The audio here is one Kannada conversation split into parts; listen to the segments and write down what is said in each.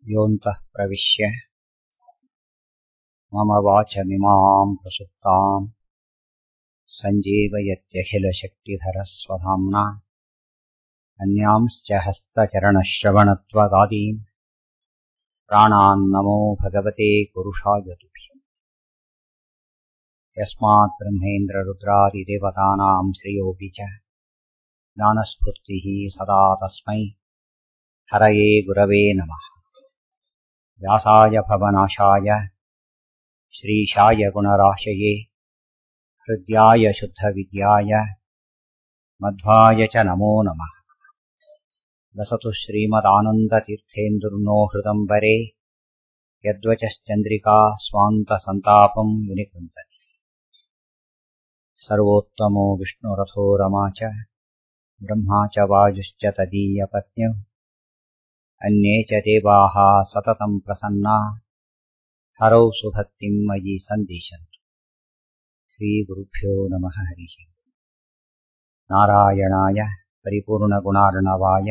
योऽन्तः प्रविश्य मम वाचमिमाम् प्रसुप्ताम् सञ्जीवयत्यखिलशक्तिधरस्वधाम्ना अन्यांश्च हस्तचरणश्रवणत्वगादीन् प्राणान्नमो भगवते पुरुषाय तुभ्यम् यस्मात् ब्रह्मेन्द्ररुद्रादिदेवतानाम् श्रेयोऽपि च ज्ञानस्फूर्तिः सदा तस्मै हरये गुरवे नमः व्यासाय भवनाशाय श्रीशाय गुणराशये हृद्याय शुद्धविद्याय मध्वाय च नमो नमः लसतु श्रीमदानन्दतीर्थेन्दुर्नो हृदम्बरे यद्वचश्चन्द्रिका स्वान्तसन्तापम् विनिकृन्तति सर्वोत्तमो विष्णुरथो रमा च ब्रह्मा च वायुश्च तदीयपत्न्यौ अन्ये च देवाः सततम् प्रसन्ना हरौ सुभक्तिम् मयि सन्दिशन्तु श्रीगुरुभ्यो नमः हरिः नारायणाय परिपूर्णगुणार्णवाय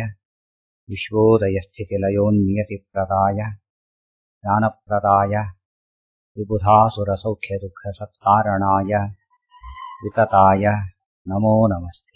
विश्वोदयस्थितिलयोन्नियतिप्रदाय ज्ञानप्रदाय विबुधासुरसौख्यदुःखसत्कारणाय वितताय नमो नमस्ते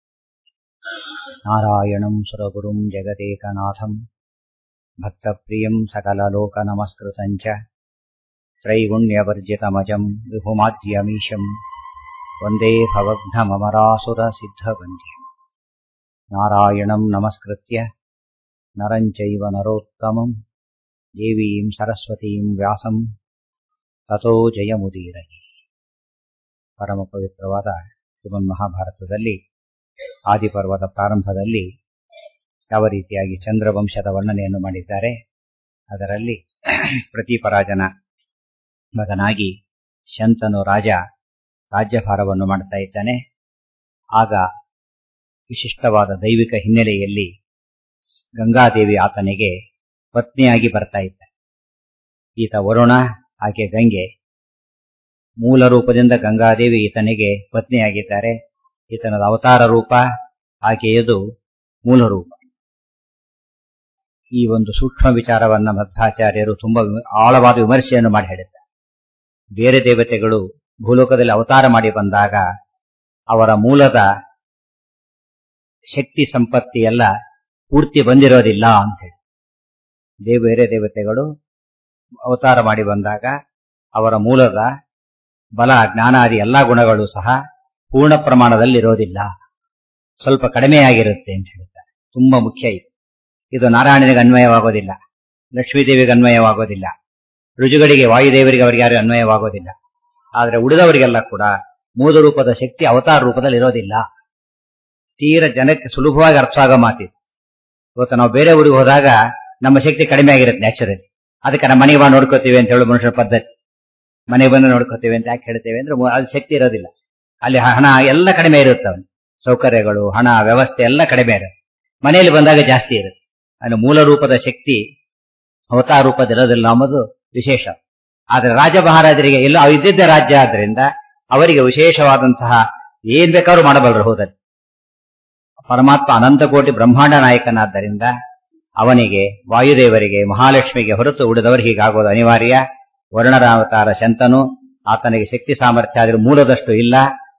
नारायणम् सुरगुरुम् जगदेकनाथम् भक्तप्रियम् सकललोकनमस्कृतम् च त्रैगुण्यवर्जितमजम् विभुमाद्यमीशम् वन्दे भवघ्नममरासुरसिद्धवन्द्यम् नारायणम् नमस्कृत्य नरम् चैव नरोत्तमम् देवीम् सरस्वतीम् व्यासम् ತಥೋ ಜಯಮುದೀರಹಿ ಪರಮ ಪವಿತ್ರವಾದ ಶ್ರೀಮನ್ ಮಹಾಭಾರತದಲ್ಲಿ ಆದಿಪರ್ವದ ಪ್ರಾರಂಭದಲ್ಲಿ ಯಾವ ರೀತಿಯಾಗಿ ಚಂದ್ರವಂಶದ ವರ್ಣನೆಯನ್ನು ಮಾಡಿದ್ದಾರೆ ಅದರಲ್ಲಿ ಪ್ರತಿಪರಾಜನ ಮಗನಾಗಿ ಶಂತನು ರಾಜ ರಾಜ್ಯಭಾರವನ್ನು ಮಾಡ್ತಾ ಇದ್ದಾನೆ ಆಗ ವಿಶಿಷ್ಟವಾದ ದೈವಿಕ ಹಿನ್ನೆಲೆಯಲ್ಲಿ ಗಂಗಾದೇವಿ ಆತನಿಗೆ ಪತ್ನಿಯಾಗಿ ಬರ್ತಾ ಇದ್ದ ಈತ ವರುಣ ಆಕೆ ಗಂಗೆ ಮೂಲ ರೂಪದಿಂದ ಗಂಗಾದೇವಿ ಈತನಿಗೆ ಪತ್ನಿಯಾಗಿದ್ದಾರೆ ಈತನದ ಅವತಾರ ರೂಪ ಆಕೆಯದು ಮೂಲ ರೂಪ ಈ ಒಂದು ಸೂಕ್ಷ್ಮ ವಿಚಾರವನ್ನ ಮಧ್ವಾಚಾರ್ಯರು ತುಂಬಾ ಆಳವಾದ ವಿಮರ್ಶೆಯನ್ನು ಮಾಡಿ ಹೇಳಿದ್ದಾರೆ ಬೇರೆ ದೇವತೆಗಳು ಭೂಲೋಕದಲ್ಲಿ ಅವತಾರ ಮಾಡಿ ಬಂದಾಗ ಅವರ ಮೂಲದ ಶಕ್ತಿ ಸಂಪತ್ತಿ ಎಲ್ಲ ಪೂರ್ತಿ ಬಂದಿರೋದಿಲ್ಲ ಅಂತ ಹೇಳಿ ದೇವ ಬೇರೆ ದೇವತೆಗಳು ಅವತಾರ ಮಾಡಿ ಬಂದಾಗ ಅವರ ಮೂಲದ ಬಲ ಜ್ಞಾನಾದಿ ಎಲ್ಲಾ ಗುಣಗಳು ಸಹ ಪೂರ್ಣ ಪ್ರಮಾಣದಲ್ಲಿ ಇರೋದಿಲ್ಲ ಸ್ವಲ್ಪ ಕಡಿಮೆಯಾಗಿರುತ್ತೆ ಅಂತ ಹೇಳ್ತಾರೆ ತುಂಬಾ ಮುಖ್ಯ ಇದು ಇದು ನಾರಾಯಣನಿಗೆ ಅನ್ವಯವಾಗೋದಿಲ್ಲ ಲಕ್ಷ್ಮೀದೇವಿಗೆ ಅನ್ವಯವಾಗೋದಿಲ್ಲ ರುಜುಗಳಿಗೆ ವಾಯುದೇವರಿಗೆ ಅವರಿಗೆ ಯಾರು ಅನ್ವಯವಾಗೋದಿಲ್ಲ ಆದ್ರೆ ಉಳಿದವರಿಗೆಲ್ಲ ಕೂಡ ಮೂಲ ರೂಪದ ಶಕ್ತಿ ಅವತಾರ ರೂಪದಲ್ಲಿ ಇರೋದಿಲ್ಲ ತೀರ ಜನಕ್ಕೆ ಸುಲಭವಾಗಿ ಅರ್ಥ ಆಗೋ ಮಾತಿದೆ ಇವತ್ತು ನಾವು ಬೇರೆ ಊರಿಗೆ ಹೋದಾಗ ನಮ್ಮ ಶಕ್ತಿ ಕಡಿಮೆ ಆಗಿರುತ್ತೆ ನ್ಯಾಚುರಲಿ ಅದಕ್ಕೆ ನಮ್ಮ ಮನೆಗೆ ಬಾ ನೋಡ್ಕೋತೀವಿ ಅಂತ ಹೇಳಿ ಮನುಷ್ಯರ ಪದ್ಧತಿ ಮನೆಗೆ ಬಂದು ನೋಡ್ಕೋತೀವಿ ಅಂತ ಯಾಕೆ ಹೇಳ್ತೇವೆ ಅಂದ್ರೆ ಅದು ಶಕ್ತಿ ಇರೋದಿಲ್ಲ ಅಲ್ಲಿ ಹಣ ಎಲ್ಲ ಕಡಿಮೆ ಇರುತ್ತೆ ಅವನು ಸೌಕರ್ಯಗಳು ಹಣ ವ್ಯವಸ್ಥೆ ಎಲ್ಲ ಕಡಿಮೆ ಇರುತ್ತೆ ಮನೆಯಲ್ಲಿ ಬಂದಾಗ ಜಾಸ್ತಿ ಇರುತ್ತೆ ಅಲ್ಲಿ ಮೂಲ ರೂಪದ ಶಕ್ತಿ ಅವತಾರ ರೂಪದಿರೋದಿಲ್ಲ ಅನ್ನೋದು ವಿಶೇಷ ಆದ್ರೆ ರಾಜ ಮಹಾರಾಜರಿಗೆ ಎಲ್ಲ ಇದ್ದಿದ್ದ ರಾಜ್ಯ ಆದ್ರಿಂದ ಅವರಿಗೆ ವಿಶೇಷವಾದಂತಹ ಏನ್ ಬೇಕಾದ್ರೂ ಮಾಡಬಲ್ಲರು ಹೋದಲ್ಲಿ ಪರಮಾತ್ಮ ಅನಂತ ಕೋಟಿ ಬ್ರಹ್ಮಾಂಡ ನಾಯಕನಾದ್ದರಿಂದ ಅವನಿಗೆ ವಾಯುದೇವರಿಗೆ ಮಹಾಲಕ್ಷ್ಮಿಗೆ ಹೊರತು ಉಳಿದವರು ಹೀಗಾಗೋದು ಅನಿವಾರ್ಯ ವರ್ಣರಾವತಾರ ಶಂತನು ಆತನಿಗೆ ಶಕ್ತಿ ಸಾಮರ್ಥ್ಯ ಆದ್ರೆ ಮೂಲದಷ್ಟು ಇಲ್ಲ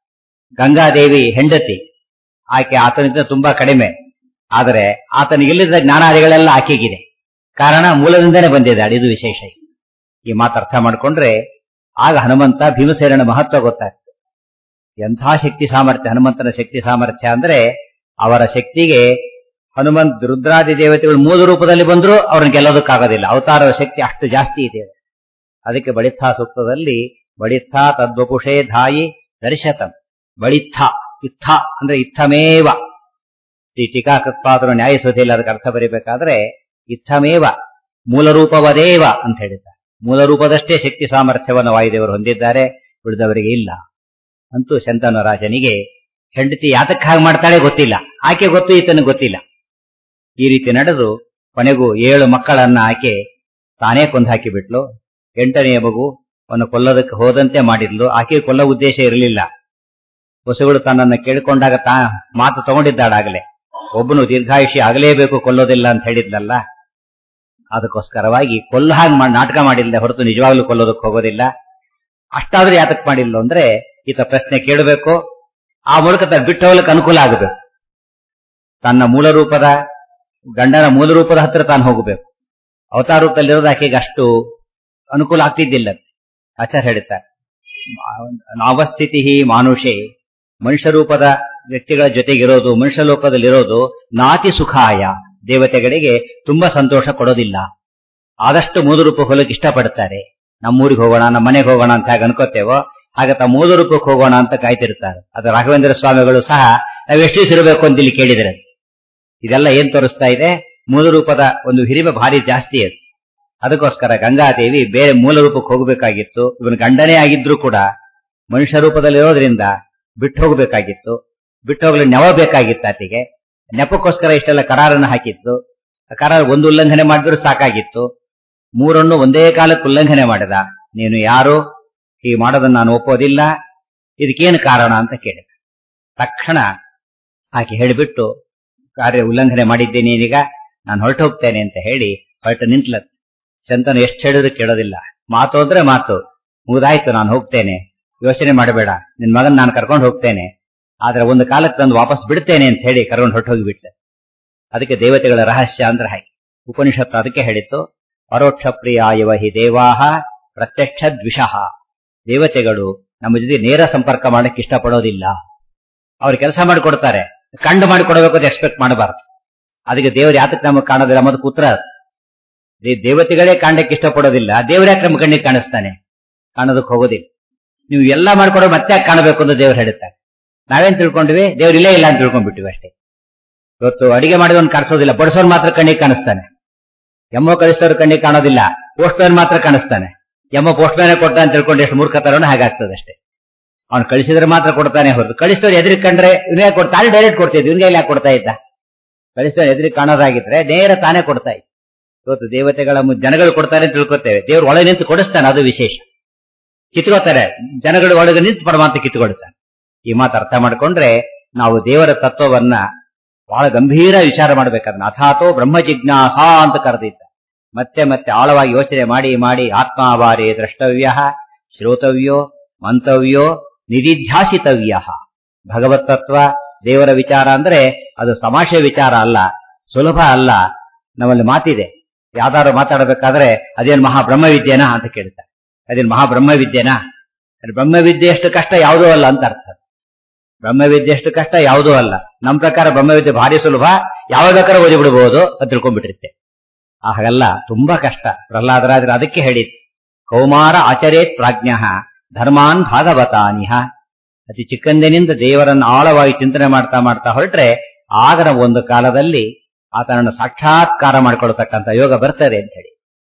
ಗಂಗಾದೇವಿ ಹೆಂಡತಿ ಆಕೆ ಆತನಿಂದ ತುಂಬಾ ಕಡಿಮೆ ಆದರೆ ಆತನಿಗಿಲ್ಲದ ಜ್ಞಾನಾದಿಗಳೆಲ್ಲ ಆಕೆಗಿದೆ ಕಾರಣ ಮೂಲದಿಂದನೇ ಬಂದಿದ್ದಾಳೆ ಇದು ವಿಶೇಷ ಈ ಮಾತು ಅರ್ಥ ಮಾಡ್ಕೊಂಡ್ರೆ ಆಗ ಹನುಮಂತ ಭೀಮಸೇನನ ಮಹತ್ವ ಗೊತ್ತಾಗ್ತದೆ ಎಂಥ ಶಕ್ತಿ ಸಾಮರ್ಥ್ಯ ಹನುಮಂತನ ಶಕ್ತಿ ಸಾಮರ್ಥ್ಯ ಅಂದ್ರೆ ಅವರ ಶಕ್ತಿಗೆ ಹನುಮಂತ್ ರುದ್ರಾದಿ ದೇವತೆಗಳು ಮೂಲ ರೂಪದಲ್ಲಿ ಬಂದರೂ ಅವ್ರನ್ನ ಗೆಲ್ಲೋದಕ್ಕಾಗೋದಿಲ್ಲ ಅವತಾರದ ಶಕ್ತಿ ಅಷ್ಟು ಜಾಸ್ತಿ ಇದೆ ಅದಕ್ಕೆ ಬಳಿತ್ಥ ಸೂಕ್ತದಲ್ಲಿ ಬಳಿತ್ಥ ತದ್ವಪುಷೇ ಧಾಯಿ ದರ್ಶತಂ ಬಳಿತ್ಥ ಇತ್ಥ ಅಂದ್ರೆ ಇತ್ತಮೇವ ಈ ಟೀಕಾಕೃತ್ಪಾದರು ನ್ಯಾಯಸುಧಿಯಲ್ಲಿ ಅದಕ್ಕೆ ಅರ್ಥ ಬರೀಬೇಕಾದ್ರೆ ಇತ್ತಮೇವ ಮೂಲ ರೂಪವದೇವ ಅಂತ ಹೇಳಿದ್ದಾರೆ ಮೂಲ ರೂಪದಷ್ಟೇ ಶಕ್ತಿ ಸಾಮರ್ಥ್ಯವನ್ನು ವಾಯುದೇವರು ಹೊಂದಿದ್ದಾರೆ ಉಳಿದವರಿಗೆ ಇಲ್ಲ ಅಂತೂ ಶಂತನು ರಾಜನಿಗೆ ಹೆಂಡತಿ ಯಾತಕ್ಕೆ ಹಾಗೆ ಮಾಡ್ತಾಳೆ ಗೊತ್ತಿಲ್ಲ ಆಕೆ ಗೊತ್ತು ಈತನಿಗೆ ಗೊತ್ತಿಲ್ಲ ಈ ರೀತಿ ನಡೆದು ಕೊನೆಗೂ ಏಳು ಮಕ್ಕಳನ್ನ ಆಕೆ ತಾನೇ ಕೊಂದು ಹಾಕಿಬಿಟ್ಲು ಎಂಟನೆಯ ಮಗು ಅವನು ಕೊಲ್ಲೋದಕ್ಕೆ ಹೋದಂತೆ ಮಾಡಿದ್ಲು ಆಕೆ ಕೊಲ್ಲೋ ಉದ್ದೇಶ ಇರಲಿಲ್ಲ ಹೊಸಗಳು ತನ್ನನ್ನು ಕೇಳಿಕೊಂಡಾಗ ತಾ ಮಾತು ತಗೊಂಡಿದ್ದಾಳಾಗಲೇ ಒಬ್ಬನು ದೀರ್ಘಾಯುಷಿ ಆಗಲೇಬೇಕು ಕೊಲ್ಲೋದಿಲ್ಲ ಅಂತ ಹೇಳಿದ್ಲಲ್ಲ ಅದಕ್ಕೋಸ್ಕರವಾಗಿ ಕೊಲ್ಲ ಹಾಗೆ ಮಾಡಿ ನಾಟಕ ಮಾಡಿಲ್ಲದೆ ಹೊರತು ನಿಜವಾಗ್ಲೂ ಕೊಲ್ಲೋದಕ್ಕೆ ಹೋಗೋದಿಲ್ಲ ಅಷ್ಟಾದ್ರೂ ಯಾತಕ್ ಮಾಡಿಲ್ಲ ಅಂದ್ರೆ ಈತ ಪ್ರಶ್ನೆ ಕೇಳಬೇಕು ಆ ಮೂಲಕ ತಾನು ಬಿಟ್ಟು ಹೋಗ್ಲಿಕ್ಕೆ ಅನುಕೂಲ ಆಗಬೇಕು ತನ್ನ ಮೂಲ ರೂಪದ ಗಂಡನ ಮೂಲ ರೂಪದ ಹತ್ರ ತಾನು ಹೋಗಬೇಕು ಅವತಾರ ರೂಪದಲ್ಲಿರೋದು ಆಕೆಗೆ ಅಷ್ಟು ಅನುಕೂಲ ಆಗ್ತಿದ್ದಿಲ್ಲ ಆಚಾರ್ಯ ಹೇಳ್ತಾರೆ ನಾವಸ್ಥಿತಿ ಮಾನುಷೆ ಮನುಷ್ಯ ರೂಪದ ವ್ಯಕ್ತಿಗಳ ಜೊತೆಗಿರೋದು ಮನುಷ್ಯ ಲೋಕದಲ್ಲಿರೋದು ನಾತಿ ಸುಖಾಯ ದೇವತೆಗಳಿಗೆ ತುಂಬಾ ಸಂತೋಷ ಕೊಡೋದಿಲ್ಲ ಆದಷ್ಟು ಮೂಲ ರೂಪಕ್ಕೆ ಹೋಗಲಿಕ್ಕೆ ಇಷ್ಟಪಡ್ತಾರೆ ನಮ್ಮೂರಿಗೆ ಹೋಗೋಣ ನಮ್ಮ ಮನೆಗೆ ಹೋಗೋಣ ಅಂತ ಹೇಗೆ ಅನ್ಕೋತೇವೋ ಹಾಗೆ ತಾ ಮೂಲ ರೂಪಕ್ಕೆ ಹೋಗೋಣ ಅಂತ ಕಾಯ್ತಿರ್ತಾರೆ ಅದು ರಾಘವೇಂದ್ರ ಸ್ವಾಮಿಗಳು ಸಹ ನಾವು ಎಷ್ಟು ದಿವಸ ಇರಬೇಕು ಅಂತ ಇಲ್ಲಿ ಕೇಳಿದ್ರೆ ಇದೆಲ್ಲ ಏನ್ ತೋರಿಸ್ತಾ ಇದೆ ಮೂಲ ರೂಪದ ಒಂದು ಹಿರಿಮೆ ಭಾರಿ ಜಾಸ್ತಿ ಅದು ಅದಕ್ಕೋಸ್ಕರ ಗಂಗಾದೇವಿ ಬೇರೆ ಮೂಲ ರೂಪಕ್ಕೆ ಹೋಗಬೇಕಾಗಿತ್ತು ಇವನು ಗಂಡನೇ ಆಗಿದ್ರು ಕೂಡ ಮನುಷ್ಯ ರೂಪದಲ್ಲಿರೋದ್ರಿಂದ ಬಿಟ್ಟು ಹೋಗಬೇಕಾಗಿತ್ತು ಬಿಟ್ಟು ಹೋಗಲು ನೆವ ಬೇಕಾಗಿತ್ತು ಆತಿಗೆ ನೆಪಕ್ಕೋಸ್ಕರ ಇಷ್ಟೆಲ್ಲ ಕರಾರನ್ನು ಹಾಕಿತ್ತು ಆ ಕರಾರ ಒಂದು ಉಲ್ಲಂಘನೆ ಮಾಡಿದ್ರು ಸಾಕಾಗಿತ್ತು ಮೂರನ್ನು ಒಂದೇ ಕಾಲಕ್ಕೆ ಉಲ್ಲಂಘನೆ ಮಾಡಿದ ನೀನು ಯಾರು ಹೀಗೆ ಮಾಡೋದನ್ನ ನಾನು ಒಪ್ಪೋದಿಲ್ಲ ಇದಕ್ಕೇನು ಕಾರಣ ಅಂತ ಕೇಳಿದ ತಕ್ಷಣ ಆಕೆ ಹೇಳಿಬಿಟ್ಟು ಕಾರ್ಯ ಉಲ್ಲಂಘನೆ ಮಾಡಿದ್ದೇನೆ ನೀನೀಗ ನಾನು ಹೊರಟು ಹೋಗ್ತೇನೆ ಅಂತ ಹೇಳಿ ಹೊರಟು ನಿಂತ್ಲ ಶಂತನು ಎಷ್ಟು ಹೇಳಿದ್ರು ಕೇಳೋದಿಲ್ಲ ಮಾತು ಅಂದ್ರೆ ಮಾತು ಮುಗಿದಾಯ್ತು ನಾನು ಹೋಗ್ತೇನೆ ಯೋಚನೆ ಮಾಡಬೇಡ ನಿನ್ ಮಗನ್ ನಾನು ಕರ್ಕೊಂಡು ಹೋಗ್ತೇನೆ ಆದ್ರೆ ಒಂದು ಕಾಲಕ್ಕೆ ತಂದು ವಾಪಸ್ ಬಿಡ್ತೇನೆ ಅಂತ ಹೇಳಿ ಕರ್ಕೊಂಡು ಹೊರಟು ಹೋಗಿಬಿಟ್ಟೆ ಅದಕ್ಕೆ ದೇವತೆಗಳ ರಹಸ್ಯ ಅಂದ್ರೆ ಹಾಗೆ ಉಪನಿಷತ್ತು ಅದಕ್ಕೆ ಹೇಳಿತ್ತು ಪರೋಕ್ಷ ಪ್ರಿಯ ಇವ ಹಿ ದೇವಾಹ ಪ್ರತ್ಯಕ್ಷ ದ್ವಿಷಃ ದೇವತೆಗಳು ನಮ್ಮ ಜೊತೆ ನೇರ ಸಂಪರ್ಕ ಮಾಡಕ್ಕೆ ಇಷ್ಟಪಡೋದಿಲ್ಲ ಅವ್ರು ಕೆಲಸ ಮಾಡಿಕೊಡ್ತಾರೆ ಕಂಡು ಮಾಡಿಕೊಡ್ಬೇಕು ಅಂತ ಎಕ್ಸ್ಪೆಕ್ಟ್ ಮಾಡಬಾರ್ದು ಅದಕ್ಕೆ ದೇವರು ಯಾತಕ್ಕೆ ನಮಗೆ ಕಾಣೋದಿಲ್ಲ ಮತ್ತು ಪುತ್ರ ದೇವತೆಗಳೇ ಕಾಣಕ್ಕೆ ಇಷ್ಟಪಡೋದಿಲ್ಲ ದೇವ್ರ ಯಾಕೆ ನಮ್ಮ ಕಣ್ಣಿಗೆ ಕಾಣಿಸ್ತಾನೆ ಕಾಣೋದಕ್ಕೆ ಹೋಗೋದಿಲ್ಲ ನೀವು ಎಲ್ಲ ಮಾಡ್ಕೊಡೋ ಮತ್ತೆ ಯಾಕೆ ಕಾಣಬೇಕು ಅಂತ ದೇವ್ರು ಹೇಳುತ್ತಾರೆ ನಾವೇನ್ ತಿಳ್ಕೊಂಡ್ವಿ ದೇವ್ರು ಇಲ್ಲೇ ಇಲ್ಲ ಅಂತ ತಿಳ್ಕೊಂಡ್ಬಿಟ್ಟಿವಿ ಅಷ್ಟೇ ಇವತ್ತು ಅಡಿಗೆ ಮಾಡಿದವನ್ ಕಾಣಿಸೋದಿಲ್ಲ ಬಡಿಸೋನ್ ಮಾತ್ರ ಕಣ್ಣಿಗೆ ಕಾಣಿಸ್ತಾನೆ ಎಮ್ಮೋ ಕಳಿಸೋರ್ ಕಣ್ಣಿಗೆ ಕಾಣೋದಿಲ್ಲ ಪೋಸ್ಟ್ ಮ್ಯಾನ್ ಮಾತ್ರ ಕಾಣಿಸ್ತಾನೆ ಎಮ್ಮೋ ಪೋಸ್ಟ್ ಮ್ಯಾನ್ ಕೊಟ್ಟ ಅಂತ ತಿಳ್ಕೊಂಡು ಎಷ್ಟು ಮೂರ್ಖತರನು ಹಾಗಾಗ್ತದೆ ಅಷ್ಟೇ ಅವ್ನು ಕಳಿಸಿದ್ರೆ ಮಾತ್ರ ಕೊಡ್ತಾನೆ ಹೊರತು ಕಳಿಸಿದವ್ರು ಎದುರಿಗೆ ಕಂಡ್ರೆ ಇವನೇ ಕೊಡ್ ತಾನೇ ಡೈರೆಕ್ಟ್ ಕೊಡ್ತಿದ್ದೆ ಇವನಿಗೆ ಯಾಕೆ ಕೊಡ್ತಾ ಇದ್ದ ಕಳಿಸಿದವ್ರು ಎದುರಿಗೆ ಕಾಣೋದಾಗಿದ್ರೆ ನೇರ ತಾನೇ ಕೊಡ್ತಾ ಇದ್ದ ಇವತ್ತು ದೇವತೆಗಳ ಜನಗಳು ಕೊಡ್ತಾರೆ ಅಂತ ತಿಳ್ಕೊತೇವೆ ದೇವ್ರು ಒಳಗೆ ನಿಂತು ಕೊಡಿಸ್ತಾನೆ ಅದು ವಿಶೇಷ ಕಿತ್ಕೋತಾರೆ ಜನಗಳು ಒಳಗೆ ನಿಂತು ಪರಮಾಂತ ಕಿತ್ಕೊಳ್ತಾನೆ ಈ ಮಾತು ಅರ್ಥ ಮಾಡ್ಕೊಂಡ್ರೆ ನಾವು ದೇವರ ತತ್ವವನ್ನ ಬಹಳ ಗಂಭೀರ ವಿಚಾರ ಮಾಡ್ಬೇಕಾದ್ರೆ ಅಥಾತೋ ಬ್ರಹ್ಮ ಜಿಜ್ಞಾಸ ಅಂತ ಕರೆದಿದ್ದ ಮತ್ತೆ ಮತ್ತೆ ಆಳವಾಗಿ ಯೋಚನೆ ಮಾಡಿ ಮಾಡಿ ಆತ್ಮಾವಾರೇ ದ್ರಷ್ಟವ್ಯ ಶ್ರೋತವ್ಯೋ ಮಂತವ್ಯೋ ನಿಧಿಧ್ಯಾಸಿತವ್ಯ ಭಗವತ್ ತತ್ವ ದೇವರ ವಿಚಾರ ಅಂದ್ರೆ ಅದು ಸಮಾಶಯ ವಿಚಾರ ಅಲ್ಲ ಸುಲಭ ಅಲ್ಲ ನಮ್ಮಲ್ಲಿ ಮಾತಿದೆ ಯಾವ್ದಾದ್ರು ಮಾತಾಡಬೇಕಾದ್ರೆ ಅದೇನು ಮಹಾಬ್ರಹ್ಮವಿದ್ಯೆನಾ ಅಂತ ಕೇಳ್ತಾರೆ ಅದೇನು ಮಹಾಬ್ರಹ್ಮವಿದ್ಯೆನಾ ಬ್ರಹ್ಮವಿದ್ಯೆ ಎಷ್ಟು ಕಷ್ಟ ಯಾವುದೂ ಅಲ್ಲ ಅಂತ ಅರ್ಥ ಬ್ರಹ್ಮವಿದ್ಯೆ ಎಷ್ಟು ಕಷ್ಟ ಯಾವುದೂ ಅಲ್ಲ ನಮ್ಮ ಪ್ರಕಾರ ಬ್ರಹ್ಮವಿದ್ಯೆ ಭಾರಿ ಸುಲಭ ಯಾವ ಬೇಕಾದ್ರೆ ಓದಿ ಬಿಡಬಹುದು ಅಂತ ತಿಳ್ಕೊಂಡ್ಬಿಟ್ಟಿರುತ್ತೆ ಹಾಗಲ್ಲ ತುಂಬಾ ಕಷ್ಟ ಪ್ರಹ್ಲಾದರಾದ್ರೆ ಅದಕ್ಕೆ ಹೇಳಿತ್ತು ಕೌಮಾರ ಆಚರೇತ್ ಪ್ರಾಜ್ಞ ಧರ್ಮಾನ್ ಭಾಗವತಾನಿಹ ಅತಿ ಚಿಕ್ಕಂದಿನಿಂದ ದೇವರನ್ನು ಆಳವಾಗಿ ಚಿಂತನೆ ಮಾಡ್ತಾ ಮಾಡ್ತಾ ಹೊರಟ್ರೆ ಆಗ ನಾವು ಒಂದು ಕಾಲದಲ್ಲಿ ಆತನನ್ನು ಸಾಕ್ಷಾತ್ಕಾರ ಮಾಡಿಕೊಳ್ತಕ್ಕಂಥ ಯೋಗ ಬರ್ತದೆ ಅಂತ ಹೇಳಿ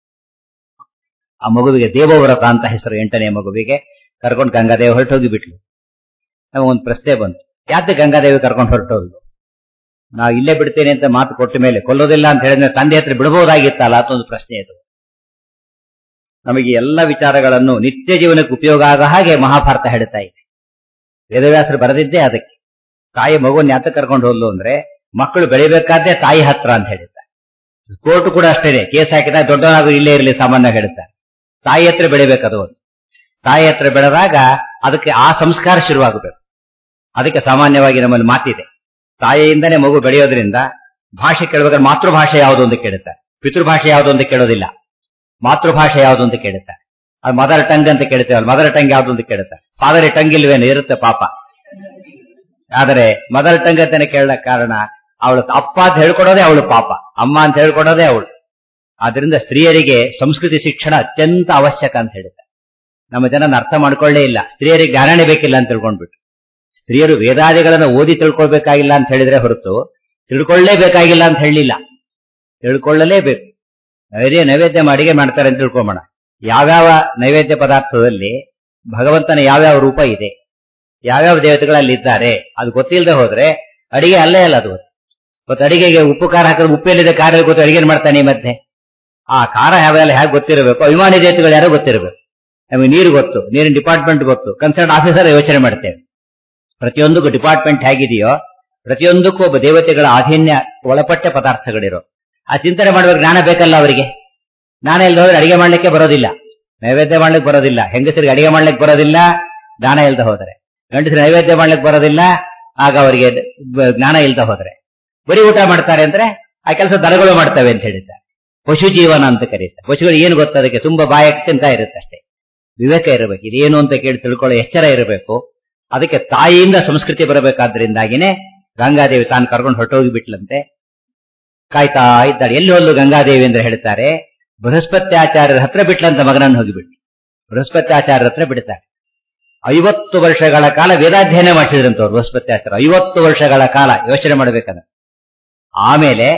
ಆ ಮಗುವಿಗೆ ದೇವವ್ರತ ಅಂತ ಹೆಸರು ಎಂಟನೇ ಮಗುವಿಗೆ ಕರ್ಕೊಂಡು ಗಂಗಾದೇವಿ ಹೊರಟೋಗಿ ಬಿಟ್ಲು ನಮಗೊಂದು ಪ್ರಶ್ನೆ ಬಂತು ಯಾಕೆ ಗಂಗಾದೇವಿ ಕರ್ಕೊಂಡು ಹೊರಟೋಗ್ಲು ನಾವು ಇಲ್ಲೇ ಬಿಡ್ತೇನೆ ಅಂತ ಮಾತು ಕೊಟ್ಟ ಮೇಲೆ ಕೊಲ್ಲೋದಿಲ್ಲ ಅಂತ ಹೇಳಿದ್ರೆ ತಂದೆ ಹತ್ರ ಬಿಡಬಹುದಾಗಿತ್ತಲ್ಲ ಅಂತ ಒಂದು ಪ್ರಶ್ನೆ ಇದು ನಮಗೆ ಎಲ್ಲ ವಿಚಾರಗಳನ್ನು ನಿತ್ಯ ಜೀವನಕ್ಕೆ ಉಪಯೋಗ ಆಗ ಹಾಗೆ ಮಹಾಭಾರತ ಹೇಳ್ತಾ ಇದೆ ವೇದವ್ಯಾಸರು ಬರೆದಿದ್ದೇ ಅದಕ್ಕೆ ತಾಯಿ ಮಗುವನ್ನು ಯಾತ ಕರ್ಕೊಂಡು ಹೋದ್ಲು ಅಂದ್ರೆ ಮಕ್ಕಳು ಬೆಳಿಬೇಕಾದ್ರೆ ತಾಯಿ ಹತ್ರ ಅಂತ ಹೇಳಿದ್ದಾರೆ ಕೋರ್ಟ್ ಕೂಡ ಅಷ್ಟೇ ಕೇಸ್ ಹಾಕಿದಾಗ ದೊಡ್ಡವನಾಗೂ ಇಲ್ಲೇ ಇರಲಿ ಸಾಮಾನ್ಯ ಹೇಳ್ತಾರೆ ತಾಯಿ ಹತ್ರ ಬೆಳಿಬೇಕದು ಒಂದು ತಾಯಿ ಹತ್ರ ಬೆಳೆದಾಗ ಅದಕ್ಕೆ ಆ ಸಂಸ್ಕಾರ ಶುರುವಾಗಬೇಕು ಅದಕ್ಕೆ ಸಾಮಾನ್ಯವಾಗಿ ನಮ್ಮಲ್ಲಿ ಮಾತಿದೆ ತಾಯಿಯಿಂದನೇ ಮಗು ಬೆಳೆಯೋದ್ರಿಂದ ಭಾಷೆ ಕೇಳಬೇಕಾದ್ರೆ ಮಾತೃಭಾಷೆ ಯಾವುದು ಅಂತ ಕೇಳುತ್ತಾರೆ ಪಿತೃಭಾಷೆ ಯಾವುದು ಅಂತ ಕೇಳೋದಿಲ್ಲ ಮಾತೃಭಾಷೆ ಯಾವುದು ಅಂತ ಕೇಳುತ್ತಾರೆ ಅದು ಮದರ್ ಟಂಗ್ ಅಂತ ಕೇಳ್ತೇವಲ್ಲ ಮದರ್ ಟಂಗ್ ಯಾವುದು ಅಂತ ಕೇಳುತ್ತಾರೆ ಫಾದರ್ ಟಂಗ್ ಇಲ್ವೇನು ಇರುತ್ತೆ ಪಾಪ ಆದರೆ ಮದರ್ ಟಂಗ್ ಅಂತಾನೆ ಕೇಳಲ ಕಾರಣ ಅವಳು ಅಪ್ಪ ಅಂತ ಹೇಳ್ಕೊಡೋದೇ ಅವಳು ಪಾಪ ಅಮ್ಮ ಅಂತ ಹೇಳ್ಕೊಡೋದೇ ಅವಳು ಆದ್ರಿಂದ ಸ್ತ್ರೀಯರಿಗೆ ಸಂಸ್ಕೃತಿ ಶಿಕ್ಷಣ ಅತ್ಯಂತ ಅವಶ್ಯಕ ಅಂತ ಹೇಳುತ್ತೆ ನಮ್ಮ ಜನ ಅರ್ಥ ಮಾಡ್ಕೊಳ್ಳೇ ಇಲ್ಲ ಸ್ತ್ರೀಯರಿಗೆ ಗಾರಣೆ ಬೇಕಿಲ್ಲ ಅಂತ ತಿಳ್ಕೊಂಡ್ಬಿಟ್ಟು ಸ್ತ್ರೀಯರು ವೇದಾದಿಗಳನ್ನು ಓದಿ ತಿಳ್ಕೊಳ್ಬೇಕಾಗಿಲ್ಲ ಅಂತ ಹೇಳಿದ್ರೆ ಹೊರತು ತಿಳ್ಕೊಳ್ಳೇಬೇಕಾಗಿಲ್ಲ ಅಂತ ಹೇಳಿಲ್ಲ ತಿಳ್ಕೊಳ್ಳಲೇಬೇಕು ನೈವೇದ್ಯ ನೈವೇದ್ಯ ಮಾಡಿಗೆ ಮಾಡ್ತಾರೆ ಅಂತ ತಿಳ್ಕೊಂಬೋಣ ಯಾವ್ಯಾವ ನೈವೇದ್ಯ ಪದಾರ್ಥದಲ್ಲಿ ಭಗವಂತನ ಯಾವ್ಯಾವ ರೂಪ ಇದೆ ಯಾವ್ಯಾವ ದೇವತೆಗಳಲ್ಲಿ ಇದ್ದಾರೆ ಅದು ಗೊತ್ತಿಲ್ಲದೆ ಹೋದ್ರೆ ಅಡಿಗೆ ಅಲ್ಲೇ ಅಲ್ಲ ಅದು ಗೊತ್ತು ಅಡಿಗೆಗೆ ಉಪ್ಪು ಖಾರ ಹಾಕಿದ್ರೆ ಉಪ್ಪೆಲ್ಲಿದೆ ಖಾರ ಗೊತ್ತು ಅಡಿಗೆ ಮಾಡ್ತಾನೆ ಈ ಮಧ್ಯೆ ಆ ಖಾರ ಯಾವೆಲ್ಲ ಹೇಗೆ ಗೊತ್ತಿರಬೇಕು ಅಭಿಮಾನಿ ದೇವತೆಗಳು ಯಾರೋ ಗೊತ್ತಿರಬೇಕು ನಮಗೆ ನೀರು ಗೊತ್ತು ನೀರಿನ ಡಿಪಾರ್ಟ್ಮೆಂಟ್ ಗೊತ್ತು ಕನ್ಸರ್ನ್ ಆಫೀಸರ್ ಯೋಚನೆ ಮಾಡ್ತೇವೆ ಪ್ರತಿಯೊಂದಕ್ಕೂ ಡಿಪಾರ್ಟ್ಮೆಂಟ್ ಹೇಗಿದೆಯೋ ಪ್ರತಿಯೊಂದಕ್ಕೂ ಒಬ್ಬ ದೇವತೆಗಳ ಆಧೀನ್ಯ ಒಳಪಟ್ಟ ಪದಾರ್ಥಗಳಿರೋ ಆ ಚಿಂತನೆ ಮಾಡುವ ಜ್ಞಾನ ಬೇಕಲ್ಲ ಅವರಿಗೆ ದಾನ ಇಲ್ದ ಹೋದ್ರೆ ಅಡಿಗೆ ಮಾಡ್ಲಿಕ್ಕೆ ಬರೋದಿಲ್ಲ ನೈವೇದ್ಯ ಮಾಡ್ಲಿಕ್ಕೆ ಬರೋದಿಲ್ಲ ಹೆಂಗಸರಿಗೆ ಅಡಿಗೆ ಮಾಡ್ಲಿಕ್ಕೆ ಬರೋದಿಲ್ಲ ದಾನ ಇಲ್ದ ಹೋದರೆ ಗಂಡಸರು ನೈವೇದ್ಯ ಮಾಡ್ಲಿಕ್ಕೆ ಬರೋದಿಲ್ಲ ಆಗ ಅವರಿಗೆ ಬ- ಜ್ಞಾನ ಇಲ್ದ ಹೋದ್ರೆ ಬರೀ ಊಟ ಮಾಡ್ತಾರೆ ಅಂದ್ರೆ ಆ ಕೆಲಸ ದನಗಳು ಮಾಡ್ತವೆ ಅಂತ ಹೇಳಿದ್ದಾರೆ ಪಶು ಜೀವನ ಅಂತ ಕರೀತಾರೆ ಪಶುಗಳು ಏನು ಗೊತ್ತು ಅದಕ್ಕೆ ತುಂಬಾ ಬಾಯಕ್ಕೆ ತಿಂತ ಇರುತ್ತೆ ಅಷ್ಟೇ ವಿವೇಕ ಇರಬೇಕು ಇದೇನು ಅಂತ ಕೇಳಿ ತಿಳ್ಕೊಳ್ಳೋ ಎಚ್ಚರ ಇರಬೇಕು ಅದಕ್ಕೆ ತಾಯಿಯಿಂದ ಸಂಸ್ಕೃತಿ ಬರಬೇಕಾದ್ರಿಂದಾಗಿನೇ ಗಂಗಾದೇವಿ ತಾನು ಕರ್ಕೊಂಡು ಹೊರಟೋಗಿ ಬಿಟ್ಲಂತೆ ಕಾಯ್ತಾ ಇದ್ದಾಳೆ ಎಲ್ಲಿ ಹೋದ್ಲು ಗಂಗಾದೇವಿ ಅಂತ ಹೇಳ್ತಾರೆ ಬೃಹಸ್ಪತ್ಯಾಚಾರ್ಯರ ಹತ್ರ ಬಿಟ್ಲಂತ ಮಗನನ್ನು ಹೋಗಿಬಿಟ್ಟು ಬೃಹಸ್ಪತ್ಯಾಚಾರ್ಯರ ಹತ್ರ ಬಿಡ್ತಾರೆ ಐವತ್ತು ವರ್ಷಗಳ ಕಾಲ ವೇದಾಧ್ಯಯನ ಮಾಡಿಸಿದ್ರಂತ ಅವ್ರು ಬೃಹಸ್ಪತ್ಯಾಚಾರ್ಯ ಐವತ್ತು ವರ್ಷಗಳ ಕಾಲ ಯೋಚನೆ ಮಾಡಬೇಕಂದ್ರೆ ಆಮೇಲೆ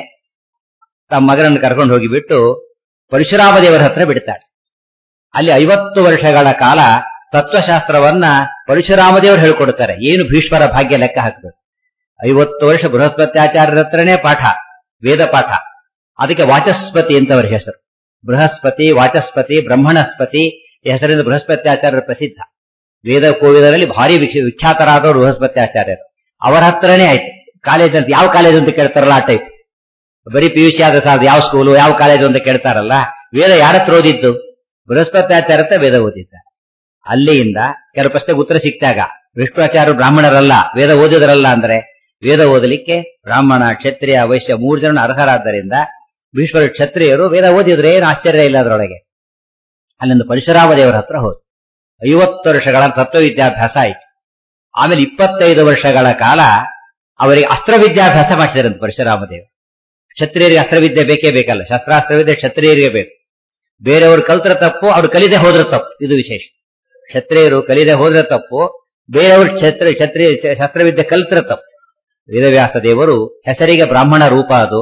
ತಮ್ಮ ಮಗನನ್ನು ಕರ್ಕೊಂಡು ಹೋಗಿಬಿಟ್ಟು ಪರಶುರಾಮ ದೇವರ ಹತ್ರ ಬಿಡ್ತಾಳೆ ಅಲ್ಲಿ ಐವತ್ತು ವರ್ಷಗಳ ಕಾಲ ತತ್ವಶಾಸ್ತ್ರವನ್ನ ಪರಶುರಾಮ ದೇವರು ಹೇಳ್ಕೊಡ್ತಾರೆ ಏನು ಭೀಷ್ಮರ ಭಾಗ್ಯ ಲೆಕ್ಕ ಹಾಕಬೇಕು ಐವತ್ತು ವರ್ಷ ಬೃಹಸ್ಪತ್ಯಾಚಾರ್ಯರ ಹತ್ರನೇ ಪಾಠ ವೇದ ಪಾಠ ಅದಕ್ಕೆ ವಾಚಸ್ಪತಿ ಅಂತ ಅವರ ಹೆಸರು ಬೃಹಸ್ಪತಿ ವಾಚಸ್ಪತಿ ಬ್ರಹ್ಮಣಸ್ಪತಿ ಈ ಹೆಸರಿಂದ ಬೃಹಸ್ಪತ್ಯಾಚಾರ್ಯರ ಪ್ರಸಿದ್ಧ ವೇದ ಕೋವಿದರಲ್ಲಿ ಭಾರಿ ವಿಖ್ಯ- ವಿಖ್ಯಾತರಾದವರು ಬೃಹಸ್ಪತ್ಯಾಚಾರ್ಯರು ಅವರ ಹತ್ರನೇ ಆಯ್ತು ಕಾಲೇಜ್ ಅಂತ ಯಾವ ಕಾಲೇಜ್ ಅಂತ ಕೇಳ್ತಾರಲ್ಲ ಆ ಟೈಪ್ ಬರೀ ಪಿ ಯು ಸಿ ಆದ ಸಾಲದು ಯಾವ ಸ್ಕೂಲು ಯಾವ ಕಾಲೇಜು ಅಂತ ಕೇಳ್ತಾರಲ್ಲ ವೇದ ಯಾರ ಹತ್ರ ಓದಿದ್ದು ಬೃಹಸ್ಪತ್ಯಾಚಾರ್ಯ ಹತ್ರ ವೇದ ಓದಿದ್ದ ಅಲ್ಲಿಯಿಂದ ಕೆಲವು ಪ್ರಶ್ನೆಗೆ ಉತ್ತರ ಸಿಕ್ತಾಗ ವಿಷ್ಣುವಾಚಾರ್ಯರು ಬ್ರಾಹ್ಮಣರಲ್ಲ ವೇದ ಓದಿದ್ರಲ್ಲ ಅಂದ್ರೆ ವೇದ ಓದಲಿಕ್ಕೆ ಬ್ರಾಹ್ಮಣ ಕ್ಷತ್ರಿಯ ವೈಶ್ಯ ಮೂರು ಜನ ಅರ್ಹರಾದ್ದರಿಂದ ಭೀಷ್ಮರ ಕ್ಷತ್ರಿಯರು ವೇದ ಓದಿದ್ರೆ ಏನು ಆಶ್ಚರ್ಯ ಇಲ್ಲ ಅದರೊಳಗೆ ಅಲ್ಲಿಂದ ಪರಶುರಾಮ ದೇವರ ಹತ್ರ ಹೋದ್ರು ಐವತ್ತು ವರ್ಷಗಳ ತತ್ವ ವಿದ್ಯಾಭ್ಯಾಸ ಆಯ್ತು ಆಮೇಲೆ ಇಪ್ಪತ್ತೈದು ವರ್ಷಗಳ ಕಾಲ ಅವರಿಗೆ ಅಸ್ತ್ರ ವಿದ್ಯಾಭ್ಯಾಸ ಮಾಡಿಸಿದ್ರಂತೆ ಪರಶುರಾಮ ದೇವರು ಕ್ಷತ್ರಿಯರಿಗೆ ಅಸ್ತ್ರವಿದ್ಯೆ ಬೇಕೇ ಬೇಕಲ್ಲ ಶಸ್ತ್ರಾಸ್ತ್ರವಿದ್ಯೆ ಕ್ಷತ್ರಿಯರಿಗೆ ಬೇಕು ಬೇರೆಯವರು ಕಲ್ತರ ತಪ್ಪು ಅವ್ರು ಕಲಿದೆ ಹೋದ್ರೆ ತಪ್ಪು ಇದು ವಿಶೇಷ ಕ್ಷತ್ರಿಯರು ಕಲಿದೆ ಹೋದ್ರೆ ತಪ್ಪು ಬೇರೆಯವರು ಕ್ಷತ್ರಿಯ ಕ್ಷತ್ರಿಯ ಶಸ್ತ್ರವಿದ್ಯೆ ಕಲ್ತರ ತಪ್ಪು ವೇದವ್ಯಾಸ ದೇವರು ಹೆಸರಿಗೆ ಬ್ರಾಹ್ಮಣ ರೂಪ ಅದು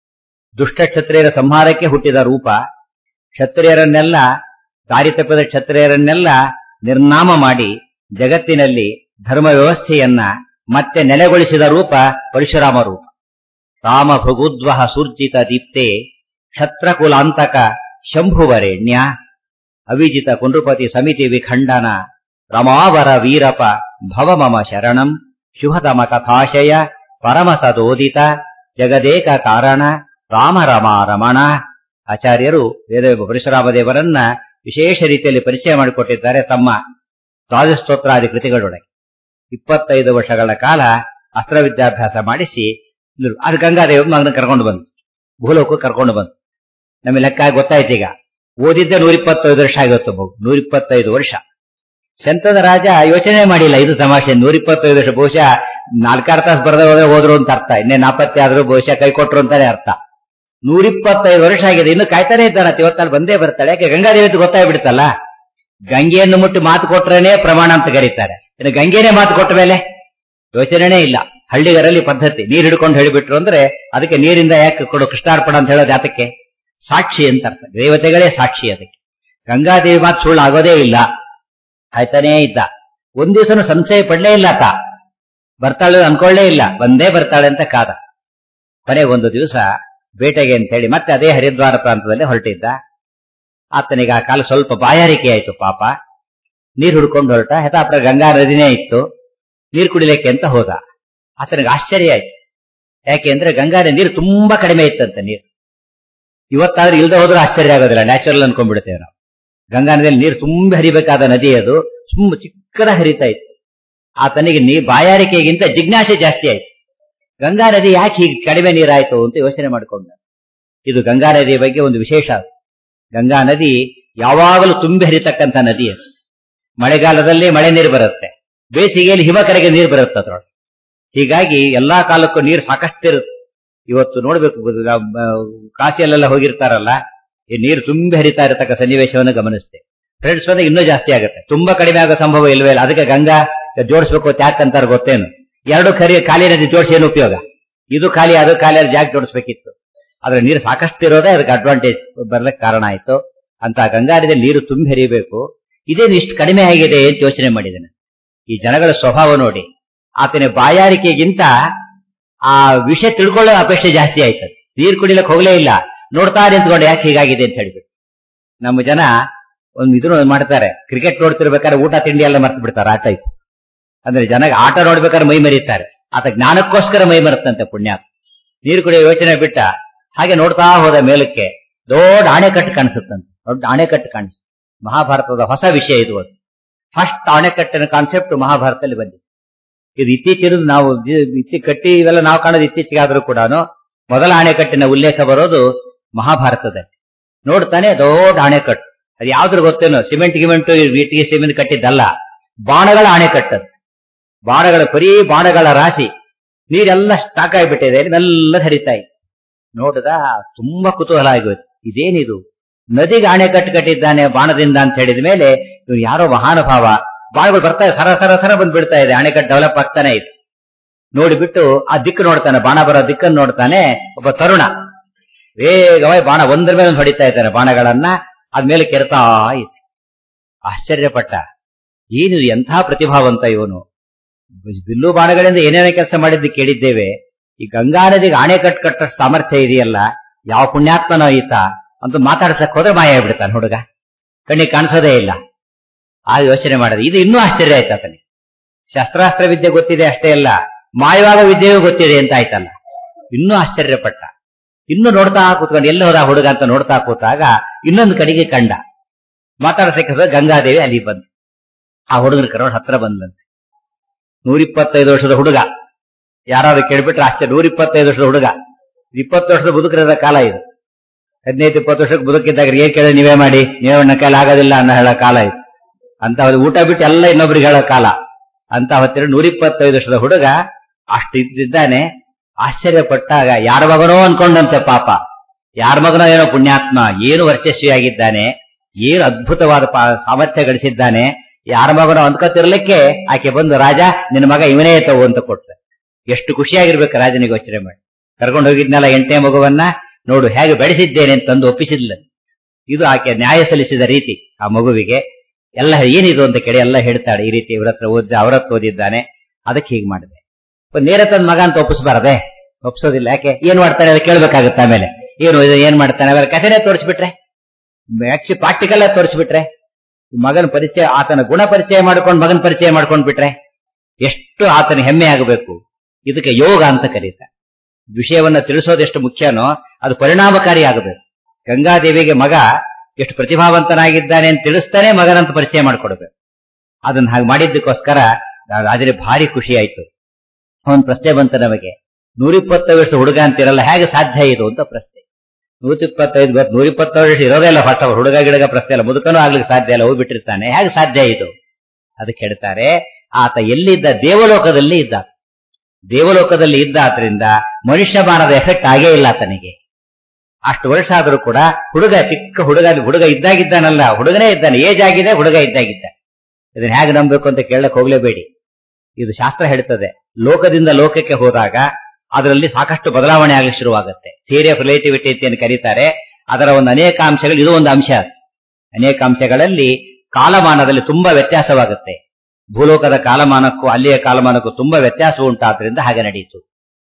ದುಷ್ಟ ಕ್ಷತ್ರಿಯರ ಸಂಹಾರಕ್ಕೆ ಹುಟ್ಟಿದ ರೂಪ ಕ್ಷತ್ರಿಯರನ್ನೆಲ್ಲ ದಾರಿ ತಪ್ಪಿದ ಕ್ಷತ್ರಿಯರನ್ನೆಲ್ಲ ನಿರ್ನಾಮ ಮಾಡಿ ಜಗತ್ತಿನಲ್ಲಿ ಧರ್ಮ ವ್ಯವಸ್ಥೆಯನ್ನ ಮತ್ತೆ ನೆಲೆಗೊಳಿಸಿದ ರೂಪ ಪರಶುರಾಮ ರೂಪ ರಾಮ ಭೃಗುದ್ವಹ ಸೂರ್ಜಿತ ದೀಪ್ತೆ ಕ್ಷತ್ರಕುಲಾಂತಕ ಶಂಭುವರೆಣ್ಯ ಅವಿಜಿತ ಕುಂಡ್ರುಪತಿ ಸಮಿತಿ ವಿಖಂಡನ ರಮಾವರ ವೀರಪ ಭವ ಮಮ ಶರಣಂ ಶುಭತಮ ಕಥಾಶಯ ಪರಮ ಸದೋದಿತ ಜಗದೇಕ ಕಾರಣ ರಾಮ ರಮಾ ರಮಣ ಆಚಾರ್ಯರು ವೇದ ಪರಶುರಾಮ ದೇವರನ್ನ ವಿಶೇಷ ರೀತಿಯಲ್ಲಿ ಪರಿಚಯ ಮಾಡಿಕೊಟ್ಟಿದ್ದಾರೆ ತಮ್ಮ ರಾಜಸ್ತೋತ್ರಾದಿ ಕೃತಿಗಳೊಳಗೆ ಇಪ್ಪತ್ತೈದು ವರ್ಷಗಳ ಕಾಲ ಅಸ್ತ್ರ ವಿದ್ಯಾಭ್ಯಾಸ ಮಾಡಿಸಿ ಅದು ಗಂಗಾದೇವ ಮಗನ ಕರ್ಕೊಂಡು ಬಂದು ಭೂಲೋಕ ಕರ್ಕೊಂಡು ಬಂದು ನಮಗೆ ಲೆಕ್ಕ ಗೊತ್ತಾಯ್ತು ಈಗ ಓದಿದ್ದೆ ನೂರಿಪ್ಪತ್ತೈದು ವರ್ಷ ಆಗಿತ್ತು ಮಗು ನೂರಿಪ್ಪತ್ತೈದು ವರ್ಷ ಶಂತದ ರಾಜ ಯೋಚನೆ ಮಾಡಿಲ್ಲ ಇದು ತಮಾಷೆ ನೂರಿಪ್ಪತ್ತೈದು ವರ್ಷ ಬಹುಶಃ ನಾಲ್ಕಾರು ತಾಸು ಬರದ ಹೋದ್ರೆ ಹೋದ್ರು ಅಂತ ಅರ್ಥ ಇನ್ನೇ ನಾಪತ್ತೆ ಆದ್ರೂ ಬಹುಶಃ ಕೈ ಕೊಟ್ರು ಅಂತಾನೆ ಅರ್ಥ ನೂರಿಪ್ಪತ್ತೈದು ವರ್ಷ ಆಗಿದೆ ಇನ್ನು ಕಾಯ್ತಾನೆ ಇದ್ದಾನ ಇವತ್ತಾಳು ಬಂದೇ ಬರ್ತಾಳೆ ಯಾಕೆ ಗಂಗಾದೇವಿ ಅಂತ ಗೊತ್ತಾಗ್ಬಿಡ್ತಲ್ಲ ಗಂಗೆಯನ್ನು ಮುಟ್ಟಿ ಮಾತು ಕೊಟ್ರೇನೆ ಪ್ರಮಾಣ ಅಂತ ಕರೀತಾರೆ ಇನ್ನು ಗಂಗೆನೇ ಮಾತು ಕೊಟ್ಟ ಮೇಲೆ ಯೋಚನೆನೇ ಇಲ್ಲ ಹಳ್ಳಿಗರಲ್ಲಿ ಪದ್ಧತಿ ನೀರು ಹಿಡ್ಕೊಂಡು ಹೇಳಿಬಿಟ್ರು ಅಂದ್ರೆ ಅದಕ್ಕೆ ನೀರಿಂದ ಯಾಕೆ ಕೊಡು ಕೃಷ್ಣಾರ್ಪಣ ಅಂತ ಹೇಳೋದು ಯಾತಕ್ಕೆ ಸಾಕ್ಷಿ ಅಂತ ಅರ್ಥ ದೇವತೆಗಳೇ ಸಾಕ್ಷಿ ಅದಕ್ಕೆ ಗಂಗಾದೇವಿ ಮಾತು ಸುಳ್ಳು ಆಗೋದೇ ಇಲ್ಲ ಆಯ್ತಾನೇ ಇದ್ದ ಒಂದ್ ದಿವಸನು ಸಂಶಯ ಪಡ್ಲೇ ಇಲ್ಲ ಆತ ಬರ್ತಾಳೆ ಅನ್ಕೊಳ್ಳೇ ಇಲ್ಲ ಬಂದೇ ಬರ್ತಾಳೆ ಅಂತ ಕಾದ ಕೊನೆಗೆ ಒಂದು ದಿವಸ ಬೇಟೆಗೆ ಅಂತ ಹೇಳಿ ಮತ್ತೆ ಅದೇ ಹರಿದ್ವಾರ ಪ್ರಾಂತದಲ್ಲಿ ಹೊರಟಿದ್ದ ಆತನಿಗೆ ಆ ಕಾಲ ಸ್ವಲ್ಪ ಬಾಯಾರಿಕೆ ಆಯ್ತು ಪಾಪ ನೀರು ಹುಡ್ಕೊಂಡು ಹೊರಟ ಹೆತಾಪುರ ಗಂಗಾ ನದಿನೇ ಇತ್ತು ನೀರು ಕುಡಿಲಿಕ್ಕೆ ಅಂತ ಹೋದ ಆತನಿಗೆ ಆಶ್ಚರ್ಯ ಆಯ್ತು ಯಾಕೆ ಅಂದ್ರೆ ಗಂಗಾ ನದಿ ನೀರು ತುಂಬಾ ಕಡಿಮೆ ಇತ್ತಂತೆ ನೀರು ಇವತ್ತಾದ್ರೆ ಇಲ್ದ ಹೋದ್ರೂ ಆಶ್ಚರ್ಯ ಆಗೋದಿಲ್ಲ ನ್ಯಾಚುರಲ್ ಅನ್ಕೊಂಡ್ಬಿಡ್ತೇವೆ ನಾವು ಗಂಗಾ ನದಿಯಲ್ಲಿ ನೀರು ತುಂಬಾ ಹರಿಬೇಕಾದ ನದಿ ಅದು ತುಂಬಾ ಚಿಕ್ಕದ ಹರಿತಾ ಇತ್ತು ಆತನಿಗೆ ನೀ ಬಾಯಾರಿಕೆಗಿಂತ ಜಿಜ್ಞಾಸೆ ಜಾಸ್ತಿ ಆಯ್ತು ಗಂಗಾ ನದಿ ಯಾಕೆ ಹೀಗೆ ಕಡಿಮೆ ನೀರಾಯ್ತು ಅಂತ ಯೋಚನೆ ಮಾಡಿಕೊಂಡ ಇದು ಗಂಗಾ ನದಿಯ ಬಗ್ಗೆ ಒಂದು ವಿಶೇಷ ಅದು. ಗಂಗಾ ನದಿ ಯಾವಾಗಲೂ ತುಂಬಿ ಹರಿತಕ್ಕಂಥ ನದಿ ಅದು ಮಳೆಗಾಲದಲ್ಲಿ ಮಳೆ ನೀರು ಬರುತ್ತೆ ಬೇಸಿಗೆಯಲ್ಲಿ ಹಿಮ ಕರೆಗೆ ನೀರು ಬರುತ್ತೆ ಅದ್ರೊಳಗೆ ಹೀಗಾಗಿ ಎಲ್ಲಾ ಕಾಲಕ್ಕೂ ನೀರು ಸಾಕಷ್ಟಿರುತ್ತೆ ಇವತ್ತು ನೋಡ್ಬೇಕು ಆ, ಕಾಶಿಯಲ್ಲೆಲ್ಲ ಹೋಗಿರ್ತಾರಲ್ಲ ಈ ನೀರು ತುಂಬಿ ಹರಿತಾ ಇರತಕ್ಕ ಸನ್ನಿವೇಶವನ್ನು ಗಮನಿಸುತ್ತೆ ಫ್ರೆಂಡ್ಸ್ ಬಂದಾಗ ಇನ್ನೂ ಜಾಸ್ತಿ ಆಗುತ್ತೆ ತುಂಬಾ ಕಡಿಮೆ ಆಗೋ ಸಂಭವ ಇಲ್ವೇ ಇಲ್ಲ ಅದಕ್ಕೆ ಗಂಗಾ ಜೋಡಿಸ್ಬೇಕು ಅಂತ ಯಾಕೆ ಅಂತಾರೆ ಗೊತ್ತೇನು ಎರಡು ಖರಿ ಖಾಲಿ ನದಿ ಜೋಡಿಸಿ ಏನು ಉಪಯೋಗ ಇದು ಖಾಲಿ ಅದು ಖಾಲಿ ಅದು ಜಾಗ ಜೋಡಿಸ್ಬೇಕಿತ್ತು ಆದ್ರೆ ನೀರು ಸಾಕಷ್ಟು ಇರೋದೇ ಅದಕ್ಕೆ ಅಡ್ವಾಂಟೇಜ್ ಬರ್ಲಿಕ್ಕೆ ಕಾರಣ ಆಯ್ತು ಅಂತ ಗಂಗಾ ನದಿಯಲ್ಲಿ ನೀರು ತುಂಬಿ ಹರಿಬೇಕು ಇದೇನು ಇಷ್ಟು ಕಡಿಮೆ ಆಗಿದೆ ಅಂತ ಯೋಚನೆ ಮಾಡಿದ್ದೇನೆ ಈ ಜನಗಳ ಸ್ವಭಾವ ನೋಡಿ ಆತನ ಬಾಯಾರಿಕೆಗಿಂತ ಆ ವಿಷಯ ತಿಳ್ಕೊಳ್ಳೋ ಅಪೇಕ್ಷೆ ಜಾಸ್ತಿ ಆಯ್ತು ನೀರು ಕುಡಿಲಕ್ಕೆ ಹೋಗ್ಲೇ ಇಲ್ಲ ನೋಡ್ತಾ ನಿಂತ್ಕೊಂಡು ಯಾಕೆ ಹೀಗಾಗಿದೆ ಅಂತ ಹೇಳ್ಬಿಟ್ಟು ನಮ್ಮ ಜನ ಒಂದು ಇದನ್ನು ಮಾಡ್ತಾರೆ ಕ್ರಿಕೆಟ್ ನೋಡ್ತಿರ್ಬೇಕಾದ್ರೆ ಊಟ ತಿಂಡಿ ಎಲ್ಲ ಮರ್ತು ಬಿಡ್ತಾರೆ ಆ ಟೈಪ್ ಅಂದ್ರೆ ಜನಗೆ ಆಟ ನೋಡ್ಬೇಕಾದ್ರೆ ಮೈ ಮರೀತಾರೆ ಆತ ಜ್ಞಾನಕ್ಕೋಸ್ಕರ ಮೈ ಮರೆತಂತೆ ಪುಣ್ಯ ನೀರು ಕುಡಿಯೋ ಯೋಚನೆ ಬಿಟ್ಟ ಹಾಗೆ ನೋಡ್ತಾ ಹೋದ ಮೇಲಕ್ಕೆ ದೊಡ್ಡ ಅಣೆಕಟ್ಟು ಕಾಣಿಸುತ್ತಂತೆ ದೊಡ್ಡ ಅಣೆಕಟ್ಟು ಕಾಣಿಸುತ್ತೆ ಮಹಾಭಾರತದ ಹೊಸ ವಿಷಯ ಇದು ಅದು ಫಸ್ಟ್ ಅಣೆಕಟ್ಟಿನ ಕಾನ್ಸೆಪ್ಟ್ ಮಹಾಭಾರತದಲ್ಲಿ ಬಂದಿದೆ ಇದು ಇತ್ತೀಚಿನದು ನಾವು ಇತ್ತಿ ಕಟ್ಟಿ ಇವೆಲ್ಲ ನಾವು ಕಾಣೋದು ಇತ್ತೀಚೆಗೆ ಆದ್ರೂ ಕೂಡ ಮೊದಲ ಅಣೆಕಟ್ಟಿನ ಉಲ್ಲೇಖ ಬರೋದು ಮಹಾಭಾರತದಲ್ಲಿ ನೋಡ್ತಾನೆ ದೊಡ್ಡ ಅಣೆಕಟ್ಟು ಅದು ಯಾವ್ದ್ರ ಗೊತ್ತೇನೋ ಸಿಮೆಂಟ್ ಗಿಮೆಂಟ್ ಇಟ್ಟಿಗೆ ಸಿಮೆಂಟ್ ಕಟ್ಟಿದ್ದಲ್ಲ ಬಾಣಗಳ ಅಣೆಕಟ್ಟದು ಬಾಣಗಳ ಬರೀ ಬಾಣಗಳ ರಾಶಿ ನೀರೆಲ್ಲ ಸ್ಟಾಕ್ ಆಗಿಬಿಟ್ಟಿದೆ ಮೆಲ್ಲ ಹರಿತಾ ಇದೆ ನೋಡಿದ ತುಂಬಾ ಕುತೂಹಲ ಆಗೋಯ್ತು ಇದೇನಿದು ನದಿಗೆ ಅಣೆಕಟ್ಟು ಕಟ್ಟಿದ್ದಾನೆ ಬಾಣದಿಂದ ಅಂತ ಹೇಳಿದ ಮೇಲೆ ಇವ್ನು ಯಾರೋ ಮಹಾನುಭಾವ ಬಾಣಗಳು ಬರ್ತಾ ಸರ ಸರ ಸರ ಬಂದ್ ಬಿಡ್ತಾ ಇದೆ ಅಣೆಕಟ್ಟು ಡೆವಲಪ್ ಆಗ್ತಾನೆ ಇದೆ ನೋಡಿಬಿಟ್ಟು ಆ ದಿಕ್ಕು ನೋಡ್ತಾನೆ ಬಾಣ ಬರೋ ದಿಕ್ಕನ್ನು ನೋಡ್ತಾನೆ ಒಬ್ಬ ತರುಣ ವೇಗವಾಗಿ ಬಾಣ ಒಂದ್ರ ಮೇಲೆ ಒಂದು ಹೊಡಿತಾ ಇದ್ದಾನೆ ಬಾಣಗಳನ್ನ ಅದ್ಮೇಲೆ ಕೆರ್ತಾ ಇತ್ತು ಆಶ್ಚರ್ಯಪಟ್ಟ ಏನು ಎಂಥ ಪ್ರತಿಭಾವಂತ ಇವನು ಬಿಲ್ಲು ಬಾಣಗಳಿಂದ ಏನೇನೋ ಕೆಲಸ ಮಾಡಿದ್ದು ಕೇಳಿದ್ದೇವೆ ಈ ಗಂಗಾ ನದಿಗೆ ಅಣೆಕಟ್ಟು ಕಟ್ಟ ಸಾಮರ್ಥ್ಯ ಇದೆಯಲ್ಲ ಯಾವ ಪುಣ್ಯಾತ್ಮನೋ ಈತ ಅಂತ ಮಾತಾಡ್ಸಕ್ ಹೋದ್ರೆ ಮಾಯ ಆಗ್ಬಿಡ್ತಾನೆ ಹುಡುಗ ಕಣ್ಣಿಗೆ ಕಾಣಿಸೋದೇ ಇಲ್ಲ ಆ ಯೋಚನೆ ಮಾಡೋದು ಇದು ಇನ್ನೂ ಆಶ್ಚರ್ಯ ಆಯ್ತು ಆತನಿಗೆ ಶಸ್ತ್ರಾಸ್ತ್ರ ವಿದ್ಯೆ ಗೊತ್ತಿದೆ ಅಷ್ಟೇ ಅಲ್ಲ ಮಾಯವಾದ ವಿದ್ಯೆಯೂ ಗೊತ್ತಿದೆ ಅಂತ ಆಯ್ತಲ್ಲ ಇನ್ನೂ ಆಶ್ಚರ್ಯಪಟ್ಟ ಇನ್ನು ನೋಡ್ತಾ ಕೂತ್ಕೊಂಡು ಎಲ್ಲ ಹೋದ ಹುಡುಗ ಅಂತ ನೋಡ್ತಾ ಕೂತಾಗ ಇನ್ನೊಂದು ಕಡೆಗೆ ಕಂಡ ಮಾತಾಡ್ಸಕ್ಕೆ ಗಂಗಾದೇವಿ ಅಲ್ಲಿ ಬಂದು ಆ ಹುಡುಗನ ಕರೋಡ್ ಹತ್ರ ಬಂದಂತೆ ನೂರಿಪ್ಪತ್ತೈದು ವರ್ಷದ ಹುಡುಗ ಯಾರಾದ್ರೂ ಕೇಳ್ಬಿಟ್ರೆ ಆಶ್ಚರ್ಯ ನೂರಿಪ್ಪತ್ತೈದು ವರ್ಷದ ಹುಡುಗ ಇಪ್ಪತ್ತು ವರ್ಷದ ಬದುಕರದ ಕಾಲ ಇದು ಹದಿನೈದು ಇಪ್ಪತ್ತು ವರ್ಷಕ್ಕೆ ಬದುಕಿದ್ದಾಗ ಏನ್ ಕೇಳಿದ್ರೆ ನೀವೇ ಮಾಡಿ ನೀವೇ ನನ್ನ ಕೈಲಿ ಆಗೋದಿಲ್ಲ ಅನ್ನೋ ಹೇಳೋ ಕಾಲ ಇದು ಅಂತ ಊಟ ಬಿಟ್ಟು ಎಲ್ಲ ಇನ್ನೊಬ್ರಿಗೆ ಹೇಳೋ ಕಾಲ ಅಂತ ಹೊತ್ತಿರ ನೂರಿಪ್ಪತ್ತೈದು ವರ್ಷದ ಹುಡುಗ ಅಷ್ಟು ಇದ್ದಿದ್ದಾನೆ ಆಶ್ಚರ್ಯಪಟ್ಟಾಗ ಯಾರ ಮಗನೋ ಅನ್ಕೊಂಡಂತೆ ಪಾಪ ಯಾರ ಮಗನೋ ಏನೋ ಪುಣ್ಯಾತ್ಮ ಏನು ವರ್ಚಸ್ವಿಯಾಗಿದ್ದಾನೆ ಏನು ಅದ್ಭುತವಾದ ಸಾಮರ್ಥ್ಯ ಗಳಿಸಿದ್ದಾನೆ ಯಾರ ಮಗನೋ ಅಂದ್ಕೊತಿರ್ಲಿಕ್ಕೆ ಆಕೆ ಬಂದು ರಾಜ ನಿನ್ನ ಮಗ ಇವನೇ ತಗೋ ಅಂತ ಕೊಡ್ತ ಎಷ್ಟು ಖುಷಿಯಾಗಿರ್ಬೇಕು ರಾಜನಿಗೆ ಯೋಚನೆ ಮಾಡಿ ಕರ್ಕೊಂಡು ಹೋಗಿದ್ನಲ್ಲ ಎಂಟನೇ ಮಗುವನ್ನ ನೋಡು ಹೇಗೆ ಬೆಳೆಸಿದ್ದೇನೆ ಅಂತಂದು ಒಪ್ಪಿಸಿದ್ಲ ಇದು ಆಕೆ ನ್ಯಾಯ ಸಲ್ಲಿಸಿದ ರೀತಿ ಆ ಮಗುವಿಗೆ ಎಲ್ಲ ಏನಿದು ಅಂತ ಕೇಳಿ ಎಲ್ಲ ಹೇಳ್ತಾಳೆ ಈ ರೀತಿ ಇವ್ರ ಹತ್ರ ಓದಿದ ಅವ್ರ ಹತ್ರ ಓದಿದ್ದಾನೆ ಅದಕ್ಕೆ ಹೀಗೆ ಮಾಡಿದೆ ನೇರ ತನ್ನ ಮಗ ಅಂತ ಒಪ್ಪಿಸಬಾರದೆ ಒಪ್ಸೋದಿಲ್ಲ ಯಾಕೆ ಏನ್ ಮಾಡ್ತಾನೆ ಅದು ಕೇಳ್ಬೇಕಾಗುತ್ತೆ ಆಮೇಲೆ ಏನು ಇದು ಏನ್ ಮಾಡ್ತಾನೆ ಆಮೇಲೆ ಕಥೆನೇ ತೋರಿಸ್ಬಿಟ್ರೆ ಆಕ್ಚುಲಿ ಪ್ರಾಕ್ಟಿಕಲ್ ತೋರಿಸ್ಬಿಟ್ರೆ ಮಗನ ಪರಿಚಯ ಆತನ ಗುಣ ಪರಿಚಯ ಮಾಡ್ಕೊಂಡು ಮಗನ ಪರಿಚಯ ಮಾಡ್ಕೊಂಡ್ ಬಿಟ್ರೆ ಎಷ್ಟು ಆತನ ಹೆಮ್ಮೆ ಆಗಬೇಕು ಇದಕ್ಕೆ ಯೋಗ ಅಂತ ಕರೀತಾರೆ ವಿಷಯವನ್ನ ತಿಳಿಸೋದೆಷ್ಟು ಮುಖ್ಯನೋ ಅದು ಪರಿಣಾಮಕಾರಿ ಆಗಬೇಕು ಗಂಗಾದೇವಿಗೆ ಮಗ ಎಷ್ಟು ಪ್ರತಿಭಾವಂತನಾಗಿದ್ದಾನೆ ಅಂತ ತಿಳಿಸ್ತಾನೆ ಮಗನಂತ ಪರಿಚಯ ಮಾಡ್ಕೊಡ್ಬೇಕು ಅದನ್ನ ಹಾಗೆ ಮಾಡಿದ್ದಕ್ಕೋಸ್ಕರ ರಾಜರಿಗೆ ಭಾರಿ ಖುಷಿ ಆಯ್ತು ಅವನ್ ಪ್ರಶ್ನೆ ಬಂತ ನಮಗೆ ನೂರಿಪ್ಪತ್ತೈದು ವರ್ಷ ಹುಡುಗ ಅಂತಿರಲ್ಲ ಹೇಗೆ ಸಾಧ್ಯ ಇದು ಅಂತ ಪ್ರಶ್ನೆ ನೂರಿಪ್ಪತ್ತೈದು ನೂರಿಪ್ಪತ್ತೈದು ವರ್ಷ ಇರೋದೇ ಇಲ್ಲ ಫಸ್ಟ್ ಅವ್ರು ಹುಡುಗ ಗಿಡಗ ಪ್ರಶ್ನೆ ಇಲ್ಲ ಮುದುಕನೂ ಆಗ್ಲಿಕ್ಕೆ ಸಾಧ್ಯ ಇಲ್ಲ ಹೋಗ್ಬಿಟ್ಟಿರ್ತಾನೆ ಹೇಗೆ ಸಾಧ್ಯ ಇದು ಅದಕ್ಕೆ ಹೇಳ್ತಾರೆ ಆತ ಎಲ್ಲಿದ್ದ ದೇವಲೋಕದಲ್ಲಿ ಇದ್ದ ದೇವಲೋಕದಲ್ಲಿ ಇದ್ದ ಆದ್ರಿಂದ ಮನುಷ್ಯ ಬಾಣದ ಎಫೆಕ್ಟ್ ಆಗೇ ಇಲ್ಲ ಆತನಿಗೆ ಅಷ್ಟು ವರ್ಷ ಆದ್ರೂ ಕೂಡ ಹುಡುಗ ಚಿಕ್ಕ ಹುಡುಗ ಹುಡುಗ ಇದ್ದಾಗಿದ್ದಾನಲ್ಲ ಹುಡುಗನೇ ಇದ್ದಾನೆ ಏಜ್ ಆಗಿದೆ ಹುಡುಗ ಇದ್ದಾಗಿದ್ದ ಇದನ್ನ ಹೇಗೆ ನಂಬಬೇಕು ಅಂತ ಕೇಳಕ್ ಹೋಗ್ಲೇಬೇಡಿ ಇದು ಶಾಸ್ತ್ರ ಹೇಳ್ತದೆ ಲೋಕದಿಂದ ಲೋಕಕ್ಕೆ ಹೋದಾಗ ಅದರಲ್ಲಿ ಸಾಕಷ್ಟು ಬದಲಾವಣೆ ಆಗಲಿಕ್ಕೆ ಶುರುವಾಗುತ್ತೆ ಥಿಯರಿ ಆಫ್ ರಿಲೇಟಿವಿಟಿ ಅಂತ ಕರೀತಾರೆ ಅದರ ಒಂದು ಅನೇಕ ಅಂಶಗಳು ಇದು ಒಂದು ಅಂಶ ಅನೇಕ ಅಂಶಗಳಲ್ಲಿ ಕಾಲಮಾನದಲ್ಲಿ ತುಂಬಾ ವ್ಯತ್ಯಾಸವಾಗುತ್ತೆ ಭೂಲೋಕದ ಕಾಲಮಾನಕ್ಕೂ ಅಲ್ಲಿಯ ಕಾಲಮಾನಕ್ಕೂ ತುಂಬಾ ವ್ಯತ್ಯಾಸ ಉಂಟಾದ್ರಿಂದ ಹಾಗೆ ನಡೆಯಿತು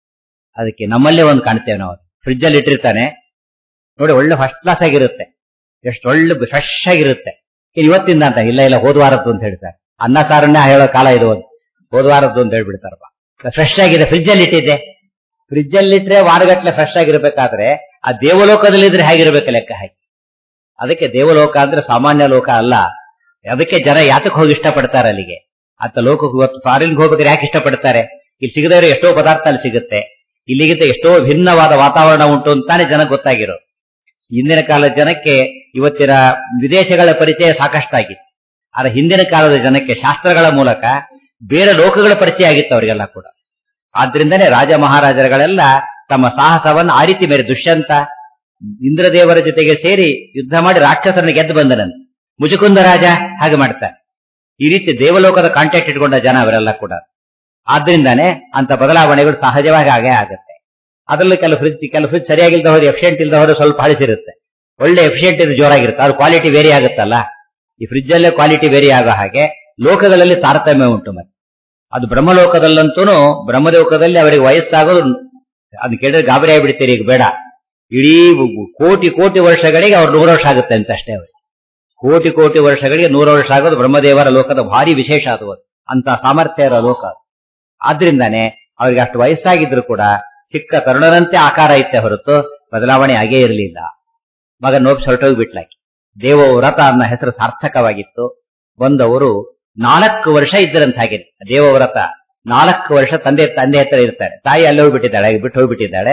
ಅದಕ್ಕೆ ನಮ್ಮಲ್ಲೇ ಒಂದು ಕಾಣ್ತೇವೆ ನಾವು ಫ್ರಿಜ್ ಅಲ್ಲಿ ಇಟ್ಟಿರ್ತಾನೆ ನೋಡಿ ಒಳ್ಳೆ ಫಸ್ಟ್ ಕ್ಲಾಸ್ ಆಗಿರುತ್ತೆ ಎಷ್ಟು ಒಳ್ಳೆ ಫ್ರೆಶ್ ಆಗಿರುತ್ತೆ ಇವತ್ತಿಂದ ಅಂತ ಇಲ್ಲ ಇಲ್ಲ ಹೋದ್ವಾರದ್ದು ಅಂತ ಹೇಳ್ತಾರೆ ಅನ್ನ ಸಾರನ್ನೇ ಹೇಳೋ ಕಾಲ ಇದು ಒಂದು ಹೋದ್ವಾರದ್ದು ಅಂತ ಹೇಳ್ಬಿಡ್ತಾರಪ್ಪ ಫ್ರೆಶ್ ಆಗಿದೆ ಫ್ರಿಜ್ ಅಲ್ಲಿ ಇಟ್ಟಿದೆ ಫ್ರಿಜ್ ಅಲ್ಲಿ ಇಟ್ರೆ ವಾರಗಟ್ಲೆ ಫ್ರೆಶ್ ಆಗಿರ್ಬೇಕಾದ್ರೆ ಆ ದೇವಲೋಕದಲ್ಲಿ ಇದ್ರೆ ಹೇಗಿರ್ಬೇಕು ಲೆಕ್ಕ ಹಾಕಿ ಅದಕ್ಕೆ ದೇವಲೋಕ ಅಂದ್ರೆ ಸಾಮಾನ್ಯ ಲೋಕ ಅಲ್ಲ ಅದಕ್ಕೆ ಜನ ಯಾತಕ್ಕೆ ಹೋಗಿ ಇಷ್ಟಪಡ್ತಾರೆ ಅಲ್ಲಿಗೆ ಅಂತ ಲೋಕಕ್ಕೆ ಇವತ್ತು ಫಾರಿನ್ಗೆ ಹೋಗ್ಬೇಕಾದ್ರೆ ಯಾಕೆ ಇಷ್ಟಪಡ್ತಾರೆ ಇಲ್ಲಿ ಸಿಗದವರು ಎಷ್ಟೋ ಪದಾರ್ಥ ಅಲ್ಲಿ ಸಿಗುತ್ತೆ ಇಲ್ಲಿಗಿಂತ ಎಷ್ಟೋ ಭಿನ್ನವಾದ ವಾತಾವರಣ ಉಂಟು ಅಂತಾನೆ ಜನ ಗೊತ್ತಾಗಿರೋದು ಹಿಂದಿನ ಕಾಲದ ಜನಕ್ಕೆ ಇವತ್ತಿನ ವಿದೇಶಗಳ ಪರಿಚಯ ಸಾಕಷ್ಟಾಗಿತ್ತು ಆದ್ರೆ ಹಿಂದಿನ ಕಾಲದ ಜನಕ್ಕೆ ಶಾಸ್ತ್ರಗಳ ಮೂಲಕ ಬೇರೆ ಲೋಕಗಳ ಪರಿಚಯ ಆಗಿತ್ತು ಅವರಿಗೆಲ್ಲ ಕೂಡ ಆದ್ರಿಂದನೇ ರಾಜ ಮಹಾರಾಜರುಗಳೆಲ್ಲ ತಮ್ಮ ಸಾಹಸವನ್ನು ಆ ರೀತಿ ಮೇರೆ ದುಷ್ಯಂತ ಇಂದ್ರದೇವರ ಜೊತೆಗೆ ಸೇರಿ ಯುದ್ಧ ಮಾಡಿ ರಾಕ್ಷಸರನ್ನು ಗೆದ್ದು ಬಂದನಂತೆ ಮುಜುಕುಂದ ರಾಜ ಹಾಗೆ ಮಾಡ್ತಾರೆ ಈ ರೀತಿ ದೇವಲೋಕದ ಕಾಂಟ್ಯಾಕ್ಟ್ ಇಟ್ಕೊಂಡ ಜನ ಅವರೆಲ್ಲ ಕೂಡ ಆದ್ರಿಂದಾನೆ ಅಂತ ಬದಲಾವಣೆಗಳು ಸಹಜವಾಗಿ ಆಗೇ ಆಗುತ್ತೆ ಅದರಲ್ಲಿ ಕೆಲವು ಫ್ರಿಜ್ ಕೆಲವು ಫ್ರಿಜ್ ಸರಿಯಾಗಿಲ್ದ ಹೋದ್ರೆ ಎಫಿಷಿಯಂಟ್ ಇಲ್ದ ಹೋದ್ರೆ ಸ್ವಲ್ಪ ಹಳಿಸಿರುತ್ತೆ ಒಳ್ಳೆ ಎಫಿಷಿಯಂಟ್ ಇದು ಜೋರಾಗಿರುತ್ತೆ ಅದು ಕ್ವಾಲಿಟಿ ವೇರಿ ಆಗುತ್ತಲ್ಲ ಈ ಫ್ರಿಜ್ ಅಲ್ಲೇ ಕ್ವಾಲಿಟಿ ವೇರಿ ಆಗೋ ಹಾಗೆ ಲೋಕಗಳಲ್ಲಿ ತಾರತಮ್ಯ ಉಂಟು ಮತ್ತೆ ಅದು ಬ್ರಹ್ಮಲೋಕದಲ್ಲಂತೂ ಬ್ರಹ್ಮಲೋಕದಲ್ಲಿ ಅವರಿಗೆ ವಯಸ್ಸಾಗೋದು ಅದನ್ನ ಕೇಳಿದ್ರೆ ಗಾಬರಿ ಆಗಿಬಿಡ್ತೀರಿ ಈಗ ಬೇಡ ಇಡೀ ಕೋಟಿ ಕೋಟಿ ವರ್ಷಗಳಿಗೆ ಅವ್ರು ನೂರು ವರ್ಷ ಆಗುತ್ತೆ ಅಂತ ಅಷ್ಟೇ ಅವ್ರಿಗೆ ಕೋಟಿ ಕೋಟಿ ವರ್ಷಗಳಿಗೆ ನೂರು ವರ್ಷ ಆಗೋದು ಬ್ರಹ್ಮದೇವರ ಲೋಕದ ಭಾರಿ ವಿಶೇಷ ಅದು ಅಂತ ಸಾಮರ್ಥ್ಯ ಇರೋ ಲೋಕ ಆದ್ರಿಂದಾನೆ ಅವ್ರಿಗೆ ಅಷ್ಟು ವಯಸ್ಸಾಗಿದ್ರು ಕೂಡ ಚಿಕ್ಕ ತರುಣರಂತೆ ಆಕಾರ ಇತ್ತೆ ಹೊರತು ಬದಲಾವಣೆ ಆಗೇ ಇರಲಿಲ್ಲ ಮಗ ನೋಬ್ಸ್ ಹೊರಟೋಗಿ ಬಿಟ್ಲಾಕಿ ದೇವವ್ರತ ಅನ್ನೋ ಹೆಸರು ಸಾರ್ಥಕವಾಗಿತ್ತು ಬಂದವರು ನಾಲ್ಕು ವರ್ಷ ಇದ್ದರಂತ ಹಾಗೆ ದೇವವ್ರತ ನಾಲ್ಕು ವರ್ಷ ತಂದೆ ತಂದೆ ಹತ್ರ ಇರ್ತಾರೆ ತಾಯಿ ಅಲ್ಲಿ ಹೋಗ್ಬಿಟ್ಟಿದ್ದಾಳೆ ಹಾಗೆ ಬಿಟ್ಟು ಹೋಗ್ಬಿಟ್ಟಿದ್ದಾಳೆ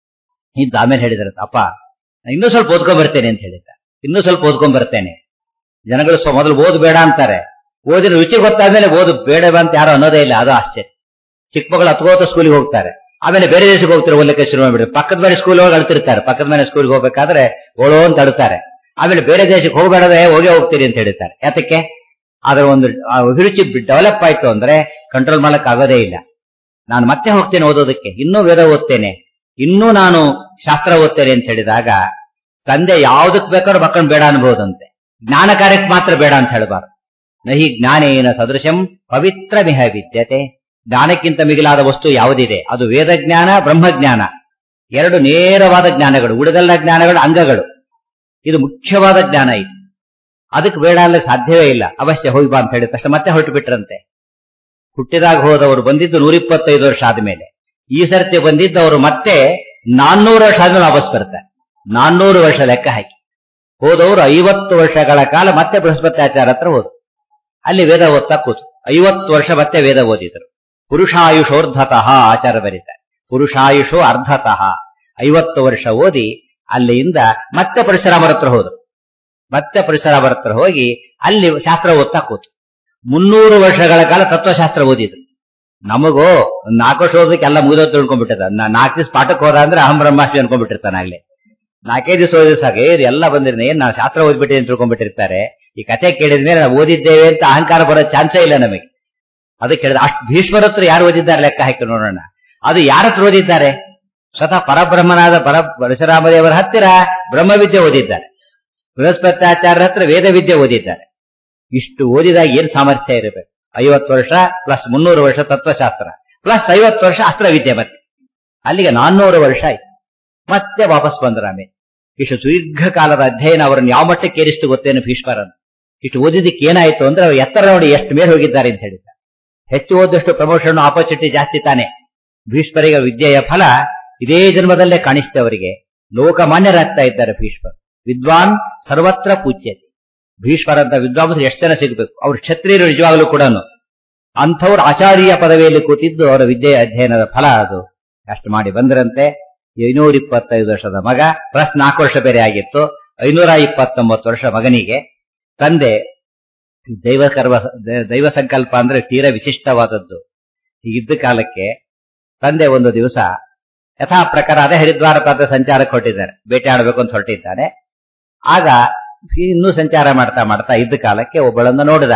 ಇದ್ದ ಆಮೇಲೆ ಹೇಳಿದ್ರಂತ ಅಪ್ಪ ನಾನು ಇನ್ನೂ ಸ್ವಲ್ಪ ಓದ್ಕೊಂಡ್ ಬರ್ತೇನೆ ಅಂತ ಹೇಳಿದ್ದ ಇನ್ನೂ ಸ್ವಲ್ಪ ಓದ್ಕೊಂಡ್ ಬರ್ತೇನೆ ಜನಗಳು ಸ್ವ ಮೊದಲು ಓದು ಬೇಡ ಅಂತಾರೆ ಓದಿನ ರುಚಿ ಗೊತ್ತಾದ್ಮೇಲೆ ಓದು ಬೇಡ ಅಂತ ಯಾರು ಅನ್ನೋದೇ ಇಲ್ಲ ಅದು ಆಶ್ಚರ್ಯ ಚಿಕ್ಕ ಮಕ್ಕಳು ಹತ್ಕೋತ ಸ್ಕೂಲಿಗೆ ಹೋಗ್ತಾರೆ ಆಮೇಲೆ ಬೇರೆ ದೇಶಕ್ಕೆ ಹೋಗ್ತಾರೆ ಓದಲಿಕ್ಕೆ ಶುರು ಮಾಡ್ಬಿಡ್ತಾರೆ ಪಕ್ಕದ ಮನೆ ಸ್ಕೂಲ್ ಹೋಗಿ ಅಳ್ತಿರ್ತಾರೆ ಪಕ್ಕದ ಮನೆ ಸ್ಕೂಲ್ಗೆ ಹೋಗ್ಬೇಕಾದ್ರೆ ಓಳೋ ಅಂತ ಅಳ್ತಾರೆ ಆಮೇಲೆ ಬೇರೆ ದೇಶಕ್ಕೆ ಹೋಗಬೇಡದೆ ಹೋಗೇ ಹೋಗ್ತೀರಿ ಅಂತ ಹೇಳ್ತಾರೆ ಯಾತಕ್ಕೆ ಅದರ ಒಂದು ಆ ಅಭಿರುಚಿ ಡೆವಲಪ್ ಆಯ್ತು ಅಂದ್ರೆ ಕಂಟ್ರೋಲ್ ಮಾಡಕ್ ಆಗೋದೇ ಇಲ್ಲ ನಾನು ಮತ್ತೆ ಹೋಗ್ತೇನೆ ಓದೋದಕ್ಕೆ ಇನ್ನೂ ವೇದ ಓದ್ತೇನೆ ಇನ್ನೂ ನಾನು ಶಾಸ್ತ್ರ ಓದ್ತೇನೆ ಅಂತ ಹೇಳಿದಾಗ ತಂದೆ ಯಾವ್ದಕ್ ಬೇಕಾದ್ರೂ ಮಕ್ಕಳನ್ನ ಬೇಡ ಅನ್ಬಹುದಂತೆ ಜ್ಞಾನ ಕಾರ್ಯಕ್ಕೆ ಮಾತ್ರ ಬೇಡ ಅಂತ ಹೇಳಬಾರ್ದು ನಹಿ ಜ್ಞಾನೇನ ಸದೃಶಂ ಪವಿತ್ರ ಮಿಹ ವಿದ್ಯತೆ ಜ್ಞಾನಕ್ಕಿಂತ ಮಿಗಿಲಾದ ವಸ್ತು ಯಾವುದಿದೆ ಅದು ವೇದ ಜ್ಞಾನ ಬ್ರಹ್ಮಜ್ಞಾನ ಎರಡು ನೇರವಾದ ಜ್ಞಾನಗಳು ಉಳಿದೆಲ್ಲ ಜ್ಞಾನಗಳು ಅಂಗಗಳು ಇದು ಮುಖ್ಯವಾದ ಜ್ಞಾನ ಇದು ಅದಕ್ಕೆ ಬೇಡ ಅಲ್ಲ ಸಾಧ್ಯವೇ ಇಲ್ಲ ಅವಶ್ಯ ಹೋಗಿ ಬಾ ಅಂತ ಹೇಳಿದ ತಕ್ಷಣ ಮತ್ತೆ ಹೊರಟು ಬಿಟ್ರಂತೆ ಹುಟ್ಟಿದಾಗ ಹೋದವರು ಬಂದಿದ್ದು ನೂರಿಪ್ಪತ್ತೈದು ವರ್ಷ ಆದ್ಮೇಲೆ ಈ ಸರ್ತಿ ಬಂದಿದ್ದವರು ಮತ್ತೆ ನಾನ್ನೂರು ವರ್ಷ ಆದ್ಮೇಲೆ ವಾಪಸ್ ಬರ್ತಾರೆ ನಾನ್ನೂರು ವರ್ಷ ಲೆಕ್ಕ ಹಾಕಿ ಹೋದವರು ಐವತ್ತು ವರ್ಷಗಳ ಕಾಲ ಮತ್ತೆ ಬೃಹಸ್ಪತ್ಯಾಚಾರ ಹತ್ರ ಹೋದ್ರು ಅಲ್ಲಿ ವೇದ ಓದ್ತಾ ಕೂತು ಐವತ್ತು ವರ್ಷ ಮತ್ತೆ ವೇದ ಓದಿದ್ರು ಪುರುಷಾಯುಷೋರ್ಧತಃ ಆಚಾರ ಬರೀತಾರೆ ಪುರುಷಾಯುಷೋ ಅರ್ಧತಃ ಐವತ್ತು ವರ್ಷ ಓದಿ ಅಲ್ಲಿಂದ ಮತ್ತೆ ಪರಶುರಾಮರ ಹತ್ರ ಹೋದ್ರು ಮತ್ತೆ ಪರಶುರಾಮರ ಹತ್ರ ಹೋಗಿ ಅಲ್ಲಿ ಶಾಸ್ತ್ರ ಓದ್ತಾ ಕೂತು ಮುನ್ನೂರು ವರ್ಷಗಳ ಕಾಲ ತತ್ವಶಾಸ್ತ್ರ ಓದಿದ್ರು ನಮಗೋ ಒಂದ್ ನಾಲ್ಕು ವರ್ಷ ಓದಕ್ಕೆ ಎಲ್ಲ ಮುಗಿದೋದು ತಿಳ್ಕೊಂಡ್ಬಿಟ್ಟಿದ ನಾಲ್ಕು ದಿವಸ ಪಾಠಕ್ಕೆ ಹೋದ ಅಂದ್ರೆ ಅಹಂ ಬ್ರಹ್ಮಾಸ್ಮಿ ಅನ್ಕೊಂಡ್ಬಿಟ್ಟಿರ್ತಾನೆ ಆಗ್ಲೇ ನಾಲ್ಕೈದು ದಿವಸ ಓದಿದ ಸಾಕು ಏ ಎಲ್ಲ ಬಂದಿರನೆ ಏನ್ ನಾವು ಶಾಸ್ತ್ರ ಓದ್ಬಿಟ್ಟಿದ್ದೀನಿ ಅಂತ ತಿಳ್ಕೊಂಡ್ಬಿಟ್ಟಿರ್ತಾರೆ ಈ ಕತೆ ಕೇಳಿದ ಮೇಲೆ ನಾವು ಓದಿದ್ದೇವೆ ಅಂತ ಅಹಂಕಾರ ಬರೋ ಚಾನ್ಸೇ ಇಲ್ಲ ನಮಗೆ ಅದಕ್ಕೆ ಹೇಳಿದ ಅಷ್ಟು ಭೀಷ್ಮರ ಹತ್ರ ಯಾರು ಓದಿದ್ದಾರೆ ಲೆಕ್ಕ ಹಾಕಿ ನೋಡೋಣ ಅದು ಯಾರ ಹತ್ರ ಓದಿದ್ದಾರೆ ಸ್ವತಃ ಪರಬ್ರಹ್ಮನಾದ ಪರ ಪರಶುರಾಮದೇವರ ಹತ್ತಿರ ಬ್ರಹ್ಮವಿದ್ಯೆ ಓದಿದ್ದಾರೆ ಬೃಹಸ್ಪತ್ಯಾಚಾರ್ಯರ ಹತ್ರ ವೇದ ವಿದ್ಯೆ ಓದಿದ್ದಾರೆ ಇಷ್ಟು ಓದಿದಾಗ ಏನ್ ಸಾಮರ್ಥ್ಯ ಇರಬೇಕು ಐವತ್ತು ವರ್ಷ ಪ್ಲಸ್ ಮುನ್ನೂರು ವರ್ಷ ತತ್ವಶಾಸ್ತ್ರ ಪ್ಲಸ್ ಐವತ್ತು ವರ್ಷ ಅಸ್ತ್ರವಿದ್ಯೆ ಮತ್ತೆ ಅಲ್ಲಿಗೆ ನಾನ್ನೂರು ವರ್ಷ ಆಯ್ತು ಮತ್ತೆ ವಾಪಸ್ ಬಂದ್ರ ಆಮೇಲೆ ಇಷ್ಟು ಸುದೀರ್ಘ ಕಾಲದ ಅಧ್ಯಯನ ಅವರನ್ನು ಯಾವ ಮಟ್ಟಕ್ಕೆ ಏರಿಸ್ತು ಗೊತ್ತೇನು ಭೀಷ್ಮರನ್ನು ಇಷ್ಟು ಓದಿದ್ದಕ್ಕೆ ಏನಾಯ್ತು ಅಂದ್ರೆ ಅವ್ರು ಎತ್ತರ ನೋಡಿ ಎಷ್ಟು ಮೇಲೆ ಹೋಗಿದ್ದಾರೆ ಅಂತ ಹೇಳಿದ್ದಾರೆ ಹೆಚ್ಚು ಓದಷ್ಟು ಪ್ರಮೋಷನ್ ಆಪರ್ಚುನಿಟಿ ಜಾಸ್ತಿ ತಾನೆ ಭೀಷ್ಮರಿಗೆ ವಿದ್ಯೆಯ ಫಲ ಇದೇ ಜನ್ಮದಲ್ಲೇ ಕಾಣಿಸ್ತೆ ಅವರಿಗೆ ಲೋಕಮಾನ್ಯರಾಗ್ತಾ ಇದ್ದಾರೆ ಭೀಷ್ಮರ್ ವಿದ್ವಾನ್ ಸರ್ವತ್ರ ಪೂಜ್ಯತೆ ಭೀಷ್ಮರಂತ ವಿದ್ವಾಂಸರು ಎಷ್ಟು ಜನ ಸಿಗಬೇಕು ಅವ್ರು ಕ್ಷತ್ರಿಯರು ನಿಜವಾಗಲೂ ಕೂಡ ಅಂಥವ್ರು ಆಚಾರ್ಯ ಪದವಿಯಲ್ಲಿ ಕೂತಿದ್ದು ಅವರ ವಿದ್ಯೆಯ ಅಧ್ಯಯನದ ಫಲ ಅದು ಅಷ್ಟು ಮಾಡಿ ಬಂದ್ರಂತೆ ಐನೂರ ಇಪ್ಪತ್ತೈದು ವರ್ಷದ ಮಗ ಪ್ಲಸ್ ನಾಲ್ಕು ವರ್ಷ ಬೇರೆ ಆಗಿತ್ತು ಐನೂರ ಇಪ್ಪತ್ತೊಂಬತ್ತು ವರ್ಷ ಮಗನಿಗೆ ತಂದೆ ದೈವ ಕರ್ವ ದೈವ ಸಂಕಲ್ಪ ಅಂದ್ರೆ ತೀರಾ ವಿಶಿಷ್ಟವಾದದ್ದು ಹೀಗಿದ್ದ ಕಾಲಕ್ಕೆ ತಂದೆ ಒಂದು ದಿವಸ ಯಥಾ ಪ್ರಕಾರ ಅದೇ ಹರಿದ್ವಾರ ಪಾತ್ರ ಸಂಚಾರಕ್ಕೆ ಹೊರಟಿದ್ದಾರೆ ಬೇಟೆ ಆಡಬೇಕು ಅಂತ ಹೊರಟಿದ್ದಾನೆ ಆಗ ಇನ್ನೂ ಸಂಚಾರ ಮಾಡ್ತಾ ಮಾಡ್ತಾ ಇದ್ದ ಕಾಲಕ್ಕೆ ಒಬ್ಬಳನ್ನ ನೋಡಿದ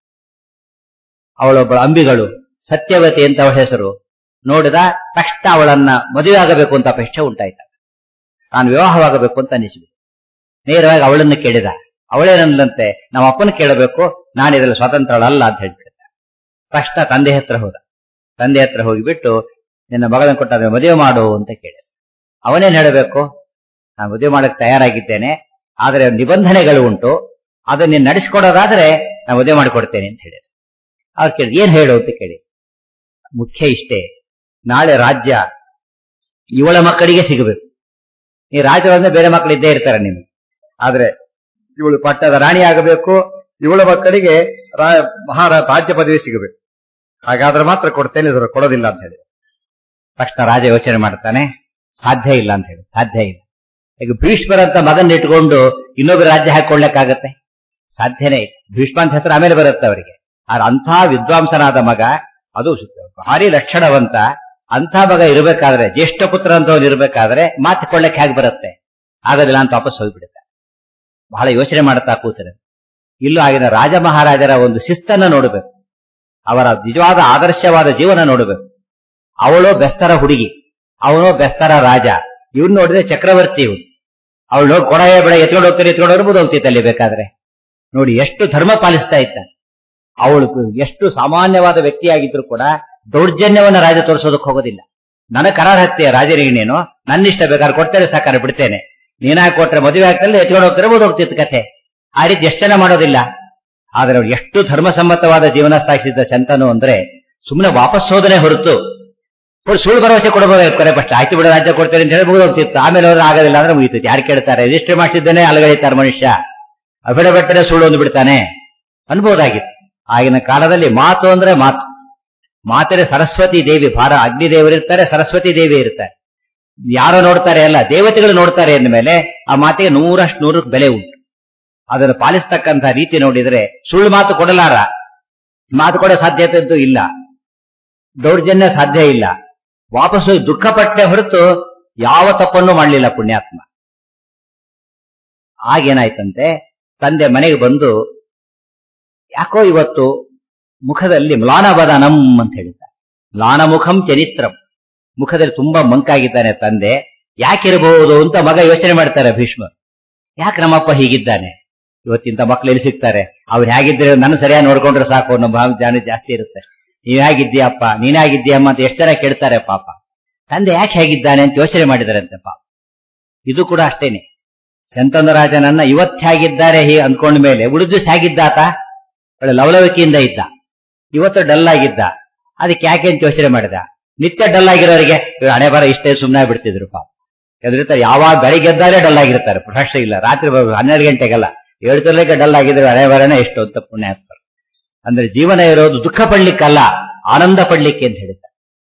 ಅವಳೊಬ್ಬಳ ಅಂಬಿಗಳು ಸತ್ಯವತಿ ಅಂತ ಅವಳ ಹೆಸರು ನೋಡಿದ ತಕ್ಷಣ ಅವಳನ್ನ ಮದುವೆ ಆಗಬೇಕು ಅಂತ ಅಪೇಕ್ಷೆ ಉಂಟಾಯ್ತ ನಾನು ವಿವಾಹವಾಗಬೇಕು ಅಂತ ಅನಿಸಿಬಿಟ್ಟು ನೇರವಾಗಿ ಅವಳನ್ನು ಕೇಳಿದ ಅವಳೇನಂದಂತೆ ನಮ್ಮ ಅಪ್ಪನ ಕೇಳಬೇಕು ನಾನು ಇದರಲ್ಲಿ ಸ್ವತಂತ್ರಳಲ್ಲ ಅಂತ ಹೇಳ್ಬಿಡ್ತ ತಕ್ಷಣ ತಂದೆ ಹತ್ರ ಹೋದ ತಂದೆ ಹತ್ರ ಹೋಗಿಬಿಟ್ಟು ನಿನ್ನ ಮಗಳನ್ನ ಕೊಟ್ಟಾದ್ರೆ ಮದುವೆ ಮಾಡು ಅಂತ ಕೇಳಿದ ಅವನೇನ್ ಹೇಳಬೇಕು ನಾನು ಮದುವೆ ಮಾಡಕ್ ತಯಾರಾಗಿದ್ದೇನೆ ಆದರೆ ನಿಬಂಧನೆಗಳು ಉಂಟು ಅದನ್ನ ನೀನು ನಡೆಸ್ಕೊಡೋದಾದ್ರೆ ನಾನು ಮದುವೆ ಮಾಡಿಕೊಡ್ತೇನೆ ಅಂತ ಹೇಳಿದ ಅವ್ರು ಕೇಳಿದ ಏನ್ ಹೇಳು ಅಂತ ಕೇಳಿ ಮುಖ್ಯ ಇಷ್ಟೇ ನಾಳೆ ರಾಜ್ಯ ಇವಳ ಮಕ್ಕಳಿಗೆ ಸಿಗಬೇಕು ಈ ರಾಜ್ಯವಂದ್ರೆ ಬೇರೆ ಮಕ್ಕಳು ಇದ್ದೇ ಇರ್ತಾರೆ ನಿಮ್ಗೆ ಆದ್ರೆ ಇವಳು ಪಟ್ಟದ ರಾಣಿ ಆಗಬೇಕು ಇವಳ ಮಕ್ಕಳಿಗೆ ಮಹಾರ ರಾಜ್ಯ ಪದವಿ ಸಿಗಬೇಕು ಹಾಗಾದ್ರೆ ಮಾತ್ರ ಕೊಡ್ತೇನೆ ಇದ್ರ ಕೊಡೋದಿಲ್ಲ ಅಂತ ಹೇಳಿ ತಕ್ಷಣ ರಾಜ ಯೋಚನೆ ಮಾಡ್ತಾನೆ ಸಾಧ್ಯ ಇಲ್ಲ ಅಂತ ಹೇಳಿ ಸಾಧ್ಯ ಇಲ್ಲ ಈಗ ಭೀಷ್ಮರ ಅಂತ ಮಗನ್ ಇಟ್ಕೊಂಡು ಇನ್ನೊಬ್ಬರ ರಾಜ್ಯ ಹಾಕೊಳ್ಳಕ್ಕಾಗತ್ತೆ ಸಾಧ್ಯನೇ ಇಲ್ಲ ಭೀಷ್ಮ ಅಂತ ಹೆಸರು ಆಮೇಲೆ ಬರುತ್ತೆ ಅವರಿಗೆ ಆದ್ರೆ ಅಂಥ ವಿದ್ವಾಂಸನಾದ ಮಗ ಅದು ಭಾರಿ ಲಕ್ಷಣವಂತ ಅಂಥ ಮಗ ಇರಬೇಕಾದ್ರೆ ಜ್ಯೇಷ್ಠ ಪುತ್ರ ಅಂತವನು ಇರಬೇಕಾದ್ರೆ ಮಾತುಕೊಳ್ಳಕ್ಕೆ ಹೇಗೆ ಬರುತ್ತೆ ಆಗೋದಿಲ್ಲ ಅಂತ ವಾಪಸ್ ಹೋಗ್ಬಿಡುತ್ತೆ ಬಹಳ ಯೋಚನೆ ಮಾಡ್ತಾ ಕೂತರೆ ಇಲ್ಲೂ ಆಗಿನ ರಾಜ ಮಹಾರಾಜರ ಒಂದು ಶಿಸ್ತನ್ನ ನೋಡಬೇಕು ಅವರ ನಿಜವಾದ ಆದರ್ಶವಾದ ಜೀವನ ನೋಡಬೇಕು ಅವಳು ಬೆಸ್ತರ ಹುಡುಗಿ ಅವನು ಬೆಸ್ತರ ರಾಜ ಇವನ್ ನೋಡಿದ್ರೆ ಚಕ್ರವರ್ತಿ ಇವನು ಅವಳು ನೋಡಿ ಕೊಡ ಬೇಡ ಎತ್ಕೊಂಡು ಹೋಗ್ತಾರೆ ಎತ್ಕೊಂಡು ಹೋಗ್ಬೋದು ಹೋಗ್ತಿತ್ತು ಅಲ್ಲಿ ಬೇಕಾದ್ರೆ ನೋಡಿ ಎಷ್ಟು ಧರ್ಮ ಪಾಲಿಸ್ತಾ ಇದ್ದ ಅವಳು ಎಷ್ಟು ಸಾಮಾನ್ಯವಾದ ವ್ಯಕ್ತಿಯಾಗಿದ್ರು ಕೂಡ ದೌರ್ಜನ್ಯವನ್ನ ರಾಜ ತೋರಿಸೋದಕ್ಕೆ ಹೋಗೋದಿಲ್ಲ ನನ್ನ ಕರಾರ ಹತ್ಯೆ ರಾಜರಿಗೇನೇನು ನನ್ನಿಷ್ಟ ಬೇಕಾದ್ರೆ ಕೊಡ್ತೇನೆ ಸಾಕಾರ ಬಿಡ್ತೇನೆ ನೀನಾಗಿ ಕೊಟ್ರೆ ಮದುವೆ ಆಗ್ತಲ್ಲ ಎತ್ಕೊಂಡು ಹೋಗ್ತಾರೆ ಹೋಗ್ತಿತ್ತು ಕಥೆ ಆ ರೀತಿ ಎಷ್ಟು ಜನ ಮಾಡೋದಿಲ್ಲ ಆದ್ರೆ ಅವ್ರು ಎಷ್ಟು ಧರ್ಮಸಮ್ಮತವಾದ ಜೀವನ ಸಾಗಿಸಿದ್ದ ಶಂತನು ಅಂದ್ರೆ ಸುಮ್ಮನೆ ವಾಪಸ್ ಹೋದನೆ ಹೊರತು ಅವ್ರು ಸುಳ್ಳು ಭರವಸೆ ಕೊಡಬಹುದು ಕರೆ ಫಸ್ಟ್ ಆಯ್ತು ಬಿಡು ರಾಜ್ಯ ಕೊಡ್ತೇನೆ ಅಂತ ಹೇಳಿ ಮುಗಿದೋಗ್ತಿತ್ತು ಆಮೇಲೆ ಅವ್ರು ಆಗೋದಿಲ್ಲ ಅಂದ್ರೆ ಮುಗಿತೈತಿ ಯಾರು ಕೇಳ್ತಾರೆ ರಿಜಿಸ್ಟರ್ ಮಾಡಿಸಿದ್ದೇನೆ ಅಲಗಳಿತಾರೆ ಮನುಷ್ಯ ಅಫಿಡವಿಟ್ಟರೆ ಸುಳ್ಳು ಒಂದು ಬಿಡ್ತಾನೆ ಅನ್ಬೋದಾಗಿತ್ತು ಆಗಿನ ಕಾಲದಲ್ಲಿ ಮಾತು ಅಂದ್ರೆ ಮಾತು ಮಾತರೆ ಸರಸ್ವತಿ ದೇವಿ ಭಾರ ಅಗ್ನಿ ದೇವರಿರ್ತಾರೆ ಸರಸ್ವತಿ ದೇವಿ ಇರ್ತಾರೆ ಯಾರೋ ನೋಡ್ತಾರೆ ಅಲ್ಲ ದೇವತೆಗಳು ನೋಡ್ತಾರೆ ಅಂದ ಮೇಲೆ ಆ ಮಾತಿಗೆ ನೂರಷ್ಟು ನೂರಕ್ಕೆ ಬೆಲೆ ಉಂಟು ಅದನ್ನು ಪಾಲಿಸ್ತಕ್ಕಂಥ ರೀತಿ ನೋಡಿದ್ರೆ ಸುಳ್ಳು ಮಾತು ಕೊಡಲಾರ ಮಾತು ಕೊಡೋ ಸಾಧ್ಯತೆ ಅಂತೂ ಇಲ್ಲ ದೌರ್ಜನ್ಯ ಸಾಧ್ಯ ಇಲ್ಲ ವಾಪಸ್ಸು ದುಃಖಪಟ್ಟೆ ಹೊರತು ಯಾವ ತಪ್ಪನ್ನು ಮಾಡಲಿಲ್ಲ ಪುಣ್ಯಾತ್ಮ ಆಗೇನಾಯ್ತಂತೆ ತಂದೆ ಮನೆಗೆ ಬಂದು ಯಾಕೋ ಇವತ್ತು ಮುಖದಲ್ಲಿ ಮ್ಲಾನವದನಂ ಅಂತ ಹೇಳಿದ್ದಾರೆ ಮ್ಲಾನಮುಖಂ ಚರಿತ್ರಂ ಮುಖದಲ್ಲಿ ತುಂಬಾ ಮಂಕಾಗಿದ್ದಾನೆ ತಂದೆ ಯಾಕಿರಬಹುದು ಅಂತ ಮಗ ಯೋಚನೆ ಮಾಡ್ತಾರೆ ಭೀಷ್ಮ ಯಾಕೆ ನಮ್ಮಪ್ಪ ಹೀಗಿದ್ದಾನೆ ಇವತ್ತಿಂತ ಮಕ್ಳು ಎಲ್ಲಿ ಸಿಗ್ತಾರೆ ಅವ್ರು ಹೇಗಿದ್ರೆ ನನ್ನ ಸರಿಯಾಗಿ ನೋಡ್ಕೊಂಡ್ರೆ ಸಾಕು ಅನ್ನೋ ಭಾವ ಜಾನ ಜಾಸ್ತಿ ಇರುತ್ತೆ ನೀವ್ ಹೇಗಿದ್ದೀಯಪ್ಪ ನೀನ್ ಹೇಗಿದ್ದೀಯಮ್ಮ ಅಂತ ಎಷ್ಟು ಜನ ಕೇಳ್ತಾರೆ ಪಾಪ ತಂದೆ ಯಾಕೆ ಹೇಗಿದ್ದಾನೆ ಅಂತ ಯೋಚನೆ ಮಾಡಿದಾರಂತೆ ಪಾಪ ಇದು ಕೂಡ ಅಷ್ಟೇನೆ ಶಂತನರಾಜನನ್ನ ಇವತ್ತು ಹೇಗಿದ್ದಾರೆ ಹೀ ಅಂದ್ಕೊಂಡ ಮೇಲೆ ಉಳಿದು ಹೇಗಿದ್ದಾತ ಒಳ್ಳೆ ಲವಲವಿಕೆಯಿಂದ ಇದ್ದ ಇವತ್ತು ಡಲ್ ಆಗಿದ್ದ ಅದಕ್ಕೆ ಯಾಕೆ ಅಂತ ಯೋಚನೆ ಮಾಡಿದ ನಿತ್ಯ ಡಲ್ ಆಗಿರೋರಿಗೆ ಇವ್ರು ಹಣೆ ಬರ ಇಷ್ಟೇ ಸುಮ್ಮನೆ ಬಿಡ್ತಿದ್ರು ಪಾಪ ಎದುರಿರ್ತಾರೆ ಯಾವಾಗ ಬೆಳಿಗ್ಗೆ ಎದ್ದಾರೆ ಡಲ್ ಆಗಿರ್ತಾರೆ ಪ್ರಶ್ನೆ ಇಲ್ಲ ರಾತ್ರಿ ಬ- ಹನ್ನೆರಡು ಗಂಟೆಗೆಲ್ಲ ಏಳು ತರಲಿಕ್ಕೆ ಡಲ್ ಆಗಿದ್ರೆ ಹಣೆ ಬರನೇ ಎಷ್ಟು ಅಂತ ಪುಣ್ಯ ಆಗ್ತಾರೆ ಅಂದ್ರೆ ಜೀವನ ಇರೋದು ದುಃಖ ಪಡ್ಲಿಕ್ಕಲ್ಲ ಆನಂದ ಪಡ್ಲಿಕ್ಕೆ ಅಂತ ಹೇಳ್ತಾರೆ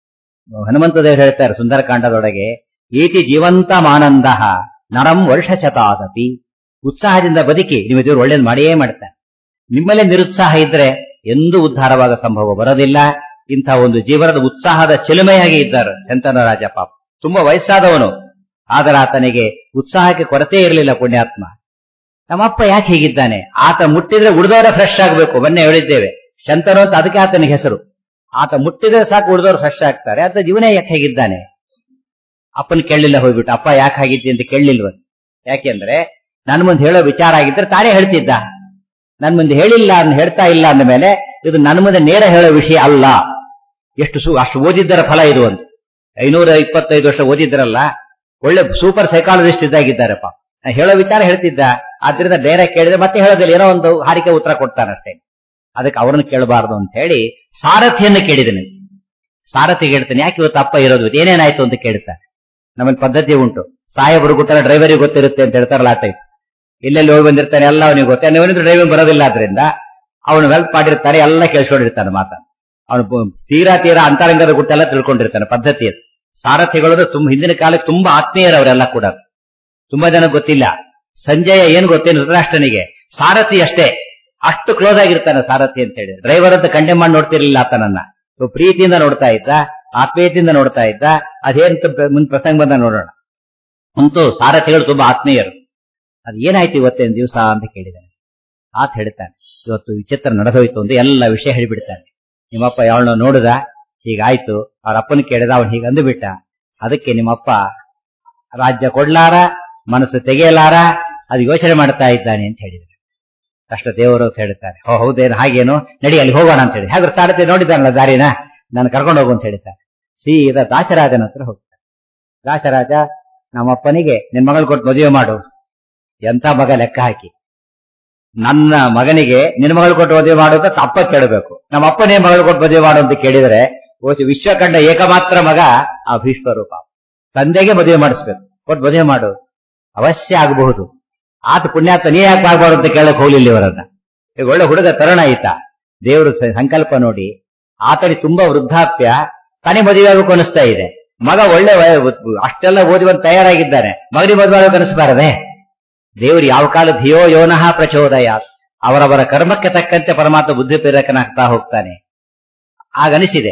ಹನುಮಂತ ದೇವರು ಹೇಳ್ತಾರೆ ಸುಂದರಕಾಂಡದೊಳಗೆ ಈತಿ ಜೀವಂತಮಾನಂದ ನರಂ ವರ್ಷ ಶತಾದಪಿ ಉತ್ಸಾಹದಿಂದ ಬದುಕಿ ನಿಮ್ಮ ದೇವರು ಒಳ್ಳೇದು ಮಾಡಿಯೇ ಮಾಡ್ತಾನೆ ನಿಮ್ಮಲ್ಲೇ ನಿರುತ್ಸಾಹ ಇದ್ರೆ ಎಂದೂ ಉದ್ಧಾರವಾದ ಸಂಭವ ಬರೋದಿಲ್ಲ ಇಂಥ ಒಂದು ಜೀವನದ ಉತ್ಸಾಹದ ಚಿಲುಮೆಯಾಗಿ ಇದ್ದಾರೆ ಶಂತನ ರಾಜ ಪಾಪ ತುಂಬಾ ವಯಸ್ಸಾದವನು ಆದರೆ ಆತನಿಗೆ ಉತ್ಸಾಹಕ್ಕೆ ಕೊರತೆ ಇರಲಿಲ್ಲ ಪುಣ್ಯಾತ್ಮ ನಮ್ಮಪ್ಪ ಯಾಕೆ ಹೀಗಿದ್ದಾನೆ ಆತ ಮುಟ್ಟಿದ್ರೆ ಉಳಿದವರೇ ಫ್ರೆಶ್ ಆಗಬೇಕು ಮೊನ್ನೆ ಹೇಳಿದ್ದೇವೆ ಶಂತನು ಅಂತ ಅದಕ್ಕೆ ಆತನಿಗೆ ಹೆಸರು ಆತ ಮುಟ್ಟಿದ್ರೆ ಸಾಕು ಉಳಿದವರು ಫ್ರೆಶ್ ಆಗ್ತಾರೆ ಆತ ಜೀವನ ಯಾಕೆ ಹೇಗಿದ್ದಾನೆ ಅಪ್ಪನ ಕೇಳಲಿಲ್ಲ ಹೋಗ್ಬಿಟ್ಟು ಅಪ್ಪ ಯಾಕೆ ಆಗಿದ್ದಿ ಅಂತ ಕೇಳಲಿಲ್ವ ಯಾಕೆಂದ್ರೆ ನನ್ನ ಮುಂದೆ ಹೇಳೋ ವಿಚಾರ ಆಗಿದ್ರೆ ತಾನೇ ಹೇಳ್ತಿದ್ದ ನನ್ ಮುಂದೆ ಹೇಳಿಲ್ಲ ಅಂತ ಹೇಳ್ತಾ ಇಲ್ಲ ಅಂದ ಮೇಲೆ ಇದು ನನ್ನ ಮುಂದೆ ನೇರ ಹೇಳೋ ವಿಷಯ ಅಲ್ಲ ಎಷ್ಟು ಸು ಅಷ್ಟು ಓದಿದ್ದರ ಫಲ ಇದು ಅಂತ ಐನೂರ ಇಪ್ಪತ್ತೈದು ವರ್ಷ ಓದಿದ್ರಲ್ಲ ಒಳ್ಳೆ ಸೂಪರ್ ಸೈಕಾಲಜಿಸ್ಟ್ ಇದ್ದಾಗಿದ್ದಾರಪ್ಪ ನಾ ಹೇಳೋ ವಿಚಾರ ಹೇಳ್ತಿದ್ದ ಆದ್ರಿಂದ ಡೈರೆಕ್ಟ್ ಕೇಳಿದ್ರೆ ಮತ್ತೆ ಹೇಳೋದಿಲ್ಲ ಏನೋ ಒಂದು ಹಾರಿಕೆ ಉತ್ತರ ಕೊಡ್ತಾನಷ್ಟೇ ಅದಕ್ಕೆ ಅವ್ರನ್ನ ಕೇಳಬಾರ್ದು ಅಂತ ಹೇಳಿ ಸಾರಥಿಯನ್ನು ಕೇಳಿದನು ಸಾರಥಿಗೆ ಹೇಳ್ತಾನೆ ಯಾಕೆ ಇವತ್ತು ಅಪ್ಪ ಇರೋದು ಏನೇನಾಯ್ತು ಅಂತ ಕೇಳ್ತಾನೆ ನಮ್ಮಲ್ಲಿ ಪದ್ಧತಿ ಉಂಟು ಸಾಹೇಬರು ಗೊತ್ತಲ್ಲ ಡ್ರೈವರಿಗೆ ಗೊತ್ತಿರುತ್ತೆ ಅಂತ ಹೇಳ್ತಾರಲ್ಲ ಆ ಟೈಪ್ ಎಲ್ಲೆಲ್ಲಿ ಹೋಗಿ ಬಂದಿರ್ತಾನೆ ಎಲ್ಲ ಅವನಿಗೆ ಗೊತ್ತೆ ನೀವನಿದ್ರೆ ಡ್ರೈವಿಂಗ್ ಬರೋದಿಲ್ಲ ಆದ್ರಿಂದ ಅವನು ಹೆಲ್ಪ್ ಮಾಡಿರ್ತಾರೆ ಎಲ್ಲ ಕೇಳಿಸ್ಕೊಂಡಿರ್ತಾನೆ ಮಾತ ಅವನು ತೀರಾ ತೀರಾ ಅಂತರಂಗದ ಗುಟ್ಟೆಲ್ಲ ತಿಳ್ಕೊಂಡಿರ್ತಾನೆ ಪದ್ಧತಿ ಅದು ಸಾರಥಿಗಳು ತುಂಬಾ ಹಿಂದಿನ ಕಾಲಕ್ಕೆ ತುಂಬಾ ಆತ್ಮೀಯರು ಅವರೆಲ್ಲ ಕೂಡ ತುಂಬಾ ಜನ ಗೊತ್ತಿಲ್ಲ ಸಂಜಯ ಏನ್ ಗೊತ್ತೇನು ಧೃತರಾಷ್ಟ್ರನಿಗೆ ಸಾರಥಿ ಅಷ್ಟೇ ಅಷ್ಟು ಕ್ಲೋಸ್ ಆಗಿರ್ತಾನೆ ಸಾರಥಿ ಅಂತ ಹೇಳಿ ಡ್ರೈವರ್ ಅಂತ ಕಂಡೆ ಮಾಡಿ ನೋಡ್ತಿರ್ಲಿಲ್ಲ ಆತನನ್ನ ಇವ್ನು ಪ್ರೀತಿಯಿಂದ ನೋಡ್ತಾ ಇದ್ದ ಆತ್ಮೀಯತೆಯಿಂದ ನೋಡ್ತಾ ಇದ್ದ ಅದೇಂತ ಮುಂದ್ ಪ್ರಸಂಗ ಬಂದ ನೋಡೋಣ ಅಂತೂ ಸಾರಥಿಗಳು ತುಂಬಾ ಆತ್ಮೀಯರು ಅದು ಏನಾಯ್ತು ಇವತ್ತೇನು ದಿವಸ ಅಂತ ಕೇಳಿದ್ದಾನೆ ಆತ ಹೇಳ್ತಾನೆ ಇವತ್ತು ವಿಚಿತ್ರ ನಡೆದೋಯ್ತು ಅಂತ ಎಲ್ಲ ವಿಷಯ ಹೇಳಿಬಿಡ್ತಾನೆ ನಿಮ್ಮಪ್ಪ ಯಾವಳನ್ನ ನೋಡಿದ ಹೀಗಾಯ್ತು ಅವ್ರ ಅಪ್ಪನ ಕೇಳಿದ ಅವನು ಹೀಗೆ ಅಂದುಬಿಟ್ಟ ಅದಕ್ಕೆ ನಿಮ್ಮಪ್ಪ ರಾಜ್ಯ ಕೊಡ್ಲಾರ ಮನಸ್ಸು ತೆಗೆಯಲಾರ ಅದು ಯೋಚನೆ ಮಾಡ್ತಾ ಇದ್ದಾನೆ ಅಂತ ಹೇಳಿದ್ರು ಅಷ್ಟ ದೇವರು ಅಂತ ಹೇಳ್ತಾರೆ ಹೋ ಹೌದೇನು ಹಾಗೇನು ನಡಿ ಅಲ್ಲಿ ಹೋಗೋಣ ಅಂತ ಹೇಳಿ ಹಾಗಾದ್ರೆ ಸಾರಥಿ ನೋಡಿದ್ದಾನಲ್ಲ ದಾರಿನ ನಾನು ಕರ್ಕೊಂಡು ಹೋಗು ಅಂತ ಹೇಳ್ತಾರೆ ಸೀದಾ ದಾಸರಾಜನ ಹತ್ರ ಹೋಗ್ತಾರೆ ದಾಸರಾಜ ನಮ್ಮಪ್ಪನಿಗೆ ನಿನ್ ಮಗಳು ಕೊಟ್ಟು ಮದುವೆ ಮಾಡು ಎಂತ ಮಗ ಲೆಕ್ಕ ಹಾಕಿ ನನ್ನ ಮಗನಿಗೆ ನಿನ್ನ ಮಗಳು ಕೊಟ್ಟು ಮದುವೆ ಮಾಡು ಅಂತ ತಪ್ಪ ಕೇಳಬೇಕು ನಮ್ಮ ಅಪ್ಪನೇ ಮಗಳು ಕೊಟ್ಟು ಮದುವೆ ಮಾಡು ಅಂತ ಕೇಳಿದರೆ ಓಸಿ ವಿಶ್ವ ಕಂಡ ಏಕಮಾತ್ರ ಮಗ ಆ ಭೀಷ್ಮ ರೂಪ ತಂದೆಗೆ ಮದುವೆ ಮಾಡಿಸ್ಬೇಕು ಕೊಟ್ಟು ಮದುವೆ ಮಾಡು ಅವಶ್ಯ ಆಗಬಹುದು ಆತ ಪುಣ್ಯಾತ ನೀ ಯಾಕೆ ಆಗ್ಬಾರ್ದು ಅಂತ ಕೇಳಕ್ ಹೋಗ್ಲಿಲ್ಲ ಇವರನ್ನ ಈಗ ಒಳ್ಳೆ ಹುಡುಗ ತರುಣ ಆಯ್ತಾ ದೇವರು ಸ- ಸಂಕಲ್ಪ ನೋಡಿ ಆತನಿಗೆ ತುಂಬಾ ವೃದ್ಧಾಪ್ಯ ತಾನೇ ಮದುವೆ ಆಗಬೇಕು ಅನಿಸ್ತಾ ಇದೆ ಮಗ ಒಳ್ಳೆ ವಯ- ಅಷ್ಟೆಲ್ಲ ಓದಿ ಬಂದು ತಯಾರಾಗಿದ್ದಾನೆ ಮಗನಿಗೆ ಮದುವೆ ಆಗಬೇಕು ಅನಿಸ್ಬಾರದೆ ದೇವರು ಯಾವ ಕಾಲ ಧಿಯೋ ಯೋನಃ ಪ್ರಚೋದಯ ಅವರವರ ಕರ್ಮಕ್ಕೆ ತಕ್ಕಂತೆ ಪರಮಾತ್ಮ ಬುದ್ಧಿ ಪ್ರೇರಕನಾಗ್ತಾ ಹೋಗ್ತಾನೆ ಆಗನಿಸಿದೆ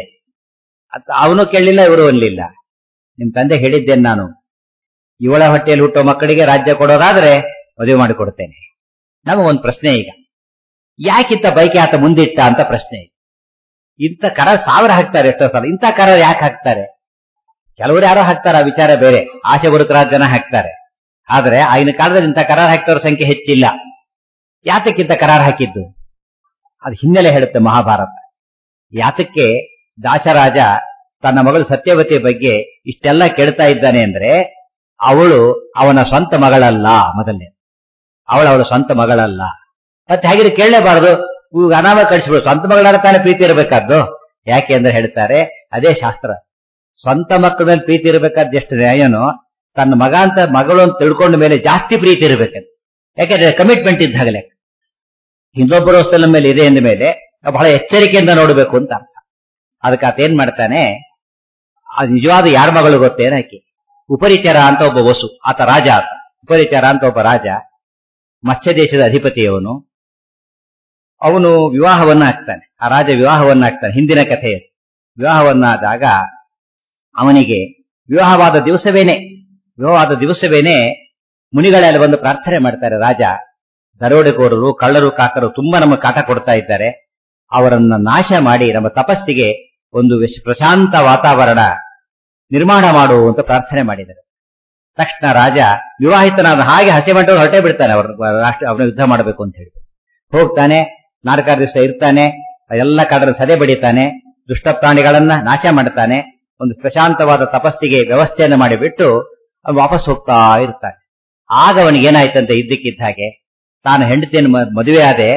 ಅವನು ಕೇಳಲಿಲ್ಲ ಇವರು ಅನ್ಲಿಲ್ಲ ನಿಮ್ ತಂದೆ ಹೇಳಿದ್ದೇನೆ ನಾನು ಇವಳ ಹೊಟ್ಟೆಯಲ್ಲಿ ಹುಟ್ಟೋ ಮಕ್ಕಳಿಗೆ ರಾಜ್ಯ ಕೊಡೋದಾದ್ರೆ ಮದುವೆ ಮಾಡಿಕೊಡ್ತೇನೆ ನಮಗೊಂದು ಪ್ರಶ್ನೆ ಈಗ ಯಾಕಿಂತ ಬೈಕೆ ಆತ ಮುಂದಿಟ್ಟ ಅಂತ ಪ್ರಶ್ನೆ ಇದೆ ಇಂಥ ಕರ ಸಾವಿರ ಹಾಕ್ತಾರೆ ಎಷ್ಟೋ ಸಲ ಇಂಥ ಕರ ಯಾಕೆ ಹಾಕ್ತಾರೆ ಕೆಲವರು ಯಾರೋ ಹಾಕ್ತಾರೆ ಆ ವಿಚಾರ ಬೇರೆ ಆಶೆ ಬರುತ್ತರಾದ ಜನ ಹಾಕ್ತಾರೆ ಆದ್ರೆ ಆಗಿನ ಕಾಲದಲ್ಲಿ ಇಂಥ ಕರಾರ್ ಹಾಕ್ತವ್ರ ಸಂಖ್ಯೆ ಹೆಚ್ಚಿಲ್ಲ ಯಾತಕ್ಕಿಂತ ಕರಾರ್ ಹಾಕಿದ್ದು ಅದು ಹಿನ್ನೆಲೆ ಹೇಳುತ್ತೆ ಮಹಾಭಾರತ ಯಾತಕ್ಕೆ ದಾಸರಾಜ ತನ್ನ ಮಗಳು ಸತ್ಯವತಿಯ ಬಗ್ಗೆ ಇಷ್ಟೆಲ್ಲ ಕೇಳ್ತಾ ಇದ್ದಾನೆ ಅಂದ್ರೆ ಅವಳು ಅವನ ಸ್ವಂತ ಮಗಳಲ್ಲ ಮೊದಲನೇ ಅವಳು ಅವಳ ಸ್ವಂತ ಮಗಳಲ್ಲ ಮತ್ತೆ ಹಾಗಿದ್ರೆ ಕೇಳಲೇಬಾರದು ಇವಾಗ ಅನಾಮ ಕಳಿಸ್ಬಿಡು ಸ್ವಂತ ಮಗಳಾರ ತಾನೇ ಪ್ರೀತಿ ಇರಬೇಕಾದ್ದು ಯಾಕೆ ಅಂದ್ರೆ ಹೇಳ್ತಾರೆ ಅದೇ ಶಾಸ್ತ್ರ ಸ್ವಂತ ಮಕ್ಕಳ ಮೇಲೆ ಪ್ರೀತಿ ಇರಬೇಕಾದ ಎಷ್ಟು ನ್ಯಾಯನೋ ತನ್ನ ಮಗ ಅಂತ ಮಗಳು ಅಂತ ತಿಳ್ಕೊಂಡ ಮೇಲೆ ಜಾಸ್ತಿ ಪ್ರೀತಿ ಇರಬೇಕಂತ ಯಾಕಂದ್ರೆ ಕಮಿಟ್ಮೆಂಟ್ ಇದ್ದಾಗಲೇ ಇನ್ನೊಬ್ಬರ ವಸ್ತು ನಮ್ಮ ಮೇಲೆ ಇದೆ ಎಂದ ಮೇಲೆ ನಾವು ಬಹಳ ಎಚ್ಚರಿಕೆಯಿಂದ ನೋಡಬೇಕು ಅಂತ ಅರ್ಥ ಅದಕ್ಕೆ ಆತ ಏನ್ ಮಾಡ್ತಾನೆ ಅದು ನಿಜವಾದ ಯಾರ ಮಗಳು ಗೊತ್ತೇನ ಆಕೆ ಉಪರಿಚರ ಅಂತ ಒಬ್ಬ ವಸು ಆತ ರಾಜ ಆತ ಉಪರಿಚರ ಅಂತ ಒಬ್ಬ ರಾಜ ಮತ್ಸ್ಯ ದೇಶದ ಅಧಿಪತಿಯವನು ಅವನು ವಿವಾಹವನ್ನ ಆಗ್ತಾನೆ ಆ ರಾಜ ವಿವಾಹವನ್ನ ಆಗ್ತಾನೆ ಹಿಂದಿನ ಕಥೆ ಇದು. ವಿವಾಹವನ್ನಾದಾಗ ಅವನಿಗೆ ವಿವಾಹವಾದ ದಿವಸವೇನೆ ವಿವಾಹವಾದ ದಿವಸವೇನೆ ಮುನಿಗಳೆಲ್ಲ ಬಂದು ಪ್ರಾರ್ಥನೆ ಮಾಡ್ತಾರೆ ರಾಜ ದರೋಡೆಕೋರರು ಕಳ್ಳರು ಕಾಕರು ತುಂಬಾ ನಮಗೆ ಕಾಟ ಕೊಡ್ತಾ ಇದ್ದಾರೆ ಅವರನ್ನ ನಾಶ ಮಾಡಿ ನಮ್ಮ ತಪಸ್ಸಿಗೆ ಒಂದು ವಿಶ್- ಪ್ರಶಾಂತ ವಾತಾವರಣ ನಿರ್ಮಾಣ ಮಾಡು ಅಂತ ಪ್ರಾರ್ಥನೆ ಮಾಡಿದ್ದಾರೆ ತಕ್ಷಣ ರಾಜ ವಿವಾಹಿತನಾದ ಹಾಗೆ ಹಸೆ ಮಂಟು ಹೊರಟೇ ಬಿಡ್ತಾನೆ ಅವ್ರ ರಾಷ್ಟ್ರ ಅವನ ಯುದ್ಧ ಮಾಡಬೇಕು ಅಂತ ಹೇಳಿ ಹೋಗ್ತಾನೆ ನಾಲ್ಕಾರು ದಿವಸ ಇರ್ತಾನೆ ಎಲ್ಲ ಕಡರ ಸದೆ ಬಡಿತಾನೆ ದುಷ್ಟ ಪ್ರಾಣಿಗಳನ್ನ ನಾಶ ಮಾಡ್ತಾನೆ ಒಂದು ಪ್ರಶಾಂತವಾದ ತಪಸ್ಸಿಗೆ ವ್ಯವಸ್ಥೆಯನ್ನು ಮಾಡಿಬಿಟ್ಟು ಅವನು ವಾಪಸ್ ಹೋಗ್ತಾ ಇರ್ತಾನೆ ಆಗ ಅವನಿಗೆ ಏನಾಯ್ತಂತೆ ಇದ್ದಕ್ಕಿದ್ದ ಹಾಗೆ ತಾನು ಹೆಂಡತಿಯನ್ನು ಮ- ಮದುವೆ ಆದೆ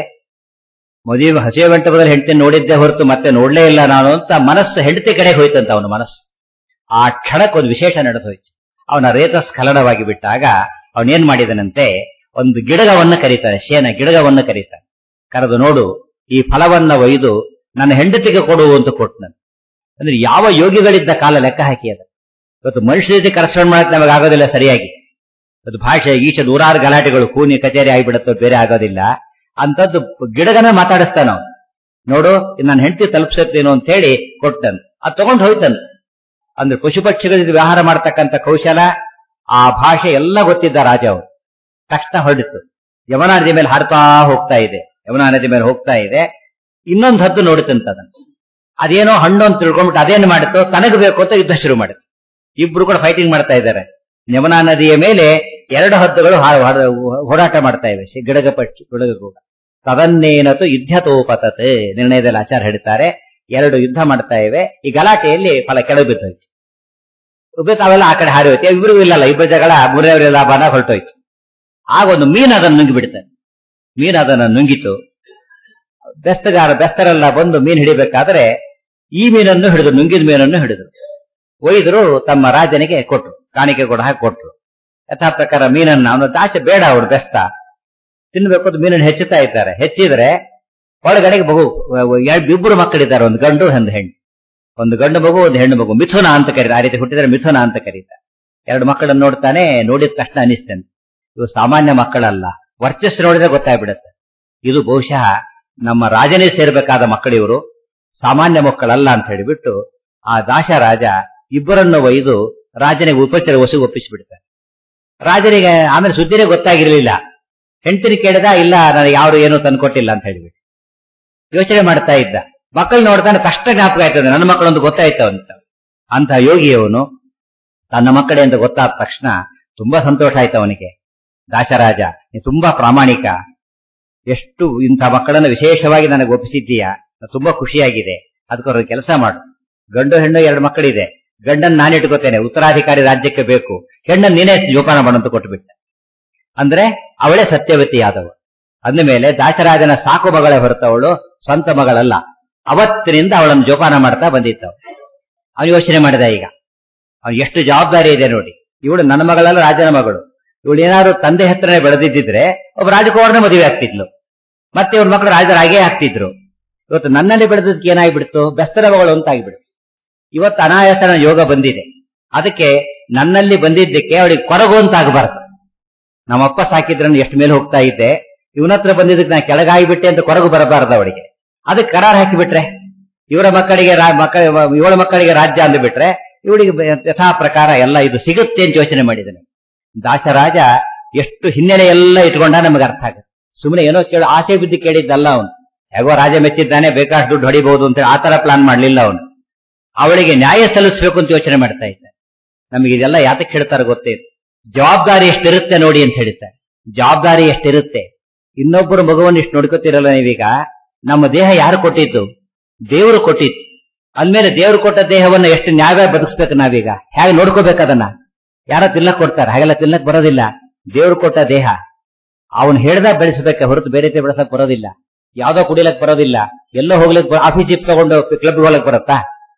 ಮದುವೆ ಹಸಿವೆ ಮಂಟಪದಲ್ಲಿ ಹೆಂಡತಿಯನ್ನು ನೋಡಿದ್ದೆ ಹೊರತು ಮತ್ತೆ ನೋಡ್ಲೇ ಇಲ್ಲ ನಾನು ಅಂತ ಮನಸ್ಸು ಹೆಂಡತಿ ಕಡೆ ಹೋಯ್ತಂತ ಅವನ ಮನಸ್ಸು ಆ ಕ್ಷಣಕ್ಕೆ ಒಂದು ವಿಶೇಷ ನಡೆದು ಹೋಯ್ತು ಅವನ ರೇತ ಸ್ಖಲನವಾಗಿ ಬಿಟ್ಟಾಗ ಅವನೇನ್ ಮಾಡಿದನಂತೆ ಒಂದು ಗಿಡಗವನ್ನ ಕರೀತಾನೆ ಶೇನ ಗಿಡಗವನ್ನ ಕರೀತಾನೆ ಕರೆದು ನೋಡು ಈ ಫಲವನ್ನ ಒಯ್ದು ನನ್ನ ಹೆಂಡತಿಗೆ ಕೊಡು ಅಂತ ಕೊಟ್ಟನು ಅಂದ್ರೆ ಯಾವ ಯೋಗಿಗಳಿದ್ದ ಕಾಲ ಲೆಕ್ಕ ಹಾಕಿ ಅದ ಇವತ್ತು ಮನುಷ್ಯ ಜೊತೆ ಕರೆಸ್ಪಾಂಡ್ ಮಾಡಕ್ ನಮಗೆ ಆಗೋದಿಲ್ಲ ಸರಿಯಾಗಿ ಅದು ಭಾಷೆ ಈಚೆ ನೂರಾರು ಗಲಾಟೆಗಳು ಕೂನಿ ಕಚೇರಿ ಆಗಿಬಿಡುತ್ತೋ ಬೇರೆ ಆಗೋದಿಲ್ಲ ಅಂತದ್ದು ಗಿಡಗನ ಮಾತಾಡಿಸ್ತಾನ ಅವ್ನು. ನೋಡು ಇದ್ ನನ್ನ ಹೆಂಡತಿ ತಲುಪಿಸುತ್ತೇನೋ ಅಂತ ಹೇಳಿ ಕೊಟ್ಟನು ಅದು ತಗೊಂಡು ಹೋಯ್ತನು ಅಂದ್ರೆ ಪಶು ಪಕ್ಷಿಗಳ ಜೊತೆ ವ್ಯವಹಾರ ಮಾಡ್ತಕ್ಕಂಥ ಕೌಶಲ ಆ ಭಾಷೆ ಎಲ್ಲ ಗೊತ್ತಿದ್ದ ರಾಜ ಅವರು ತಕ್ಷಣ ಹೊರಡಿತು ಯಮುನಾ ನದಿ ಮೇಲೆ ಹಾಡ್ತಾ ಹೋಗ್ತಾ ಇದೆ ಯಮುನಾ ನದಿ ಮೇಲೆ ಹೋಗ್ತಾ ಇದೆ ಇನ್ನೊಂದು ಹದ್ದು ನೋಡುತ್ತಂತ ಅದನ್ನ ಅದೇನೋ ಹಣ್ಣು ಅಂತ ತಿಳ್ಕೊಂಡ್ಬಿಟ್ಟು ಅದೇನು ಮಾಡಿತು ತನಗೆ ಬೇಕು ಅಂತ ಯುದ್ಧ ಶುರು ಮಾಡಿತು ಇಬ್ರು ಕೂಡ ಫೈಟಿಂಗ್ ಮಾಡ್ತಾ ಇದ್ದಾರೆ ಯಮುನಾ ನದಿಯ ಮೇಲೆ ಎರಡು ಹದ್ದುಗಳು ಹಾ- ಹಾ- ಹೋರಾಟ ಮಾಡ್ತಾ ಇವೆ ಶಿ- ಗಿಡಗ ಪಕ್ಷಿ ಗಿಡಗ ಕೂಡ ತದನ್ನೇನತು ಯುದ್ಧತೋಪತತೆ ನಿರ್ಣಯದಲ್ಲಿ ಆಚಾರ ಹೇಳ್ತಾರೆ ಎರಡು ಯುದ್ಧ ಮಾಡ್ತಾ ಇವೆ ಈ ಗಲಾಟೆಯಲ್ಲಿ ಫಲ ಕೆಳಗೆ ಬಿದ್ದೋಯ್ತು ಉಬ್ಬೆ ತಾವೆಲ್ಲ ಆ ಕಡೆ ಹಾರಿ ಹೋಯ್ತು ಇಬ್ರಿಗೂ ಇಲ್ಲಲ್ಲ ಇಬ್ಬರು ಜಗಳ ಮೂರನೇ ಲಾಭನ ಹೊರಟೋಯ್ತು ಆಗ ಒಂದು ಮೀನು ಅದನ್ನು ನುಂಗಿ ಬಿಡುತ್ತೆ ಮೀನು ಅದನ್ನು ನುಂಗಿತು ಬೆಸ್ತಗಾರ ಬೆಸ್ತರೆಲ್ಲ ಬಂದು ಮೀನು ಹಿಡಿಬೇಕಾದ್ರೆ ಈ ಮೀನನ್ನು ಹಿಡಿದು ನುಂಗಿದ ಮೀನನ್ನು ಹಿಡಿದ್ರು ಒಯ್ದರು ತಮ್ಮ ರಾಜನಿಗೆ ಕೊಟ್ರು ಕಾಣಿಕೆ ಕೂಡ ಹಾಕಿ ಕೊಟ್ರು ಯಥಾ ಪ್ರಕಾರ ಮೀನನ್ನ ಅವನು ಆಚೆ ಬೇಡ ಅವ್ರು ಬೆಸ್ತ ತಿನ್ಬೇಕು ಅಂತ ಮೀನನ್ನು ಹೆಚ್ಚುತ್ತಾ ಇದ್ದಾರೆ ಹೆಚ್ಚಿದ್ರೆ ಒಳಗಡೆಗೆ ಮಗು ಎರಡು ಇಬ್ಬರು ಮಕ್ಕಳಿದ್ದಾರೆ ಒಂದು ಗಂಡು ಒಂದು ಹೆಣ್ಣು ಒಂದು ಗಂಡು ಮಗು ಒಂದು ಹೆಣ್ಣು ಮಗು ಮಿಥುನ ಅಂತ ಕರೀತಾರೆ ಆ ರೀತಿ ಹುಟ್ಟಿದರೆ ಮಿಥುನ ಅಂತ ಕರೀತಾರೆ ಎರಡು ಮಕ್ಕಳನ್ನು ನೋಡ್ತಾನೆ ನೋಡಿದ ತಕ್ಷಣ ಅನಿಸ್ತೇನೆ ಇವು ಸಾಮಾನ್ಯ ಮಕ್ಕಳಲ್ಲ ವರ್ಚಸ್ಸು ನೋಡಿದ್ರೆ ಗೊತ್ತಾಗ್ಬಿಡುತ್ತೆ ಇದು ಬಹುಶಃ ನಮ್ಮ ರಾಜನೇ ಸೇರ್ಬೇಕಾದ ಮಕ್ಕಳಿವರು ಸಾಮಾನ್ಯ ಮಕ್ಕಳಲ್ಲ ಅಂತ ಹೇಳಿಬಿಟ್ಟು ಆ ದಾಶರಾಜ ಇಬ್ಬರನ್ನು ಒಯ್ದು ರಾಜನಿಗೆ ಉಪಚಾರ ವಸು ಒಪ್ಪಿಸಿಬಿಡ್ತಾರೆ ರಾಜನಿಗೆ ಆಮೇಲೆ ಸುದ್ದಿನೇ ಗೊತ್ತಾಗಿರ್ಲಿಲ್ಲ ಹೆಂಡತಿನ ಕೇಳಿದ ಇಲ್ಲ ನನಗೆ ಯಾರು ಏನು ತಂದ್ಕೊಟ್ಟಿಲ್ಲ ಅಂತ ಹೇಳಿಬಿಟ್ಟು ಯೋಚನೆ ಮಾಡ್ತಾ ಇದ್ದ ಮಕ್ಕಳು ನೋಡ್ತಾನೆ ಕಷ್ಟ ಜ್ಞಾಪಕ ಆಯ್ತದೆ ನನ್ನ ಮಕ್ಕಳೊಂದು ಗೊತ್ತಾಯ್ತು ಅಂತ ಅಂತ ಯೋಗಿಯವನು ತನ್ನ ಮಕ್ಕಳೇ ಅಂತ ಗೊತ್ತಾದ ತಕ್ಷಣ ತುಂಬಾ ಸಂತೋಷ ಆಯ್ತು ಅವನಿಗೆ ದಾಶರಾಜ ನೀ ತುಂಬಾ ಪ್ರಾಮಾಣಿಕ ಎಷ್ಟು ಇಂಥ ಮಕ್ಕಳನ್ನು ವಿಶೇಷವಾಗಿ ನನಗೆ ಒಪ್ಪಿಸಿದ್ದೀಯಾ ನನಗೆ ತುಂಬಾ ಖುಷಿಯಾಗಿದೆ ಅದಕ್ಕೋರ ಕೆಲಸ ಮಾಡು ಗಂಡು ಹೆಣ್ಣು ಎರಡು ಮಕ್ಕಳಿದೆ ಗಂಡನ್ ನಾನು ಇಟ್ಕೋತೇನೆ ಉತ್ತರಾಧಿಕಾರಿ ರಾಜ್ಯಕ್ಕೆ ಬೇಕು ಹೆಣ್ಣನ್ ನೀನೇ ಜೋಪಾನ ಮಾಡಂತ ಕೊಟ್ಟುಬಿಟ್ಟೆ ಅಂದ್ರೆ ಅವಳೇ ಸತ್ಯವತಿ ಆದವಳು ಅಂದ ಮೇಲೆ ದಾಸರಾಜನ ಸಾಕು ಮಗಳೇ ಹೊರತವಳು ಸ್ವಂತ ಮಗಳಲ್ಲ ಅವತ್ತಿನಿಂದ ಅವಳನ್ನು ಜೋಪಾನ ಮಾಡ್ತಾ ಬಂದಿತ್ತು ಅವನು ಯೋಚನೆ ಮಾಡಿದ ಈಗ ಅವನು ಎಷ್ಟು ಜವಾಬ್ದಾರಿ ಇದೆ ನೋಡಿ ಇವಳು ನನ್ನ ಮಗಳಲ್ಲ ರಾಜನ ಮಗಳು ಇವಳು ಏನಾದ್ರು ತಂದೆ ಹತ್ರನೇ ಬೆಳೆದಿದ್ದಿದ್ರೆ ಒಬ್ಬ ರಾಜಕುಮಾರನೇ ಮದುವೆ ಆಗ್ತಿದ್ಲು ಮತ್ತೆ ಇವ್ರ ಮಕ್ಕಳು ರಾಜರಾಗೇ ಆಗ್ತಿದ್ರು ಇವತ್ತು ನನ್ನಲ್ಲಿ ಬೆಳೆದದಕ್ಕೆ ಏನಾಗ್ಬಿಡ್ತು ಬೆಸ್ತರ ಮಗಳು ಅಂತ ಆಗ್ಬಿಡ್ತು ಇವತ್ತು ಅನಾಯಾಸನ ಯೋಗ ಬಂದಿದೆ ಅದಕ್ಕೆ ನನ್ನಲ್ಲಿ ಬಂದಿದ್ದಕ್ಕೆ ಅವಳಿಗೆ ಕೊರಗು ಅಂತ ಆಗಬಾರ್ದು ನಮ್ಮಪ್ಪ ಸಾಕಿದ್ರನ್ನು ಎಷ್ಟು ಮೇಲೆ ಹೋಗ್ತಾ ಇದ್ದೆ ಇವನ ಹತ್ರ ಬಂದಿದ್ದಕ್ಕೆ ನಾ ಕೆಳಗಾಗಿಬಿಟ್ಟೆ ಅಂತ ಕೊರಗು ಬರಬಾರ್ದು ಅವಳಿಗೆ ಅದಕ್ಕೆ ಕರಾರ್ ಹಾಕಿಬಿಟ್ರೆ ಇವರ ಮಕ್ಕಳಿಗೆ ರಾ- ಮಕ್ಕಳ ಇವಳ ಮಕ್ಕಳಿಗೆ ರಾಜ್ಯ ಅಂದ್ಬಿಟ್ರೆ ಇವಳಿಗೆ ಬ- ಯಥಾ ಪ್ರಕಾರ ಎಲ್ಲ ಇದು ಸಿಗುತ್ತೆ ಅಂತ ಯೋಚನೆ ಮಾಡಿದ್ದಾನೆ ದಾಸರಾಜ ಎಷ್ಟು ಹಿನ್ನೆಲೆ ಎಲ್ಲ ಇಟ್ಕೊಂಡ ನಮಗೆ ಅರ್ಥ ಆಗುತ್ತೆ ಸುಮ್ಮನೆ ಏನೋ ಕೇಳಿ ಆಸೆ ಬಿದ್ದು ಕೇಳಿದ್ದಲ್ಲ ಅವನು ಹೇಗೋ ರಾಜ ಮೆಚ್ಚಿದ್ದಾನೆ ಬೇಕಾಷ್ಟು ದುಡ್ಡು ಹೊಡಿಬಹುದು ಅಂತ ಆ ತರ ಪ್ಲಾನ್ ಮಾಡ್ಲಿಲ್ಲ ಅವನು ಅವಳಿಗೆ ನ್ಯಾಯ ಸಲ್ಲಿಸಬೇಕು ಅಂತ ಯೋಚನೆ ಮಾಡ್ತಾ ಇದ್ದ ನಮಗೆ ಇದೆಲ್ಲ ಯಾತಕ್ಕೆ ಹೇಳ್ತಾರೆ ಗೊತ್ತೇ ಜವಾಬ್ದಾರಿ ಎಷ್ಟಿರುತ್ತೆ ನೋಡಿ ಅಂತ ಹೇಳ್ತಾರೆ ಜವಾಬ್ದಾರಿ ಎಷ್ಟಿರುತ್ತೆ ಇನ್ನೊಬ್ಬರು ಮಗುವನ್ನು ಇಷ್ಟು ನೋಡ್ಕೋತಿರಲ್ಲ ನೀವೀಗ ನಮ್ಮ ದೇಹ ಯಾರು ಕೊಟ್ಟಿದ್ದು ದೇವರು ಕೊಟ್ಟಿದ್ದು ಅಂದ್ಮೇಲೆ ದೇವರು ಕೊಟ್ಟ ದೇಹವನ್ನ ಎಷ್ಟು ನ್ಯಾಯವಾಗಿ ಬದುಕಿಸ್ಬೇಕು ನಾವೀಗ ಹೇಗೆ ನೋಡ್ಕೋಬೇಕು ಅದನ್ನ ಯಾರೋ ತಿನ್ನಕ್ ಕೊಡ್ತಾರೆ ಹಾಗೆಲ್ಲ ತಿನ್ನಕ್ ಬರೋದಿಲ್ಲ ದೇವರು ಕೊಟ್ಟ ದೇಹ ಅವನು ಹೇಳ್ದಾಗ ಬೆಳೆಸಬೇಕೆ ಹೊರತು ಬೇರೆ ರೀತಿ ಬೆಳೆಸಕ್ ಬರೋದಿಲ್ಲ ಯಾವ್ದೋ ಕುಡಿಲಕ್ ಬರೋದಿಲ್ಲ ಎಲ್ಲೋ ಹೋಗ್ಲಿಕ್ ಆಫೀಸ್ ಜಿಪ್ ತಗೊಂಡು ಕ್ಲಬ್ ಹೋಗ್ಲಕ್ ಬರುತ್ತಾ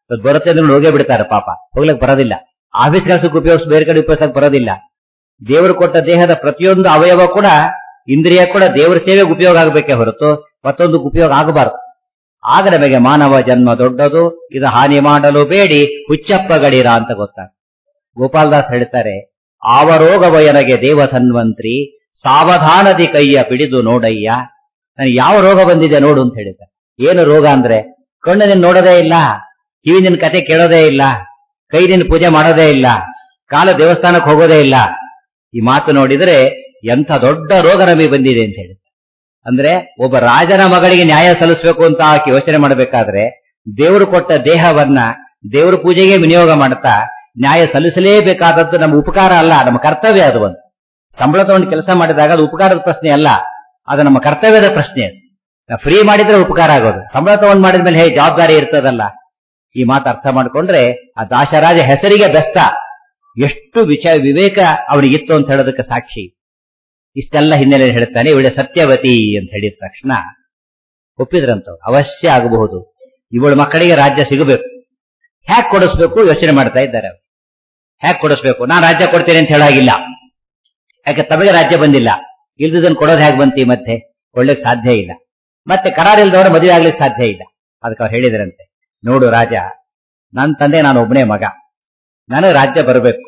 ಇವತ್ತು ಬರುತ್ತೆ ಅಂದ್ರೆ ಹೋಗೇ ಬಿಡ್ತಾರೆ ಪಾಪ ಹೋಗ್ಲಿಕ್ಕೆ ಬರೋದಿಲ್ಲ ಆಫೀಸ್ ಕೆಲಸಕ್ಕೆ ಉಪಯೋಗಿಸ್ ಬೇರೆ ಕಡೆ ಉಪಯೋಗಿಸಕ್ಕೆ ಬರೋದಿಲ್ಲ ದೇವರು ಕೊಟ್ಟ ದೇಹದ ಪ್ರತಿಯೊಂದು ಅವಯವ ಕೂಡ ಇಂದ್ರಿಯ ಕೂಡ ದೇವರ ಸೇವೆಗೆ ಉಪಯೋಗ ಆಗಬೇಕೇ ಹೊರತು ಮತ್ತೊಂದು ಉಪಯೋಗ ಆಗಬಾರದು ಆಗ ನಮಗೆ ಮಾನವ ಜನ್ಮ ದೊಡ್ಡದು ಇದು ಹಾನಿ ಮಾಡಲು ಬೇಡಿ ಹುಚ್ಚಪ್ಪ ಗಡೀರ ಅಂತ ಗೊತ್ತಾಗ ಗೋಪಾಲದಾಸ್ ಹೇಳ್ತಾರೆ ಆವರೋಗವ ಎನಗೆ ದೇವ ಸನ್ವಂತ್ರಿ ಸಾವಧಾನದಿ ಕೈಯ ಪಿಡಿದು ನೋಡಯ್ಯ ನನಗೆ ಯಾವ ರೋಗ ಬಂದಿದೆ ನೋಡು ಅಂತ ಹೇಳಿದ್ದಾರೆ ಏನು ರೋಗ ಅಂದ್ರೆ ಕಣ್ಣು ನಿನ್ ನೋಡೋದೇ ಇಲ್ಲ ಕಿವಿ ನಿನ್ ಕತೆ ಕೇಳೋದೇ ಇಲ್ಲ ಕೈ ನಿನ್ ಪೂಜೆ ಮಾಡೋದೇ ಇಲ್ಲ ಕಾಲ ದೇವಸ್ಥಾನಕ್ಕೆ ಹೋಗೋದೇ ಇಲ್ಲ ಈ ಮಾತು ನೋಡಿದ್ರೆ ಎಂಥ ದೊಡ್ಡ ರೋಗ ನಮಗೆ ಬಂದಿದೆ ಅಂತ ಹೇಳಿ ಅಂದ್ರೆ ಒಬ್ಬ ರಾಜನ ಮಗಳಿಗೆ ನ್ಯಾಯ ಸಲ್ಲಿಸಬೇಕು ಅಂತ ಆಕೆ ಯೋಚನೆ ಮಾಡಬೇಕಾದ್ರೆ ದೇವರು ಕೊಟ್ಟ ದೇಹವನ್ನ ದೇವರ ಪೂಜೆಗೆ ವಿನಿಯೋಗ ಮಾಡ್ತಾ ನ್ಯಾಯ ಸಲ್ಲಿಸಲೇಬೇಕಾದದ್ದು ನಮ್ಮ ಉಪಕಾರ ಅಲ್ಲ ನಮ್ಮ ಕರ್ತವ್ಯ ಅದು ಒಂದು ಸಂಬಳ ತಗೊಂಡು ಕೆಲಸ ಮಾಡಿದಾಗ ಅದು ಉಪಕಾರದ ಪ್ರಶ್ನೆ ಅಲ್ಲ ಅದು ನಮ್ಮ ಕರ್ತವ್ಯದ ಪ್ರಶ್ನೆ ಅದು ಫ್ರೀ ಮಾಡಿದ್ರೆ ಉಪಕಾರ ಆಗೋದು ಸಂಬಳ ತಗೊಂಡು ಮಾಡಿದ್ಮೇಲೆ ಹೇ ಜವಾಬ್ದಾರಿ ಇರ್ತದಲ್ಲ ಈ ಮಾತು ಅರ್ಥ ಮಾಡ್ಕೊಂಡ್ರೆ ಆ ದಾಶರಾಜ ಹೆಸರಿಗೆ ಬೆಸ್ತ ಎಷ್ಟು ವಿಚಾರ ವಿವೇಕ ಅವನಿಗಿತ್ತು ಅಂತ ಹೇಳೋದಕ್ಕೆ ಸಾಕ್ಷಿ ಇಷ್ಟೆಲ್ಲ ಹಿನ್ನೆಲೆ ಹೇಳ್ತಾನೆ ಇವಳೆ ಸತ್ಯವತಿ ಅಂತ ಹೇಳಿದ ತಕ್ಷಣ ಒಪ್ಪಿದ್ರಂತವ್ರು ಅವಶ್ಯ ಆಗಬಹುದು ಇವಳ ಮಕ್ಕಳಿಗೆ ರಾಜ್ಯ ಸಿಗಬೇಕು ಹ್ಯಾಕ್ ಕೊಡಿಸ್ಬೇಕು ಯೋಚನೆ ಮಾಡ್ತಾ ಇದ್ದಾರೆ ಅವರು ಹ್ಯಾಕ್ ಕೊಡಿಸ್ಬೇಕು ನಾನು ರಾಜ್ಯ ಕೊಡ್ತೇನೆ ಅಂತ ಹೇಳಾಗಿಲ್ಲ ಯಾಕೆ ತಮಗೆ ರಾಜ್ಯ ಬಂದಿಲ್ಲ ಇಲ್ದುದನ್ನು ಕೊಡೋದು ಹೇಗೆ ಬಂತಿ ಮತ್ತೆ ಕೊಡ್ಲಿಕ್ಕೆ ಸಾಧ್ಯ ಇಲ್ಲ ಮತ್ತೆ ಕರಾರ್ ಇಲ್ದವರು ಮದುವೆ ಆಗ್ಲಿಕ್ಕೆ ಸಾಧ್ಯ ಇಲ್ಲ ಅದಕ್ಕೆ ಅವ್ರು ಹೇಳಿದ್ರಂತೆ ನೋಡು ರಾಜ ನನ್ನ ತಂದೆ ನಾನು ಒಬ್ಬನೇ ಮಗ ನನಗೆ ರಾಜ್ಯ ಬರಬೇಕು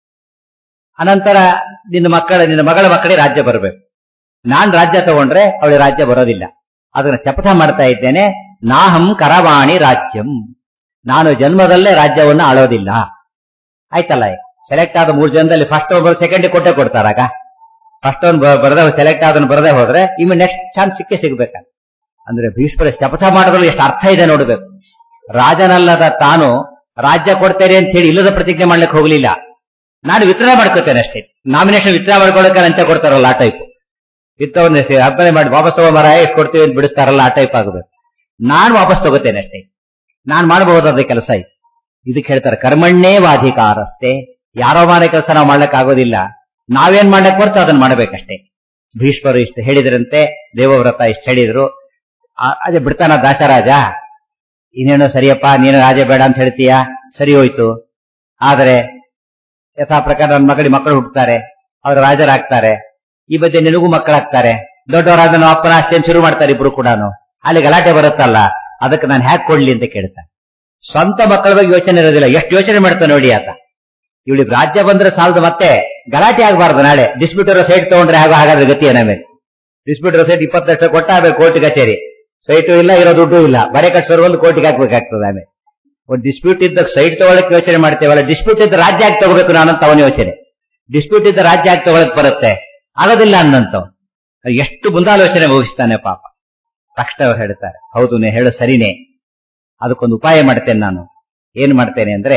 ಅನಂತರ ನಿನ್ನ ಮಕ್ಕಳ ನಿನ್ನ ಮಗಳ ಮಕ್ಕಳಿಗೆ ರಾಜ್ಯ ಬರಬೇಕು ನಾನ್ ರಾಜ್ಯ ತಗೊಂಡ್ರೆ ಅವಳಿಗೆ ರಾಜ್ಯ ಬರೋದಿಲ್ಲ ಅದನ್ನ ಶಪಥ ಮಾಡ್ತಾ ಇದ್ದೇನೆ ನಾಹಂ ಕರವಾಣಿ ರಾಜ್ಯಂ ನಾನು ಜನ್ಮದಲ್ಲೇ ರಾಜ್ಯವನ್ನ ಆಳೋದಿಲ್ಲ ಆಯ್ತಲ್ಲ ಸೆಲೆಕ್ಟ್ ಆದ ಮೂರು ಜನದಲ್ಲಿ ಫಸ್ಟ್ ಒಬ್ಬರು ಸೆಕೆಂಡ್ ಕೊಟ್ಟೆ ಕೊಡ್ತಾರಾಗ ಫಸ್ಟ್ ಅವ್ನು ಬರದೆ ಸೆಲೆಕ್ಟ್ ಆದನು ಬರದೆ ಹೋದ್ರೆ ಇನ್ನು ನೆಕ್ಸ್ಟ್ ಚಾನ್ಸ್ ಸಿಕ್ಕೇ ಸಿಗ್ಬೇಕ ಅಂದ್ರೆ ಭೀಷ್ಮರ ಶಪಥ ಮಾಡೋದ್ರಲ್ಲಿ ಎಷ್ಟು ಅರ್ಥ ಇದೆ ನೋಡ್ಬೇಕು ರಾಜನಲ್ಲದ ತಾನು ರಾಜ್ಯ ಕೊಡ್ತೇನೆ ಅಂತ ಹೇಳಿ ಇಲ್ಲದ ಪ್ರತಿಜ್ಞೆ ಮಾಡ್ಲಿಕ್ಕೆ ಹೋಗ್ಲಿಲ್ಲ ನಾನು ವಿತರಣೆ ಮಾಡ್ಕೋತೇನೆ ಅಷ್ಟೇ ನಾಮಿನೇಷನ್ ವಿತರಣೆ ಮಾಡ್ಕೊಳ್ಳೋಕೆ ಲಂಚ ಕೊಡ್ತಾರಲ್ಲ ಆ ಟೈಪ್ ಇತ್ತವನ್ನ ಅರ್ಪಣೆ ಮಾಡಿ ವಾಪಸ್ ತಗೊಂಬರ ಎಷ್ಟು ಕೊಡ್ತೀವಿ ಅಂತ ಬಿಡಿಸ್ತಾರಲ್ಲ ಆ ಟೈಪ್ ಆಗಬೇಕು ನಾನು ವಾಪಸ್ ತಗೋತೇನೆ ಅಷ್ಟೇ ನಾನ್ ಮಾಡಬಹುದಾದ ಕೆಲಸ ಇದು ಇದಕ್ಕೆ ಹೇಳ್ತಾರೆ ಕರ್ಮಣ್ಣೇ ವಾಧಿಕಾರಸ್ತೆ ಯಾರೋ ಮಾಡೋ ಕೆಲಸ ನಾವು ಮಾಡ್ಲಿಕ್ಕೆ ಆಗೋದಿಲ್ಲ ನಾವೇನ್ ಮಾಡ್ಲಿಕ್ಕೆ ಬರ್ತೋ ಅದನ್ನ ಮಾಡ್ಬೇಕಷ್ಟೇ ಭೀಷ್ಮರು ಇಷ್ಟು ಹೇಳಿದ್ರಂತೆ ದೇವವ್ರತ ಇಷ್ಟು ಹೇಳಿದ್ರು ಆ- ಅದೇ ಬಿಡ್ತಾನ ದಾಸರಾಜ ಇನ್ನೇನೋ ಸರಿಯಪ್ಪ ನೀನು ರಾಜ ಬೇಡ ಅಂತ ಹೇಳ್ತೀಯಾ ಸರಿ ಹೋಯ್ತು ಆದ್ರೆ ಯಥಾ ಪ್ರಕಾರ ನನ್ನ ಮಗಳಿಗೆ ಮಕ್ಕಳು ಹುಟ್ಟುತ್ತಾರೆ ಅವರು ರಾಜರಾಗ್ತಾರೆ ಈ ಮಧ್ಯೆ ನಿನಗೂ ಮಕ್ಕಳಾಗ್ತಾರೆ ದೊಡ್ಡವರಾದ ನಮ್ಮ ಅಪ್ಪನ ಅಷ್ಟೇನು ಶುರು ಮಾಡ್ತಾರೆ ಇಬ್ರು ಕೂಡ ಅಲ್ಲಿ ಗಲಾಟೆ ಬರುತ್ತಲ್ಲ ಅದಕ್ಕೆ ನಾನು ಹ್ಯಾಕ್ ಕೊಡ್ಲಿ ಅಂತ ಕೇಳ್ತಾನೆ ಸ್ವಂತ ಮಕ್ಕಳ ಬಗ್ಗೆ ಯೋಚನೆ ಇರೋದಿಲ್ಲ ಎಷ್ಟು ಯೋಚನೆ ಮಾಡ್ತಾನೆ ನೋಡಿ ಆತ ಇವಳಿಗೆ ರಾಜ್ಯ ಬಂದ್ರೆ ಸಾಲದು ಮತ್ತೆ ಗಲಾಟೆ ಆಗಬಾರ್ದು ನಾಳೆ ಡಿಸ್ಪ್ಯೂಟರ್ ಸೈಟ್ ತಗೊಂಡ್ರೆ ಆಗ ಹಾಗಾದ್ರೆ ಗತಿ ಏನಾಮೇಲೆ ಡಿಸ್ಪ್ಯೂಟರ್ ಸೈಟ್ ಇಪ್ಪತ್ತು ಲಕ್ಷ ಕೊಟ್ಟ ಆಮೇಲೆ ಕೋರ್ಟ್ ಕಚೇರಿ ಸೈಟು ಇಲ್ಲ ಇರೋ ದುಡ್ಡು ಇಲ್ಲ ಬರೆ ಕಟ್ಸೋರು ಒಂದು ಕೋಟಿಗೆ ಹಾಕ್ಬೇಕಾಗ್ತದೆ ಆಮೇಲೆ ಒಂದು ಡಿಸ್ಪ್ಯೂಟ್ ಇದ್ದಾಗ ಸೈಟ್ ತಗೊಳಕ್ ಯೋಚನೆ ಮಾಡ್ತೇವಲ್ಲ ಡಿಸ್ಪ್ಯೂಟ್ ಇದ್ದ ರಾಜ್ಯ ಆಗಿ ತಗೋಬೇಕು ನಾನು ಅಂತ ಅವನ ಯೋಚನೆ ಡಿಸ್ಪ್ಯೂಟ್ ಇದ್ದ ರಾಜ್ಯ ಆಗಿ ತಗೊಳಕ್ ಬರುತ್ತೆ ಆಗೋದಿಲ್ಲ ಅನ್ನಂತವ್ ಎಷ್ಟು ಮುಂದಾಲೋಚನೆ ವಹಿಸ್ತಾನೆ ಪಾಪ ತಕ್ಷಣ ಅವ್ರು ಹೇಳ್ತಾರೆ ಹೌದು ನೀ ಹೇಳು ಸರಿನೇ ಅದಕ್ಕೊಂದು ಉಪಾಯ ಮಾಡ್ತೇನೆ ನಾನು ಏನ್ ಮಾಡ್ತೇನೆ ಅಂದ್ರೆ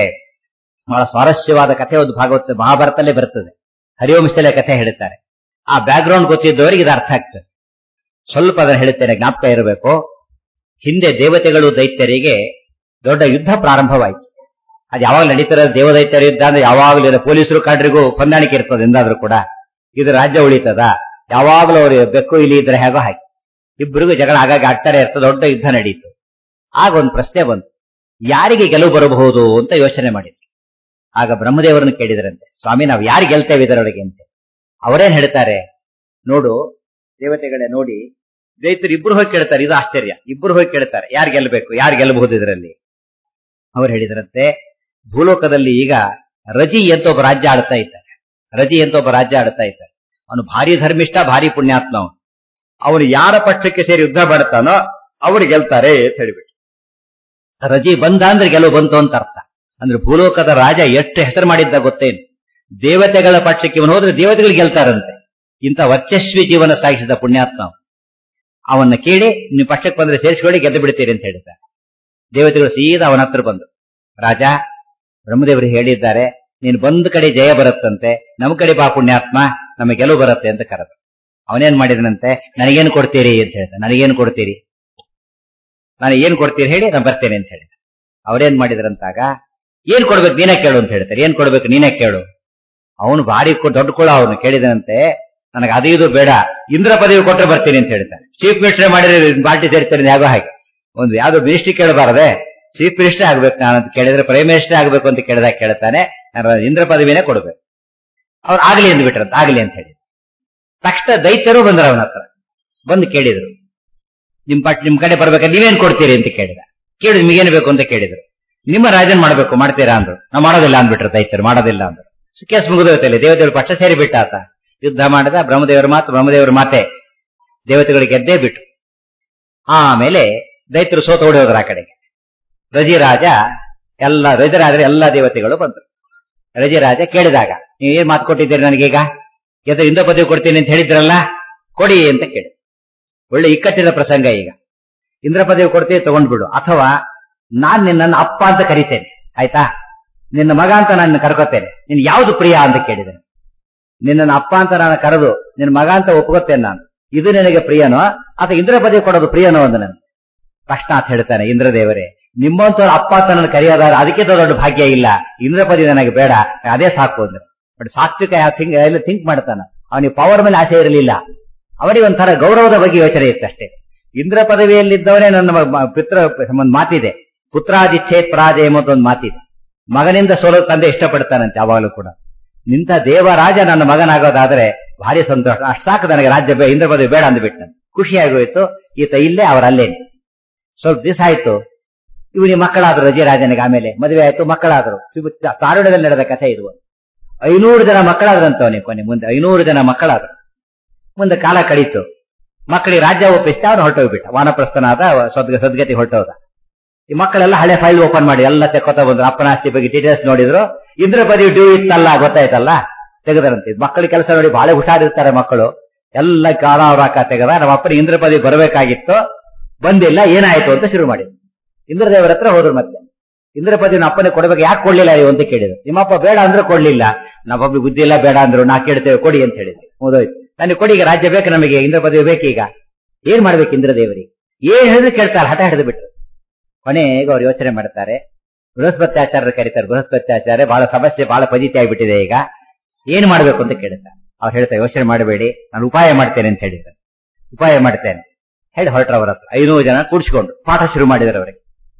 ಬಹಳ ಸ್ವಾರಸ್ಯವಾದ ಕಥೆ ಒಂದು ಭಾಗವತ ಮಹಾಭಾರತಲ್ಲೇ ಬರ್ತದೆ ಹರಿವಂಶದಲ್ಲೇ ಕಥೆ ಹೇಳ್ತಾರೆ ಆ ಬ್ಯಾಕ್ ಗ್ರೌಂಡ್ ಗೊತ್ತಿದ್ದವರಿಗೆ ಇದು ಅರ್ಥ ಆಗ್ತದೆ ಸ್ವಲ್ಪ ಅದನ್ನು ಹೇಳ್ತೇನೆ ಜ್ಞಾಪಕ ಇರಬೇಕು ಹಿಂದೆ ದೇವತೆಗಳು ದೈತ್ಯರಿಗೆ ದೊಡ್ಡ ಯುದ್ಧ ಪ್ರಾರಂಭವಾಯಿತು ಅದು ಯಾವಾಗ ನಡೀತಾರೆ ದೇವದೈತ್ಯರ ಯುದ್ಧ ಅಂದ್ರೆ ಯಾವಾಗಲೂ ಇದೆ. ಪೊಲೀಸರು ಕಾಡ್ರಿಗೂ ಹೊಂದಾಣಿಕೆ ಇರ್ತದೆ ಎಂದಾದ್ರೂ ಕೂಡ ಇದು ರಾಜ್ಯ ಉಳಿತದ ಯಾವಾಗಲೂ ಅವರು ಬೆಕ್ಕು ಇಲ್ಲಿ ಇದ್ರೆ ಹೇಗೋ ಹಾಕಿ ಇಬ್ಬರಿಗೂ ಜಗಳ ಆಗಾಗ ಆಗ್ತಾರೆ ಇರ್ತದೆ ದೊಡ್ಡ ಯುದ್ಧ ನಡೀತು ಆಗ ಒಂದು ಪ್ರಶ್ನೆ ಬಂತು ಯಾರಿಗೆ ಗೆಲುವು ಬರಬಹುದು ಅಂತ ಯೋಚನೆ ಮಾಡಿದ್ರು ಆಗ ಬ್ರಹ್ಮದೇವರನ್ನು ಕೇಳಿದ್ರಂತೆ ಸ್ವಾಮಿ ನಾವು ಯಾರು ಗೆಲ್ತೇವೆ ಇದರೊಳಗೆ ಅಂತ ಅವರೇನ್ ಹೇಳ್ತಾರೆ ನೋಡು ದೇವತೆಗಳೇ ನೋಡಿ ದೈತ್ಯರು ಇಬ್ರು ಹೋಗಿ ಕೇಳ್ತಾರೆ ಇದು ಆಶ್ಚರ್ಯ ಇಬ್ರು ಹೋಗಿ ಕೇಳ್ತಾರೆ ಯಾರು ಗೆಲ್ಲಬೇಕು ಯಾರು ಗೆಲ್ಲಬಹುದು ಇದರಲ್ಲಿ ಅವ್ರು ಹೇಳಿದ್ರಂತೆ ಭೂಲೋಕದಲ್ಲಿ ಈಗ ರಜಿ ಅಂತ ಒಬ್ಬ ರಾಜ್ಯ ಆಡ್ತಾ ಇದ್ದಾರೆ ರಜಿ ಅಂತ ಒಬ್ಬ ರಾಜ್ಯ ಆಡ್ತಾ ಇದ್ದಾರೆ ಅವನು ಭಾರಿ ಧರ್ಮಿಷ್ಠ ಭಾರಿ ಪುಣ್ಯಾತ್ಮ ಅವನು ಅವನು ಯಾರ ಪಕ್ಷಕ್ಕೆ ಸೇರಿ ಯುದ್ಧ ಮಾಡ್ತಾನೋ ಅವ್ರು ಗೆಲ್ತಾರೆ ಅಂತ ಹೇಳ್ಬಿಟ್ಟು ರಜಿ ಬಂದ ಅಂದ್ರೆ ಗೆಲುವು ಬಂತು ಅಂತ ಅರ್ಥ ಅಂದ್ರೆ ಭೂಲೋಕದ ರಾಜ ಎಷ್ಟು ಹೆಸರು ಮಾಡಿದ್ದ ಗೊತ್ತೇನು ದೇವತೆಗಳ ಪಕ್ಷಕ್ಕೆ ಇವನು ಹೋದ್ರೆ ದೇವತೆಗಳು ಗೆಲ್ತಾರಂತೆ ಇಂಥ ವರ್ಚಸ್ವಿ ಜೀವನ ಸಾಗಿಸಿದ ಪುಣ್ಯಾತ್ಮ ಅವನು. ಅವನ್ನ ಕೇಳಿ ನೀವು ಪಕ್ಷಕ್ಕೆ ಬಂದ್ರೆ ಸೇರಿಸಿಕೊಳ್ಳಿ ಗೆದ್ದು ಬಿಡ್ತೀರಿ ಅಂತ ಹೇಳ್ತಾರೆ ದೇವತೆಗಳು ಸೀದಾ ಅವನ ಹತ್ರ ಬಂದು ರಾಜ ಬ್ರಹ್ಮದೇವರು ಹೇಳಿದ್ದಾರೆ ನೀನು ಬಂದ ಕಡೆ ಜಯ ಬರುತ್ತಂತೆ ನಮ್ಮ ಕಡೆ ಬಾ ಪುಣ್ಯಾತ್ಮ ನಮಗೆ ಗೆಲುವು ಬರುತ್ತೆ ಅಂತ ಕರೆದ ಅವನೇನ್ ಮಾಡಿದನಂತೆ ನನಗೇನು ಕೊಡ್ತೀರಿ ಅಂತ ಹೇಳ್ದ ನನಗೇನು ಕೊಡ್ತೀರಿ ನಾನು ಏನ್ ಕೊಡ್ತೀರಿ ಹೇಳಿ ನಾನು ಬರ್ತೇನೆ ಅಂತ ಹೇಳಿದ ಅವ್ರೇನ್ ಮಾಡಿದ್ರಂತಾಗ ಏನ್ ಕೊಡ್ಬೇಕು ನೀನೇ ಕೇಳು ಅಂತ ಹೇಳ್ತಾರೆ ಏನ್ ಕೊಡ್ಬೇಕು ನೀನೇ ಕೇಳು ಅವನು ಭಾರಿ ಕೊ- ದೊಡ್ಡ ಕುಳ ಅವನು ಕೇಳಿದನಂತೆ ನನಗೆ ಅದು ಇದು ಬೇಡ ಇಂದ್ರ ಪದವಿ ಕೊಟ್ಟರೆ ಬರ್ತೀನಿ ಅಂತ ಹೇಳ್ತಾನೆ ಚೀಫ್ ಮಿನಿಸ್ಟರ್ ಮಾಡಿದ್ರೆ ಪಾರ್ಟಿ ಸೇರ್ತಾರೆ ಯಾಗೋ ಹಾಗೆ ಒಂದು ಯಾವ್ದೋ ಮಿನಿಸ್ಟ್ರಿ ಕೇಳಬಾರದೆ ಚೀಫ್ ಮಿನಿಸ್ಟರ್ ಆಗ್ಬೇಕು ನಾನು ಅಂತ ಕೇಳಿದ್ರೆ ಪ್ರೈಮ್ ಮಿನಿಸ್ಟರ್ ಆಗ್ಬೇಕು ಅಂತ ಕೇಳಿದಾಗ ಕೇಳ್ತಾನೆ ನಾನು ಇಂದ್ರ ಪದವಿನೇ ಕೊಡ್ಬೇಕು ಅವ್ರು ಆಗ್ಲಿ ಅಂದ್ಬಿಟ್ರಂತ ಆಗ್ಲಿ ಅಂತ ಹೇಳಿ ತಕ್ಷಣ ದೈತ್ಯರು ಬಂದ್ರು ಅವನ ಹತ್ರ ಬಂದು ಕೇಳಿದ್ರು ನಿಮ್ ಪಟ್ ನಿಮ್ ಕಡೆ ಬರ್ಬೇಕಾದ್ರೆ ನೀವೇನ್ ಕೊಡ್ತೀರಿ ಅಂತ ಕೇಳಿದ ಕೇಳಿದ್ ನಿಮಗೇನು ಬೇಕು ಅಂತ ಕೇಳಿದ್ರು ನಿಮ್ಮ ರಾಜನ್ ಮಾಡ್ಬೇಕು ಮಾಡ್ತೀರಾ ಅಂದ್ರು ನಾವು ಮಾಡೋದಿಲ್ಲ ಅಂದ್ಬಿಟ್ರು ದೈತ್ಯರು ಮಾಡೋದಿಲ್ಲ ಅಂದ್ರು ಸೊ ಕೇಸ್ ಮುಗಿದೋಯ್ತಲ್ಲ ದೇವತೆಗಳು ಪಕ್ಷ ಸೇರಿ ಬಿಟ್ಟ ಆತ ಯುದ್ಧ ಮಾಡಿದ ಬ್ರಹ್ಮದೇವರ ಮಾತು ಬ್ರಹ್ಮದೇವರ ಮಾತೆ ದೇವತೆಗಳಿಗೆ ಗೆದ್ದೇ ಬಿಟ್ಟು ಆಮೇಲೆ ದೈತ್ಯರು ಸೋತ ಓಡಿ ಹೋದ್ರು ಆ ಕಡೆಗೆ ರಜಿರಾಜ ಎಲ್ಲ ರಜರಾದ್ರೆ ಎಲ್ಲಾ ದೇವತೆಗಳು ಬಂದ್ರು ರಜಿರಾಜ ಕೇಳಿದಾಗ ನೀವು ಏನ್ ಮಾತು ಕೊಟ್ಟಿದ್ದೀರಿ ನನಗೀಗ ಗೆದ್ದ ಇಂದ್ರ ಪದವಿ ಕೊಡ್ತೀನಿ ಅಂತ ಹೇಳಿದ್ರಲ್ಲ ಕೊಡಿ ಅಂತ ಕೇಳಿ ಒಳ್ಳೆ ಇಕ್ಕಟ್ಟಿನ ಪ್ರಸಂಗ ಈಗ ಇಂದ್ರ ಪದವಿ ಕೊಡ್ತೀವಿ ತಗೊಂಡ್ಬಿಡು ಅಥವಾ ನಾನ್ ನಿನ್ನನ್ನು ಅಪ್ಪ ಅಂತ ಕರಿತೇನೆ ಆಯ್ತಾ ನಿನ್ನ ಮಗ ಅಂತ ನಾನು ಕರ್ಕೋತೇನೆ ನಿನ್ ಯಾವ್ದು ಪ್ರಿಯ ಅಂತ ಕೇಳಿದ್ದೇನೆ ನಿನ್ನನ್ನು ಅಪ್ಪ ಅಂತ ನಾನು ಕರೆದು ನಿನ್ನ ಮಗ ಅಂತ ಒಪ್ಕೋತೇನೆ ನಾನು ಇದು ನಿನಗೆ ಪ್ರಿಯನೋ ಅಥವಾ ಇಂದ್ರ ಪದವಿ ಕೊಡೋದು ಪ್ರಿಯನೋ ಅಂದ ನಾನು ತಕ್ಷಣ ಹೇಳ್ತಾನೆ ಇಂದ್ರದೇವರೇ ನಿಮ್ಮಂತವ್ರ ಅಪ್ಪ ಅಂತ ನನ್ನ ಕರೆಯೋದಾದ್ರೆ ಅದಕ್ಕೆ ದೊಡ್ಡ ಭಾಗ್ಯ ಇಲ್ಲ ಇಂದ್ರ ಪದವಿ ನನಗೆ ಬೇಡ ಅದೇ ಸಾಕು ಅಂದ್ರೆ ಬಟ್ ಸಾತ್ವಿಕ ಥಿಂಕ್ ಎಲ್ಲ ಥಿಂಕ್ ಮಾಡ್ತಾನ ಅವನಿಗೆ ಪವರ್ ಮೇಲೆ ಆಸೆ ಇರಲಿಲ್ಲ ಅವನಿಗೆ ಒಂಥರ ಗೌರವದ ಬಗ್ಗೆ ಯೋಚನೆ ಇತ್ತಷ್ಟೇ ಇಂದ್ರ ಪದವಿಯಲ್ಲಿದ್ದವನೇ ನನ್ನ ಮ- ಮ- ಪಿತ್ರ ಒಂದು ಮಾತಿದೆ ಪುತ್ರಾದಿಚ್ಛೇತ್ ಪರಾಜಯ ಎಂಬ ಒಂದು ಮಾತಿದೆ ಮಗನಿಂದ ಸೋಲೋ ತಂದೆ ಇಷ್ಟಪಡ್ತಾನಂತೆ ಯಾವಾಗಲೂ ಕೂಡ ನಿಂತ ದೇವರಾಜ ನನ್ನ ಮಗನಾಗೋದಾದ್ರೆ ಭಾರಿ ಸಂತೋಷ ಅಷ್ಟು ಸಾಕು ನನಗೆ ರಾಜ್ಯ ಬೇ ಇಂದ್ರ ಪದವಿ ಬೇಡ ಅಂದ್ಬಿಟ್ಟು ನಾನು ಖುಷಿಯಾಗೋಯ್ತು ಈತ ಇಲ್ಲೇ ಅವರ ಅಲ್ಲೇನೆ ಸ್ವಲ್ಪ ದಿವಸ ಆಯ್ತು ಇವನಿಗೆ ಮಕ್ಕಳಾದ್ರು ರಜರಾಜನಿಗೆ ಆಮೇಲೆ ಮದುವೆ ಆಯ್ತು ಮಕ್ಕಳಾದ್ರು ಇವು- ತಾರುಣ್ಯದಲ್ಲಿ ನಡೆದ ಕಥೆ ಇದು ಐನೂರು ಜನ ಮಕ್ಕಳಾದ್ರಂತವನಿಗೆ ಕೊನೆ ಮುಂದೆ ಐನೂರು ಜನ ಮಕ್ಕಳಾದ್ರು ಮುಂದೆ ಕಾಲ ಕಳೀತು ಮಕ್ಕಳಿಗೆ ರಾಜ್ಯ ಒಪ್ಪಿಸ್ತಾ ಅವನು ಹೊರಟೋಗ್ಬಿಟ್ಟ ವಾನಪ್ರಸ್ಥನಾದ ಸದ್ಗ ಸದ್ಗತಿ ಹೊರಟೋದ ಈ ಮಕ್ಕಳೆಲ್ಲ ಹಳೆ ಫೈಲ್ ಓಪನ್ ಮಾಡಿ ಎಲ್ಲ ತೆಕ್ಕೋತಾ ಬಂದ್ರು ಅಪ್ಪನ ಆಸ್ತಿ ಬಗ್ಗೆ ಡೀಟೇಲ್ಸ್ ನೋಡಿದ್ರು ಇಂದ್ರ ಪದವಿ ಡ್ಯೂ ಇತ್ತಲ್ಲ ಗೊತ್ತಾಯ್ತಲ್ಲ ತೆಗೆದರಂತೆ ಮಕ್ಕಳ ಕೆಲಸ ನೋಡಿ ಬಹಳ ಹುಷಾರಿರ್ತಾರೆ ಮಕ್ಕಳು ಎಲ್ಲ ಕಾಲ ಅವರಾಕ ತೆಗೆದ ನಮ್ಮ ಅಪ್ಪನಿಗೆ ಇಂದ್ರ ಪದವಿ ಬರಬೇಕಾಗಿತ್ತು ಬಂದಿಲ್ಲ ಏನಾಯ್ತು ಅಂತ ಶುರು ಮಾಡಿ ಇಂದ್ರದೇವರ ಹತ್ರ ಹೋದ್ರು ಮತ್ತೆ ಇಂದ್ರ ಪದವಿನ ಅಪ್ಪನಿಗೆ ಕೊಡ್ಬೇಕು ಯಾಕೆ ಕೊಡ್ಲಿಲ್ಲ ನೀವು ಅಂತ ಕೇಳಿದ್ರು ನಿಮ್ಮಪ್ಪ ಬೇಡ ಅಂದ್ರೆ ಕೊಡ್ಲಿಲ್ಲ ನಮ್ಮಪ್ಪ ಬುದ್ಧಿ ಇಲ್ಲ ಬೇಡ ಅಂದ್ರು ನಾ ಕೇಳ್ತೇವೆ ಕೊಡಿ ಅಂತ ಹೇಳಿದ್ವಿ ಮುಗಿದೋಯ್ತು ನನಗೆ ಕೊಡಿ ಈಗ ರಾಜ್ಯ ಬೇಕು ನಮಗೆ ಇಂದ್ರ ಪದವಿ ಬೇಕೀಗ ಏನ್ ಮಾಡ್ಬೇಕು ಇಂದ್ರದೇವರಿಗೆ ಏನ್ ಹೇಳಿದ್ರು ಕೇಳ್ತಾರೆ ಹಠ ಹಿಡಿದು ಬಿಟ್ರು ಕೊನೆಗೆ ಅವ್ರು ಯೋಚನೆ ಮಾಡ್ತಾರೆ ಬೃಹಸ್ಪತ್ಯಾಚಾರ್ಯರು ಕರೀತಾರೆ ಬೃಹಸ್ಪತ್ಯಾಚಾರ್ಯ ಬಹಳ ಸಮಸ್ಯೆ ಬಹಳ ಪಜಿತಿ ಆಗಿಬಿಟ್ಟಿದೆ ಈಗ ಏನ್ ಮಾಡ್ಬೇಕು ಅಂತ ಕೇಳ್ತಾರೆ ಅವ್ರು ಹೇಳ್ತಾರೆ ಯೋಚನೆ ಮಾಡಬೇಡಿ ನಾನು ಉಪಾಯ ಮಾಡ್ತೇನೆ ಅಂತ ಹೇಳಿದ್ದಾರೆ ಉಪಾಯ ಮಾಡ್ತೇನೆ ಹೇಳಿ ಹೊರಟ್ರ ಅವರ ಹತ್ರ ಐನೂರು ಜನ ಕೂಡಿಸಿಕೊಂಡು ಪಾಠ ಶುರು ಮಾಡಿದ್ದಾರೆ ಅವರಿಗೆ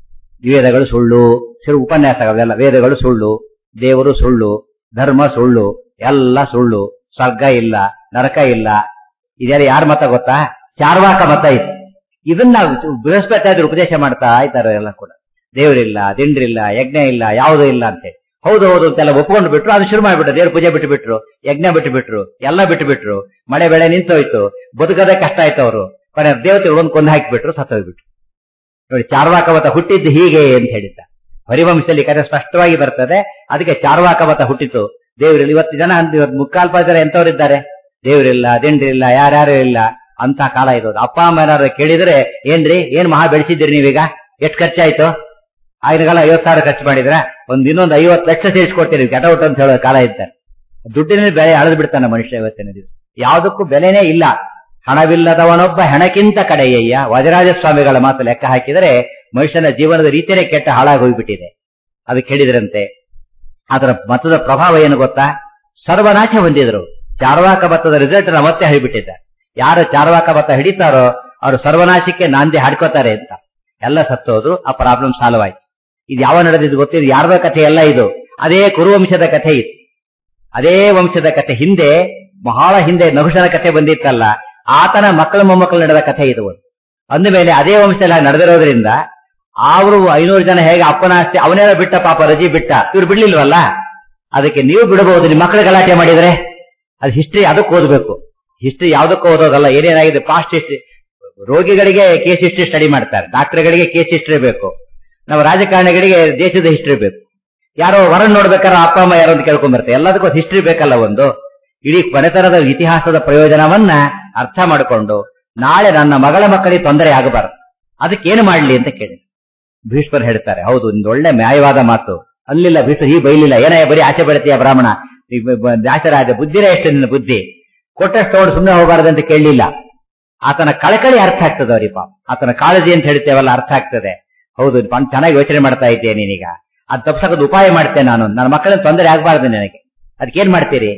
ವೇದಗಳು ಸುಳ್ಳು ಶುರು ಉಪನ್ಯಾಸ ಅವೆಲ್ಲ ವೇದಗಳು ಸುಳ್ಳು ದೇವರು ಸುಳ್ಳು ಧರ್ಮ ಸುಳ್ಳು ಎಲ್ಲ ಸುಳ್ಳು ಸ್ವರ್ಗ ಇಲ್ಲ ನರಕ ಇಲ್ಲ ಇದೆಲ್ಲ ಯಾರ ಮತ ಗೊತ್ತಾ ಚಾರ್ವಾಕ ಮತ ಇದು ಇದನ್ನ ಬೃಹಸ್ಪತಿ ಉಪದೇಶ ಮಾಡ್ತಾ ಇದ್ದಾರೆ ಎಲ್ಲ ಕೂಡ ದೇವರಿಲ್ಲ ದಿಂಡ್ರಿಲ್ಲ ಯಜ್ಞ ಇಲ್ಲ ಯಾವುದೂ ಇಲ್ಲ ಅಂತ ಹೇಳಿ ಹೌದು ಹೌದು ಅಂತೆಲ್ಲ ಒಪ್ಕೊಂಡು ಬಿಟ್ರು ಅದು ಶುರು ಮಾಡ್ಬಿಟ್ರು ದೇವ್ರ ಪೂಜೆ ಬಿಟ್ಟು ಬಿಟ್ರು ಯಜ್ಞ ಬಿಟ್ಟು ಬಿಟ್ರು ಎಲ್ಲ ಬಿಟ್ಟು ಬಿಟ್ರು ಮಳೆ ಬೆಳೆ ನಿಂತೋಯ್ತು ಬದುಕದೇ ಕಷ್ಟ ಆಯ್ತು ಅವರು ಕೊನೆ ದೇವತೆ ಒಂದು ಕೊಂದು ಹಾಕಿಬಿಟ್ರು ಸತ್ತೋಗ್ಬಿಟ್ರು ನೋಡಿ ಚಾರ್ವಾಕವತ ಹುಟ್ಟಿದ್ದು ಹೀಗೆ ಅಂತ ಹೇಳಿದ್ದ ಹರಿವಂಶದಲ್ಲಿ ಕಥೆ ಸ್ಪಷ್ಟವಾಗಿ ಬರ್ತದೆ ಅದಕ್ಕೆ ಚಾರ್ವಾಕವತ ಹುಟ್ಟಿತು ದೇವರಿಲ್ಲ ಇವತ್ತು ಜನ ಅಂತ ಇವತ್ತು ಮುಕ್ಕಾಲ್ ಪಾಲ್ ಜನ ಎಂತವರಿದ್ದಾರೆ ದೇವರಿಲ್ಲ ದಿಂಡ್ರಿಲ್ಲ ಯಾರ್ಯಾರು ಇಲ್ಲ ಅಂತ ಕಾಲ ಇರೋದು ಅಪ್ಪ ಅಮ್ಮ ಏನಾದ್ರು ಕೇಳಿದ್ರೆ ಏನ್ರಿ ಏನ್ ಮಹಾ ಬೆಳೆಸಿದ್ದೀರಿ ನೀವೀಗ ಎಷ್ಟು ಖರ್ಚಾಯ್ತು ಆಗಿನ ಕಾಲ ಐವತ್ತು ಸಾವಿರ ಖರ್ಚು ಮಾಡಿದ್ರ ಒಂದ್ ಇನ್ನೊಂದು ಐವತ್ತು ಲಕ್ಷ ಸೇರಿಸ್ಕೊಡ್ತೀರಿ ಗೆಟೌಟ್ ಅಂತ ಹೇಳೋ ಕಾಲ ಇದ್ದಾರೆ ದುಡ್ಡಿನ ಬೆಲೆ ಅಳೆದು ಬಿಡ್ತಾನೆ ಮನುಷ್ಯ ಇವತ್ತಿನ ದಿವಸ ಯಾವುದಕ್ಕೂ ಬೆಲೆನೇ ಇಲ್ಲ ಹಣವಿಲ್ಲದವನೊಬ್ಬ ಹೆಣಕ್ಕಿಂತ ಕಡೆಯಯ್ಯ ವಜರಾಜ ಸ್ವಾಮಿಗಳ ಮಾತು ಲೆಕ್ಕ ಹಾಕಿದರೆ ಮನುಷ್ಯನ ಜೀವನದ ರೀತಿಯೇ ಕೆಟ್ಟ ಹಾಳಾಗಿ ಹೋಗ್ಬಿಟ್ಟಿದೆ ಅದಕ್ಕೆ ಹೇಳಿದ್ರಂತೆ ಅದರ ಮತದ ಪ್ರಭಾವ ಏನು ಗೊತ್ತಾ ಸರ್ವನಾಶ ಹೊಂದಿದ್ರು ಚಾರ್ವಾಕ ಭತ್ತದ ರಿಸಲ್ಟ್ ನ ಮತ್ತೆ ಹೇಳಿಬಿಟ್ಟಿದ್ದಾರೆ ಯಾರು ಚಾರ್ವಾಕ ಭತ್ತ ಹಿಡಿತಾರೋ ಅವರು ಸರ್ವನಾಶಕ್ಕೆ ನಾಂದಿ ಹಾಡ್ಕೋತಾರೆ ಅಂತ ಎಲ್ಲ ಸತ್ತೋದು ಆ ಪ್ರಾಬ್ಲಮ್ ಸಾಲ್ವ್ ಆಯ್ತು ಇದು ಯಾವ ನಡೆದಿದ್ದು ಗೊತ್ತಿದ್ದು ಯಾರ್ದ ಕಥೆ ಎಲ್ಲ ಇದು ಅದೇ ಕುರುವಂಶದ ಕಥೆ ಇದು ಅದೇ ವಂಶದ ಕಥೆ ಹಿಂದೆ ಬಹಳ ಹಿಂದೆ ನಹುಷನ ಕಥೆ ಬಂದಿತ್ತಲ್ಲ ಆತನ ಮಕ್ಕಳ ಮೊಮ್ಮಕ್ಕಳು ನಡೆದ ಕಥೆ ಇದು ಒಂದು ಅಂದ ಮೇಲೆ ಅದೇ ವಂಶದಲ್ಲಿ ಹಾಗೆ ನಡೆದಿರೋದ್ರಿಂದ ಅವರು ಐನೂರು ಜನ ಹೇಗೆ ಅಪ್ಪನ ಆಸ್ತಿ ಅವನೆಲ್ಲ ಬಿಟ್ಟ ಪಾಪ ರಜಿ ಬಿಟ್ಟ ಇವ್ರು ಬಿಡ್ಲಿಲ್ವಲ್ಲ ಅದಕ್ಕೆ ನೀವು ಬಿಡಬಹುದು ನಿಮ್ಮ ಮಕ್ಕಳು ಗಲಾಟೆ ಮಾಡಿದ್ರೆ ಅದು ಹಿಸ್ಟ್ರಿ ಅದಕ್ಕೆ ಓದಬೇಕು ಹಿಸ್ಟ್ರಿ ಯಾವುದಕ್ಕೂ ಓದೋದಲ್ಲ ಏನೇನಾಗಿದೆ ಪಾಸ್ಟ್ ಹಿಸ್ಟ್ರಿ ರೋಗಿಗಳಿಗೆ ಕೇಸ್ ಹಿಸ್ಟ್ರಿ ಸ್ಟಡಿ ಮಾಡ್ತಾರೆ ಡಾಕ್ಟರ್ಗಳಿಗೆ ಕೇಸ್ ಹಿಸ್ಟ್ರಿ ಬೇಕು ನಾವು ರಾಜಕಾರಣಿಗಳಿಗೆ ದೇಶದ ಹಿಸ್ಟ್ರಿ ಬೇಕು ಯಾರೋ ಹೊರಗ್ ನೋಡ್ಬೇಕಾದ್ರೆ ಅಪ್ಪ ಅಮ್ಮ ಯಾರೋ ಅಂತ ಕೇಳ್ಕೊಂಡ್ ಬರ್ತಾರೆ ಎಲ್ಲದಕ್ಕೂ ಹಿಸ್ಟ್ರಿ ಬೇಕಲ್ಲ ಒಂದು ಇಡೀ ಕೊನೆತನದ ಇತಿಹಾಸದ ಪ್ರಯೋಜನವನ್ನ ಅರ್ಥ ಮಾಡಿಕೊಂಡು ನಾಳೆ ನನ್ನ ಮಗಳ ಮಕ್ಕಳಿಗೆ ತೊಂದರೆ ಆಗಬಾರದು ಅದಕ್ಕೆ ಏನು ಮಾಡ್ಲಿ ಅಂತ ಕೇಳಿ ಭೀಷ್ಮರು ಹೇಳ್ತಾರೆ ಹೌದು ಒಂದು ಒಳ್ಳೆ ನ್ಯಾಯವಾದ ಮಾತು ಅಲ್ಲಿಲ್ಲ ಭೀಷ್ಮ ಈ ಬೈಲಿಲ್ಲ ಏನೇ ಬರೀ ಆಚೆ ಬೆಳತೀಯ ಬ್ರಾಹ್ಮಣ ಈ ಬ- ಬ- ದಾಸರಾಜ ಬುದ್ಧಿರೇ ಎಷ್ಟು ನಿನ್ನ ಬುದ್ಧಿ ಕೊಟ್ಟಷ್ಟು ತಗೊಂಡು ಸುಮ್ಮನೆ ಹೋಗಬಾರದು ಅಂತ ಕೇಳಲಿಲ್ಲ ಆತನ ಕಳಕಳಿ ಅರ್ಥ ಆಗ್ತದೆ ಅವ್ರಿಗೆ ಪಾಪ ಆತನ ಕಾಳಜಿ ಅಂತ ಹೇಳ್ತೇವಲ್ಲ ಅರ್ಥ ಆಗ್ತದೆ ಹೌದು ಪನ್- ಚೆನ್ನಾಗಿ ಯೋಚನೆ ಮಾಡ್ತಾ ಇದ್ದೀಯ ನೀನೀಗ ಅದ್ ತಪ್ಸಕ್ಕದು ಉಪಾಯ ಮಾಡ್ತೇನೆ ನಾನು ನನ್ನ ಮಕ್ಕಳಿಗೆ ತೊಂದರೆ ಆಗಬಾರ್ದು ನನಗೆ ಅದಕ್ಕೇನ್ ಮಾಡ್ತೀರಿ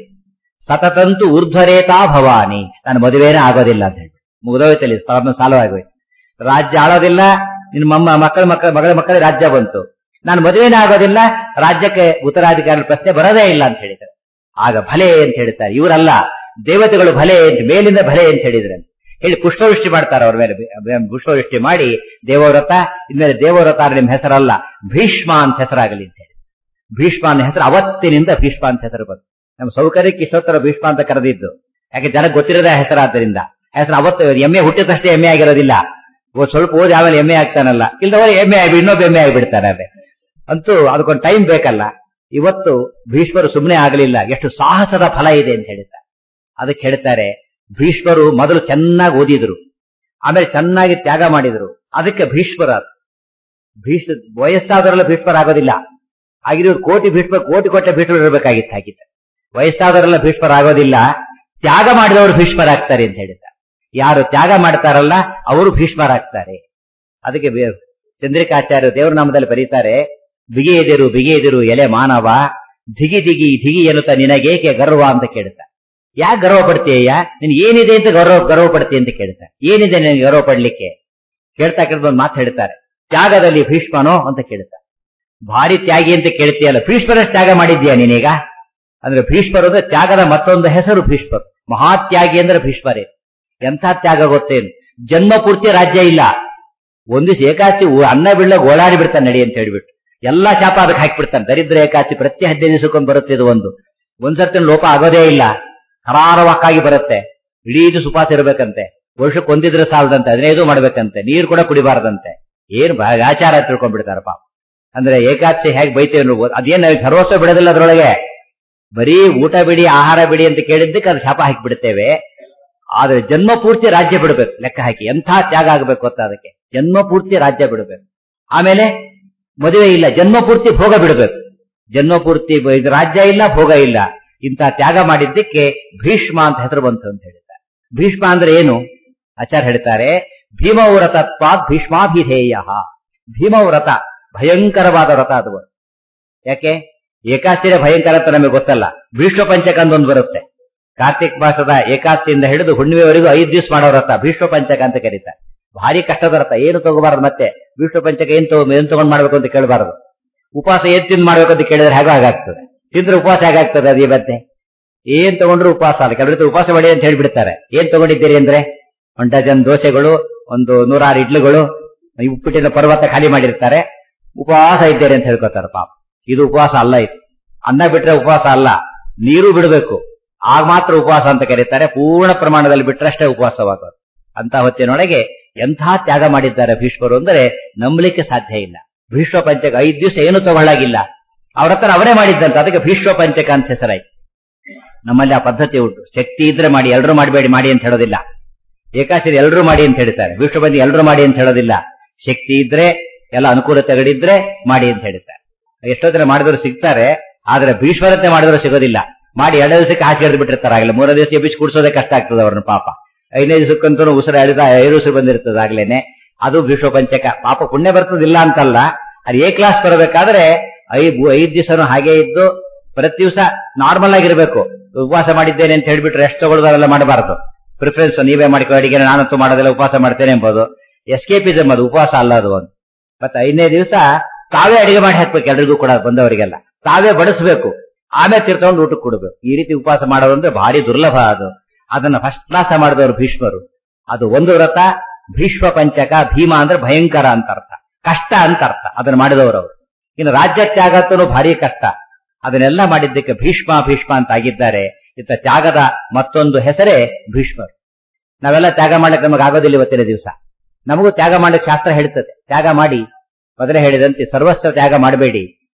ಸತತಂತು ಊರ್ಧ್ವರೇತಾ ಭವಾನಿ ನಾನು ಮದುವೆನೇ ಆಗೋದಿಲ್ಲ ಅಂತ ಹೇಳಿ ಮುಗಿದೋಯ್ತಲ್ಲಿ ಪ್ರಾಬ್ಲಮ್ ಸಾಲ್ವ್ ಆಗೋಯ್ತು ರಾಜ್ಯ ಆಳೋದಿಲ್ಲ ನಿನ್ನ ಮಮ್ಮ ಮಕ್ಕಳ ಮಕ್ಕಳ ಮಗಳ ಮಕ್ಕಳ ರಾಜ್ಯ ಬಂತು ನಾನು ಮದುವೆನೇ ಆಗೋದಿಲ್ಲ ರಾಜ್ಯಕ್ಕೆ ಉತ್ತರಾಧಿಕಾರಿ ಪ್ರಶ್ನೆ ಬರೋದೇ ಇಲ್ಲ ಅಂತ ಹೇಳಿದ್ದಾರೆ ಆಗ ಭಲೆ ಅಂತ ಹೇಳ್ತಾರೆ ಇವರಲ್ಲ ದೇವತೆಗಳು ಭಲೆ ಅಂತ ಮೇಲಿಂದ ಭಲೆ ಅಂತ ಹೇಳಿದ್ರೆ ಹೇಳಿ ಪುಷ್ಪವೃಷ್ಟಿ ಮಾಡ್ತಾರೆ ಅವ್ರ ಮೇಲೆ ಬೆ- ಪುಷ್ಪವೃಷ್ಟಿ ಮಾಡಿ ದೇವವ್ರತ ಇನ್ಮೇಲೆ ದೇವವ್ರತ ಅಂದ್ರೆ ನಿಮ್ಮ ಹೆಸರಲ್ಲ ಭೀಷ್ಮ ಅಂತ ಹೆಸರಾಗಲಿ ಅಂತ ಹೇಳಿ ಭೀಷ್ಮ ಅನ್ನೋ ಹೆಸರು ಅವತ್ತಿನಿಂದ ಭೀಷ್ಮ ಅಂತ ಹೆಸರು ಬಂತು ನಮ್ಮ ಸೌಕರ್ಯಕ್ಕೆ ಇಷ್ಟೊತ್ತರ ಭೀಷ್ಮ ಅಂತ ಕರೆದಿದ್ದು ಯಾಕೆ ಜನಕ್ಕೆ ಗೊತ್ತಿರೋದೇ ಹೆಸರಾದ್ದರಿಂದ ಹೆಸರು ಅವತ್ತು ಎಮ್ಮೆ ಹುಟ್ಟಿದಷ್ಟೇ ಎಮ್ಮೆ ಆಗಿರೋದಿಲ್ಲ ಓ ಸ್ವಲ್ಪ ಓದಿ ಆಮೇಲೆ ಎಮ್ಮೆ ಆಗ್ತಾನಲ್ಲ ಇಲ್ದವರು ಎಮ್ಮೆ ಆಗಿ ಇನ್ನೊಬ್ಬ ಎಮ್ಮೆ ಆಗಿಬಿಡ್ತಾರೆ ಅದೇ ಅಂತೂ ಅದಕ್ಕೊಂದು ಟೈಮ್ ಬೇಕಲ್ಲ ಇವತ್ತು ಭೀಷ್ಮರು ಸುಮ್ಮನೆ ಆಗಲಿಲ್ಲ ಎಷ್ಟು ಸಾಹಸದ ಫಲ ಇದೆ ಅಂತ ಹೇಳಿದ್ದಾರೆ ಅದಕ್ಕೆ ಹೇಳ್ತಾರೆ ಭೀಷ್ಮರು ಮೊದಲು ಚೆನ್ನಾಗಿ ಓದಿದ್ರು ಆಮೇಲೆ ಚೆನ್ನಾಗಿ ತ್ಯಾಗ ಮಾಡಿದ್ರು ಅದಕ್ಕೆ ಭೀಷ್ಮರ ಭೀಷ್ಮ ವಯಸ್ಸಾದವರೆಲ್ಲ ಭೀಷ್ಮರಾಗೋದಿಲ್ಲ ಆಗಿರೋರು ಕೋಟಿ ಭೀಷ್ಮ ಕೋಟಿ ಕೋಟಿ ಭೀಷ್ಮರು ಇರಬೇಕಾಗಿತ್ತು ಹಾಗಿತ್ತು ವಯಸ್ಸಾದವರೆಲ್ಲ ಭೀಷ್ಮರಾಗೋದಿಲ್ಲ ತ್ಯಾಗ ಮಾಡಿದವರು ಭೀಷ್ಮರಾಗ್ತಾರೆ ಅಂತ ಹೇಳಿದ್ದಾರೆ ಯಾರು ತ್ಯಾಗ ಮಾಡ್ತಾರಲ್ಲ ಅವರು ಭೀಷ್ಮರಾಗ್ತಾರೆ ಅದಕ್ಕೆ ಬೇ- ಚಂದ್ರಿಕಾಚಾರ್ಯ ದೇವರ ನಾಮದಲ್ಲಿ ಬರೀತಾರೆ ಬಿಗಿ ಎದಿರು ಬಿಗಿ ಎದಿರು ಎಲೆ ಮಾನವ ಧಿಗಿ ದಿಗಿ ಧಿಗಿ ಎನ್ನುತ್ತ ನಿನಗೇಕೆ ಗರ್ವ ಅಂತ ಕೇಳ್ತಾ ಯಾಕೆ ಗರ್ವ ಪಡ್ತೀಯ ನಿನ್ ಏನಿದೆ ಅಂತ ಗೌರವ ಗರ್ವ ಪಡ್ತೀಯ ಅಂತ ಕೇಳ್ತಾ ಏನಿದೆ ನಿನಗೆ ಗರ್ವ ಪಡ್ಲಿಕ್ಕೆ ಕೇಳ್ತಾ ಕೇಳ್ತಾ ಒಂದು ಮಾತು ಹೇಳ್ತಾರೆ ತ್ಯಾಗದಲ್ಲಿ ಭೀಷ್ಮನೋ ಅಂತ ಕೇಳ್ತಾ ಭಾರಿ ತ್ಯಾಗಿ ಅಂತ ಕೇಳ್ತೀಯಲ್ಲ ಭೀಷ್ಮರಷ್ಟು ತ್ಯಾಗ ಮಾಡಿದ್ಯಾ ನೀನೀಗ ಅಂದ್ರೆ ಭೀಷ್ಮರು ಅಂದ್ರೆ ತ್ಯಾಗದ ಮತ್ತೊಂದು ಹೆಸರು ಭೀಷ್ಮರು ಮಹಾತ್ಯಾಗಿ ಅಂದ್ರೆ ಭೀಷ್ಮರೇ ಎಂಥ ತ್ಯಾಗ ಗೊತ್ತೇನು ಜನ್ಮ ಪೂರ್ತಿ ರಾಜ್ಯ ಇಲ್ಲ ಒಂದಿವ್ಸ ಏಕಾಚಿ ಊ- ಅನ್ನ ಬೀಳ ಓಡಾಡಿ ಬಿಡ್ತಾನೆ ನಡಿ ಅಂತ ಹೇಳ್ಬಿಟ್ಟು ಎಲ್ಲಾ ಶಾಪ ಅದಕ್ಕೆ ಹಾಕಿಬಿಡ್ತಾನೆ ದರಿದ್ರ ಏಕಾಚಿ ಪ್ರತಿ ಹದಿನೈದು ದಿವಸಕ್ಕೊಂದು ಬರುತ್ತೆ ಇದು ಒಂದು ಒಂದ್ಸರ್ತಿ ಲೋಪ ಆಗೋದೇ ಇಲ್ಲ ಹರಾರವಾಕ್ಕಾಗಿ ಬರುತ್ತೆ ಇಡೀ ದಿವಸ ಉಪವಾಸ ಇರ್ಬೇಕಂತೆ ವರ್ಷಕ್ಕೆ ಒಂದಿದ್ರೆ ಸಾಲದಂತೆ ಹದಿನೈದು ಮಾಡ್ಬೇಕಂತೆ ನೀರು ಕೂಡ ಕುಡಿಬಾರ್ದಂತೆ ಏನ್ ಬಾ- ಆಚಾರ ತಿಳ್ಕೊಂಡ್ಬಿಡ್ತಾರ ಪಾಪ ಅಂದ್ರೆ ಏಕಾದಶಿ ಹೇಗೆ ಬೈತೇವೆ ನೋಡ್ಬೋದು ಅದೇನು ಸರ್ವಸ್ವ ಬಿಡೋದಿಲ್ಲ ಅದ್ರೊಳಗೆ ಬರೀ ಊಟ ಬಿಡಿ ಆಹಾರ ಬಿಡಿ ಅಂತ ಕೇಳಿದ್ದಕ್ಕೆ ಅದು ಶಾಪ ಹಾಕಿಬಿಡ್ತೇವೆ ಆದ್ರೆ ಜನ್ಮ ಪೂರ್ತಿ ರಾಜ್ಯ ಬಿಡಬೇಕು ಲೆಕ್ಕ ಹಾಕಿ ಎಂಥ ತ್ಯಾಗ ಆಗಬೇಕು ಗೊತ್ತಾ ಅದಕ್ಕೆ ಜನ್ಮ ಪೂರ್ತಿ ರಾಜ್ಯ ಬಿಡಬೇಕು ಆಮೇಲೆ ಮದುವೆ ಇಲ್ಲ ಜನ್ಮ ಪೂರ್ತಿ ಭೋಗ ಬಿಡಬೇಕು ಜನ್ಮ ಪೂರ್ತಿ ಬ- ಇದು ರಾಜ್ಯ ಇಲ್ಲ ಭೋಗ ಇಲ್ಲ ಇಂಥ ತ್ಯಾಗ ಮಾಡಿದ್ದಕ್ಕೆ ಭೀಷ್ಮ ಅಂತ ಹೆಸರು ಬಂತು ಅಂತ ಹೇಳ್ತಾರೆ ಭೀಷ್ಮ ಅಂದ್ರೆ ಏನು ಆಚಾರ್ಯ ಹೇಳ್ತಾರೆ ಭೀಮವ್ರತತ್ವಾತ್ ಭೀಷ್ಮಾಭಿಧೇಯ ಭೀಮವ್ರತ ಭಯಂಕರವಾದ ವ್ರತ ಅದು ಯಾಕೆ ಏಕಾಸ್ತಿನೇ ಭಯಂಕರ ಅಂತ ನಮಗೆ ಗೊತ್ತಲ್ಲ ಭೀಷ್ಮ ಪಂಚಕ ಅಂತ ಒಂದು ಬರುತ್ತೆ ಕಾರ್ತಿಕ್ ಮಾಸದ ಏಕಾಸ್ತಿಯಿಂದ ಹಿಡಿದು ಹುಣ್ಣಿಮೆವರೆಗೂ ಐದು ದಿವಸ ಮಾಡೋ ವ್ರತ ಭೀಷ್ಮ ಪಂಚಕ ಅಂತ ಕರೀತಾರೆ ಭಾರಿ ಕಷ್ಟದ ವ್ರತ ಏನು ತಗೋಬಾರದು ಮತ್ತೆ ಭೀಷ್ಮ ಪಂಚಕ ಏನ್ ತಗೋ ಏನ್ ತಗೊಂಡ್ ಮಾಡ್ಬೇಕು ಅಂತ ಕೇಳಬಾರದು ಉಪವಾಸ ಏನ್ ತಿಂದು ಮಾಡ್ಬೇಕು ಅಂತ ಕೇಳಿದ್ರೆ ಹೇಗೋ ಹಾಗಾಗ್ತದೆ ತಿಂದ್ರೆ ಉಪವಾಸ ಹೇಗಾಗ್ತದೆ ಅದು ಇವತ್ತೆ ಏನ್ ತಗೊಂಡ್ರು ಉಪವಾಸ ಅಲ್ಲ ಕೆಲವರು ಉಪವಾಸ ಮಾಡಿ ಅಂತ ಹೇಳ್ಬಿಡ್ತಾರೆ ಏನ್ ತಗೊಂಡಿದ್ದೀರಿ ಅಂದ್ರೆ ಒಂದ್ ಡಜನ್ ದೋಸೆಗಳು ಒಂದು ನೂರಾರು ಇಡ್ಲಿಗಳು ಈ ಉಪ್ಪಿಟ್ಟಿನ ಪರ್ವತ ಖಾಲಿ ಮಾಡಿರ್ತಾರೆ ಉಪವಾಸ ಇದ್ದೇನೆ ಅಂತ ಹೇಳ್ಕೊತಾರೆ ಪಾಪ ಇದು ಉಪವಾಸ ಅಲ್ಲ ಇದು ಅನ್ನ ಬಿಟ್ರೆ ಉಪವಾಸ ಅಲ್ಲ ನೀರು ಬಿಡಬೇಕು ಆಗ ಮಾತ್ರ ಉಪವಾಸ ಅಂತ ಕರೀತಾರೆ ಪೂರ್ಣ ಪ್ರಮಾಣದಲ್ಲಿ ಬಿಟ್ರಷ್ಟೇ ಉಪವಾಸವಾಗೋದು ಅಂತ ಹೊತ್ತಿನೊಳಗೆ ಎಂಥ ತ್ಯಾಗ ಮಾಡಿದ್ದಾರೆ ಭೀಷ್ಮರು ಅಂದರೆ ನಂಬಲಿಕ್ಕೆ ಸಾಧ್ಯ ಇಲ್ಲ ಭೀಷ್ಮ ಪಂಚಕ ಐದ್ ದಿವಸ ಏನು ತಗೊಳ್ಳಾಗಿಲ್ಲ ಅವ್ರ ಹತ್ರ ಅವರೇ ಮಾಡಿದ್ದಂತ ಅದಕ್ಕೆ ಭೀಷ್ಮ ಪಂಚಕ ಅಂತ ಹೆಸರಾಯ್ತು ನಮ್ಮಲ್ಲಿ ಆ ಪದ್ಧತಿ ಉಂಟು ಶಕ್ತಿ ಇದ್ರೆ ಮಾಡಿ ಎಲ್ಲರೂ ಮಾಡಬೇಡಿ ಮಾಡಿ ಅಂತ ಹೇಳೋದಿಲ್ಲ ಏಕಾಶಿರಿ ಎಲ್ಲರೂ ಮಾಡಿ ಅಂತ ಹೇಳ್ತಾರೆ ಭೀಷ್ಮ ಪಂಚಕ ಎಲ್ಲರೂ ಮಾಡಿ ಅಂತ ಹೇಳೋದಿಲ್ಲ ಶಕ್ತಿ ಇದ್ರೆ ಎಲ್ಲ ಅನುಕೂಲತೆಗಳಿದ್ರೆ ಮಾಡಿ ಅಂತ ಹೇಳ್ತಾರೆ ಎಷ್ಟೋ ಜನ ಮಾಡಿದವರು ಸಿಗ್ತಾರೆ ಆದ್ರೆ ಭೀಷ್ಮರತೆ ಮಾಡಿದವರು ಸಿಗೋದಿಲ್ಲ ಮಾಡಿ ಎರಡು ದಿವಸಕ್ಕೆ ಆಚೆ ಹಿಡಿದು ಬಿಟ್ಟಿರ್ತಾರೆ ಆಗಲೇ ಮೂರನೇ ದಿವಸ ಎಬ್ಬಿಸಿ ಕೂಡಿಸೋದೇ ಕಷ್ಟ ಆಗ್ತದೆ ಅವ್ರನ್ನ ಪಾಪ ಐದನೇ ದಿವಸಕ್ಕಂತೂ ಉಸಿರು ಎಳೆದ ಐದು ಉಸಿರು ಬಂದಿರ್ತದೆ ಆಗ್ಲೇನೆ ಅದು ಭೀಷ್ಮ ಪಂಚಕ ಪಾಪ ಪುಣ್ಯ ಬರ್ತದಿಲ್ಲ ಅಂತಲ್ಲ ಅದು ಎ ಕ್ಲಾಸ್ ಬರಬೇಕಾದ್ರೆ ಐದ್ ಐದ್ ದಿವಸನು ಹಾಗೆ ಇದ್ದು ಪ್ರತಿ ದಿವಸ ನಾರ್ಮಲ್ ಆಗಿರ್ಬೇಕು ಉಪವಾಸ ಮಾಡಿದ್ದೇನೆ ಅಂತ ಹೇಳ್ಬಿಟ್ರೆ ರೆಸ್ಟ್ ತಗೊಳ್ಳೋದೆಲ್ಲ ಮಾಡಬಾರದು ಪ್ರಿಫರೆನ್ಸ್ ನೀವೇ ಮಾಡಿಕೊ ಅಡಿಗೆ ನಾನಂತೂ ಮಾಡೋದಿಲ್ಲ ಉಪವಾಸ ಮಾಡ್ತೇನೆ ಎಂಬುದು ಎಸ್ಕೇಪಿಸಮ್ ಅದು ಉಪವಾಸ ಅಲ್ಲ ಅದು ಒಂದು ಮತ್ತೆ ಐದನೇ ದಿವಸ ತಾವೇ ಅಡಿಗೆ ಮಾಡಿ ಹಾಕ್ಬೇಕು ಎಲ್ರಿಗೂ ಕೂಡ ಬಂದವರಿಗೆಲ್ಲ ತಾವೇ ಬಡಿಸ್ಬೇಕು ಆಮೇಲೆ ತಿರ್ಕೊಂಡು ಊಟಕ್ಕೆ ಕೊಡಬೇಕು ಈ ರೀತಿ ಉಪವಾಸ ಮಾಡೋದು ಅಂದ್ರೆ ಭಾರಿ ದುರ್ಲಭ ಅದು ಅದನ್ನ ಫಸ್ಟ್ ಕ್ಲಾಸ ಮಾಡಿದವರು ಭೀಷ್ಮರು ಅದು ಒಂದು ವ್ರತ ಭೀಷ್ಮ ಪಂಚಕ ಭೀಮ ಅಂದ್ರೆ ಭಯಂಕರ ಅಂತ ಅರ್ಥ ಕಷ್ಟ ಅಂತ ಅರ್ಥ ಅದನ್ನ ಮಾಡಿದವರು ಅವರು ಇನ್ನು ರಾಜ್ಯ ತ್ಯಾಗತ್ತೂ ಭಾರಿ ಕಷ್ಟ ಅದನ್ನೆಲ್ಲ ಮಾಡಿದ್ದಕ್ಕೆ ಭೀಷ್ಮ ಭೀಷ್ಮ ಅಂತ ಆಗಿದ್ದಾರೆ ಇತ್ತ ತ್ಯಾಗದ ಮತ್ತೊಂದು ಹೆಸರೇ ಭೀಷ್ಮರು ನಾವೆಲ್ಲ ತ್ಯಾಗ ಮಾಡ್ಲಿಕ್ಕೆ ನಮಗೆ ಆಗೋದಿಲ್ಲ ಇವತ್ತಿನ ದಿವಸ ನಮಗೂ ತ್ಯಾಗ ಮಾಡ್ಲಿಕ್ಕೆ ಶಾಸ್ತ್ರ ಹೇಳ್ತದೆ ತ್ಯಾಗ ಮಾಡಿ ಮೊದಲೇ ಹೇಳಿದಂತೆ ಸರ್ವಸ್ವ ತ್ಯಾಗ ಮಾಡಬೇಡಿ